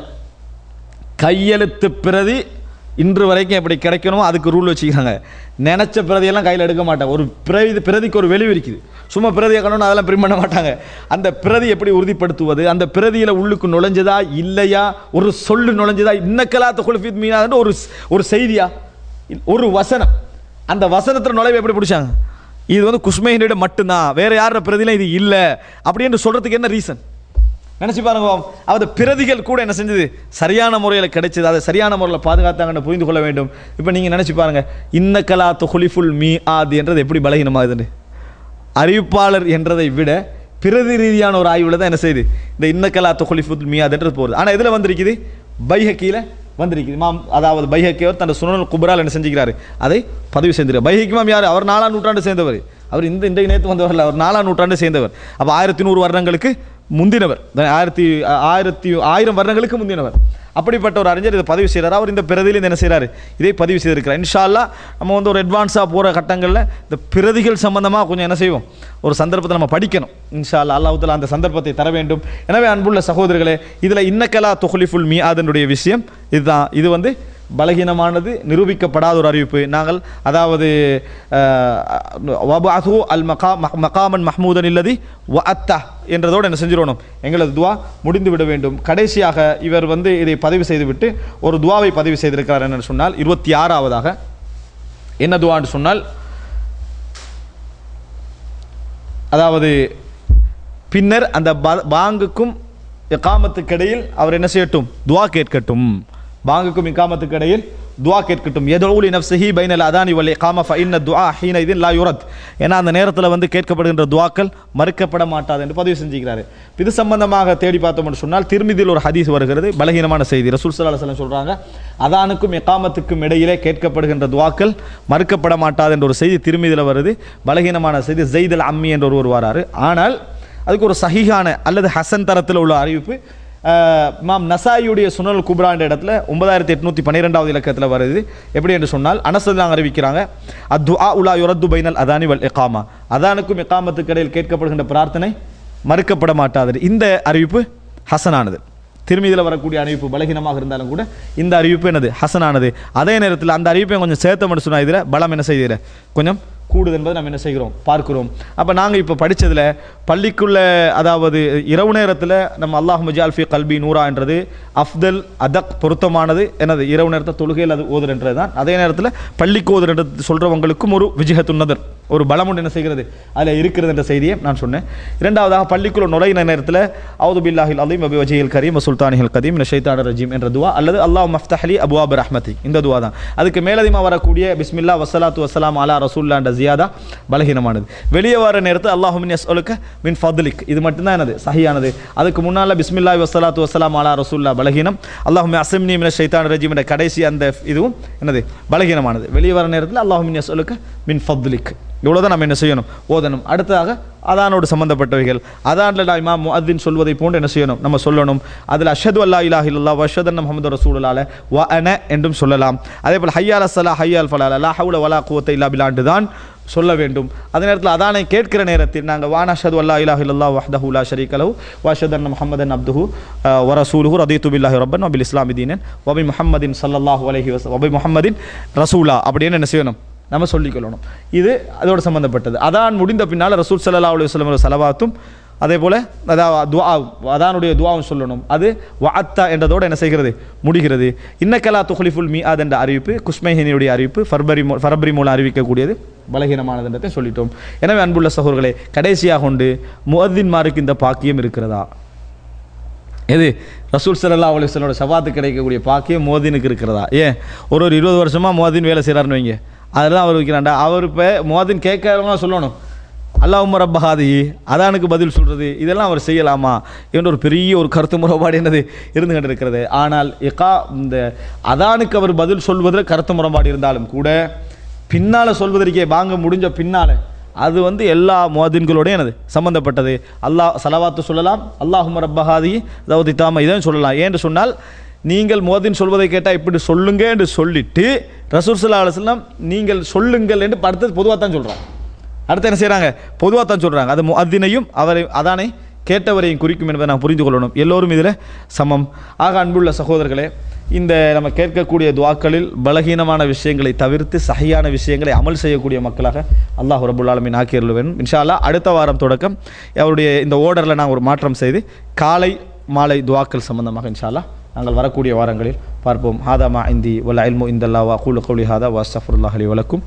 கையெழுத்து பிரதி இன்று வரைக்கும் எப்படி கிடைக்கணுமோ அதுக்கு ரூல் வச்சுக்கிறாங்க நினச்ச பிரதியெல்லாம் கையில் எடுக்க மாட்டாங்க ஒரு பிரதி பிரதிக்கு ஒரு வெளிவு இருக்குது சும்மா பிரதியை கணவன் அதெல்லாம் பிரிண்ட் பண்ண மாட்டாங்க அந்த பிரதி எப்படி உறுதிப்படுத்துவது அந்த பிரதியில் உள்ளுக்கு நுழைஞ்சதா இல்லையா ஒரு சொல்லு நுழைஞ்சதா இன்னக்கலாத்த குல்ஃபித் மீனான்னு ஒரு ஒரு செய்தியா ஒரு வசனம் அந்த வசனத்தில் நுழைவு எப்படி பிடிச்சாங்க இது வந்து குஷ்மையினிட மட்டும்தான் வேற யாரோட பிரதியிலும் இது இல்லை அப்படின்னு சொல்கிறதுக்கு என்ன ரீசன் நினச்சி பாருங்க அவத பிரதிகள் கூட என்ன செஞ்சது சரியான முறையில் கிடைச்சது அதை சரியான முறையில் பாதுகாத்தாங்கன்னு புரிந்து கொள்ள வேண்டும் இப்போ நீங்கள் நினச்சி பாருங்க இன்னக்கலா தொகுலிஃபுல் மீ ஆது என்றது எப்படி பலகீனமாகுதுன்னு அறிவிப்பாளர் என்றதை விட பிரதி ரீதியான ஒரு ஆய்வில் தான் என்ன செய்யுது இந்த இன்னக்கலா தொகுலிஃபுல் மீ அதுன்றது போகிறது ஆனால் இதில் வந்திருக்குது பைஹக்கியில் வந்திருக்குது மாம் அதாவது பைஹக்கியவர் தன் சுனல் குபரால் என்ன செஞ்சுக்கிறாரு அதை பதிவு செஞ்சிருக்கார் பைஹக்கிமாம் யார் அவர் நாலாம் நூற்றாண்டு சேர்ந்தவர் அவர் இந்த இன்றைக்கு நேற்று வந்தவர் இல்லை அவர் நாலாம் நூற்றாண்டு சேர்ந்தவர் அப்போ ஆயிரத்தி நூறு வருடங்களுக்கு முந்தினவர் ஆயிரத்தி ஆயிரத்தி ஆயிரம் வருடங்களுக்கு முந்தினவர் அப்படிப்பட்ட ஒரு அறிஞர் இதை பதிவு செய்கிறார் அவர் இந்த பிரதியில் இந்த என்ன செய்கிறாரு இதை பதிவு செய்திருக்கிறார் இன்ஷா அல்லாஹ் நம்ம வந்து ஒரு அட்வான்ஸாக போகிற கட்டங்களில் இந்த பிரதிகள் சம்பந்தமாக கொஞ்சம் என்ன செய்வோம் ஒரு சந்தர்ப்பத்தை நம்ம படிக்கணும் இன்ஷா அல்லாஹ் அல்லாஹ்வுத்தாலா அந்த சந்தர்ப்பத்தை தர வேண்டும் எனவே அன்புள்ள சகோதரர்களே இதில் இன்னக்கலா தொகுலிஃபுல் மீ அதனுடைய விஷயம் இதுதான் இது வந்து பலகீனமானது நிரூபிக்கப்படாத ஒரு அறிவிப்பு நாங்கள் அதாவது வபாசு அல் மக்கா மகாமன் மஹ்மூதன் இல்லதி வ அத்தா என்றதோடு என்ன செஞ்சிடணும் எங்களது துவா முடிந்து விட வேண்டும் கடைசியாக இவர் வந்து இதை பதிவு செய்துவிட்டு ஒரு துவாவை பதிவு செய்திருக்கிறார் என்று சொன்னால் இருபத்தி ஆறாவதாக என்ன துவான்னு சொன்னால் அதாவது பின்னர் அந்த ப- பாங்குக்கும் இக்காமத்துக்கு இடையில் அவர் என்ன செய்யட்டும் துவா கேட்கட்டும் பாங்குக்கும் இக்காமத்துக்கு இடையில் துவா கேட்கட்டும் எதோலி நஃப்ஸஹி பைனல் அதானி வல் இகாம ஃப இன்ன துஆ ஹீன இதின் லா யுரத் ஏன்னா அந்த நேரத்தில் வந்து கேட்கப்படுகின்ற துவாக்கள் மறுக்கப்பட மாட்டாது என்று பதிவு செஞ்சுக்கிறாரு இது சம்பந்தமாக தேடி பார்த்தோம் என்று சொன்னால் திருமிதியில் ஒரு ஹதீஸ் வருகிறது பலகீனமான செய்தி ரசூல் ஸல்லல்லாஹு அலைஹி வஸல்லம் சொல்றாங்க அதானுக்கும் இகாமத்துக்கும் இடையிலே கேட்கப்படுகின்ற துவாக்கள் மறுக்கப்பட மாட்டாது என்ற ஒரு செய்தி திருமிதியில் வருது பலகீனமான செய்தி ஜெய்தல் அம்மி என்ற ஒருவர் வராரு ஆனால் அதுக்கு ஒரு சஹீஹான அல்லது ஹசன் தரத்தில் உள்ள அறிவிப்பு அஹ், இமாம் நசாயியுடைய சுனல் குப்ரா என்ற இடத்துல ஒன்பதாயிரத்தி எட்நூற்றி பன்னிரெண்டாவது இலக்கத்தில் வருது எப்படி என்று சொன்னால் அனசல்லாங்க அறிவிக்கிறாங்க அத்துஆ உலா யுரத்து பைனல் அதானி வல் இகாமா அதானுக்கும் இகாமத்துக்கு இடையில் கேட்கப்படுகின்ற பிரார்த்தனை மறுக்கப்பட மாட்டாது இந்த அறிவிப்பு ஹசனானது திருமீதியில் வரக்கூடிய அறிவிப்பு பலகீனமாக இருந்தாலும் கூட இந்த அறிவிப்பு என்னது ஹசனானது அதே நேரத்தில் அந்த அறிவிப்பை கொஞ்சம் சேர்த்தோம்னு சொன்னால் இதில் பலம் என்ன செய்திட கொஞ்சம் கூடுது என்பதை நம்ம என்ன செய்கிறோம் பார்க்கிறோம் அப்போ நாங்கள் இப்போ படிச்சதுல பள்ளிக்குள்ள அதாவது இரவு நேரத்தில் நம்ம அல்லாஹ் மஜால்ஃபி கல்பி நூரா என்றது அஃப்தல் அதக் பொருத்தமானது என்னது இரவு நேரத்தை தொழுகையில் அது ஓதுறன்றது தான் அதே நேரத்தில் பள்ளிக்கு ஓதுறது சொல்கிறவங்களுக்கும் ஒரு விஜயத்துன்னதர் ஒரு பலம் ஒன்று என்ன செய்கிறது அதில் இருக்கிறது என்ற செய்தியை நான் சொன்னேன் இரண்டாவதாக பள்ளிக்குள்ள நுழையின நேரத்தில் அவுது பில்லாஹில் அலீம் அபி வஜியில் கரீம் சுல்தானிகள் கதீம் ஷைத்தான ரஜீம் என்ற துவா அல்லது அல்லாஹ் மஃப்தஹலி அபுவாப் ரஹ்மதி இந்த துவா தான் அதுக்கு மேலதிகமாக வரக்கூடிய பிஸ்மில்லா வசலாத்து வசலாம் அலா ரசூல்லா என்ற ஜியாதா பலகீனமானது வெளியே வர நேரத்தில் அல்லாஹுமின் எஸ் ஒலுக்க மின் ஃபதுலிக் இது மட்டும்தான் என்னது சஹியானது அதுக்கு முன்னால் பிஸ்மில்லா வசலாத்து வசலாம் அலா ரசூல்லா பலகீனம் அல்லாஹுமே அசம்னி மின ஷைத்தான் ரஜீம் என்ற கடைசி அந்த இதுவும் என்னது பலகீனமானது வெளியே வர நேரத்தில் அல்லாஹுமின் எஸ் ஒலுக்க மின் ஃபதுலிக் இவ்வளோதான் நம்ம என்ன செய்யணும் ஓதணும் அடுத்ததாக அதானோடு சம்பந்தப்பட்டவைகள் அதான்ல நான் இமாம் முஅத்தின் சொல்வதை போன்று என்ன செய்யணும் நம்ம சொல்லணும் அதில் அஷது அல்லா இலாஹ் இல்லல்லா வஷதன் முகமது ரசூலால வ அன என்றும் சொல்லலாம் அதே போல் ஹையால் அஸ்ஸலா ஹையால் ஃபலால லா ஹவுல வலா குவத்தை இல்லா பிலாண்டு தான் சொல்ல வேண்டும் அதே நேரத்தில் அதானை கேட்கிற நேரத்தில் நாங்கள் வான் அஷது அல்லா இலாஹ் இல்லல்லா வஹ்தஹு லா ஷரீக லஹு வஷதன் முஹம்மதன் அப்துஹு அஹ், வ ரசூலுஹு ரதீத்து பில்லாஹி ரப்பன் வபில் இஸ்லாமி தீனன் வபி முஹம்மதின் ஸல்லல்லாஹு அலைஹி வஸல்லம் வபி முஹம்மதின் ரசூலா அப்படின்னு என்ன செய்யணும் நம்ம சொல்லிக்கொள்ளணும் இது அதோடு சம்பந்தப்பட்டது அதான் முடிந்த பின்னால் ரசூல் ஸல்லல்லாஹு அலைஹி வஸல்லம் சலவாத்தும் அதே போல் அதாவது துவா அதானுடைய துவாவும் சொல்லணும் அது வஅத்தா என்றதோடு என்ன செய்கிறது முடிகிறது இன்னக்கலா துஹ்லிஃபுல் மீஆத் என்ற அறிவிப்பு குஸ்மைஹினியுடைய அறிவிப்பு ஃபர்பரி மூ ஃபரபரி மூலம் அறிவிக்கக்கூடியது பலகீனமானதுன்றதை சொல்லிட்டோம் எனவே அன்புள்ள சகோதரர்களே கடைசியாக கொண்டு முஅத்தின்மாருக்கு இந்த பாக்கியம் இருக்கிறதா எது ரசூல் சல்லா அலிஸ்லோட சவாத்து கிடைக்கக்கூடிய பாக்கியம் மோதினுக்கு இருக்கிறதா ஏன் ஒரு ஒரு இருபது வருஷமாக மோதின் வேலை செய்கிறாருன்னு வைங்க அதெல்லாம் அவர் வைக்கிறாண்டா அவர் இப்போ மோதின் கேட்கறவங்க சொல்லணும் அல்லாஹும் ரப்பஹாதி அதானுக்கு பதில் சொல்கிறது இதெல்லாம் அவர் செய்யலாமா என்ற ஒரு பெரிய ஒரு கருத்து முறைப்பாடு என்னது இருந்து கொண்டிருக்கிறது ஆனால் எக்கா இந்த அதானுக்கு அவர் பதில் சொல்வதில் கருத்து முறைப்பாடு இருந்தாலும் கூட பின்னால் சொல்வதற்கே வாங்க முடிஞ்ச பின்னால் அது வந்து எல்லா மோதின்களோடையும் எனது சம்பந்தப்பட்டது அல்லாஹ் சலவாத்து சொல்லலாம் அல்லாஹும் ரப்பஹாதி அதாவது தாம இதையும் சொல்லலாம் ஏன்னு சொன்னால் நீங்கள் மோதின் சொல்வதை கேட்டால் இப்படி சொல்லுங்க என்று சொல்லிட்டு ரசூல் சல்லா அலுவலம் நீங்கள் சொல்லுங்கள் என்று அடுத்தது பொதுவாக தான் சொல்கிறாங்க அடுத்து என்ன செய்கிறாங்க பொதுவாக தான் சொல்கிறாங்க அது முஅத்தினையும் அவரை அதானை கேட்டவரையும் குறிக்கும் என்பதை நான் புரிந்து கொள்ளணும் எல்லோரும் இதில் சமம் ஆக அன்புள்ள சகோதரர்களே இந்த நம்ம கேட்கக்கூடிய துவாக்களில் பலகீனமான விஷயங்களை தவிர்த்து சஹியான விஷயங்களை அமல் செய்யக்கூடிய மக்களாக அல்லாஹ் ரபுல் ஆலமின் ஆக்கியருள் வேணும் இன்ஷா அல்லாஹ் அடுத்த வாரம் தொடக்கம் அவருடைய இந்த ஓர்டரில் நான் ஒரு மாற்றம் செய்து காலை மாலை துவாக்கள் சம்பந்தமாக இன்ஷா அல்லாஹ் நாங்கள் வரக்கூடிய வாரங்களில் பார்ப்போம் ஹாதா மா இந்தி வல்ல இல்மு இந்தல்லா வா கூலு கௌலி ஹாதா வா அஸ்தஃபுல்லாஹ் அலி வலக்கும்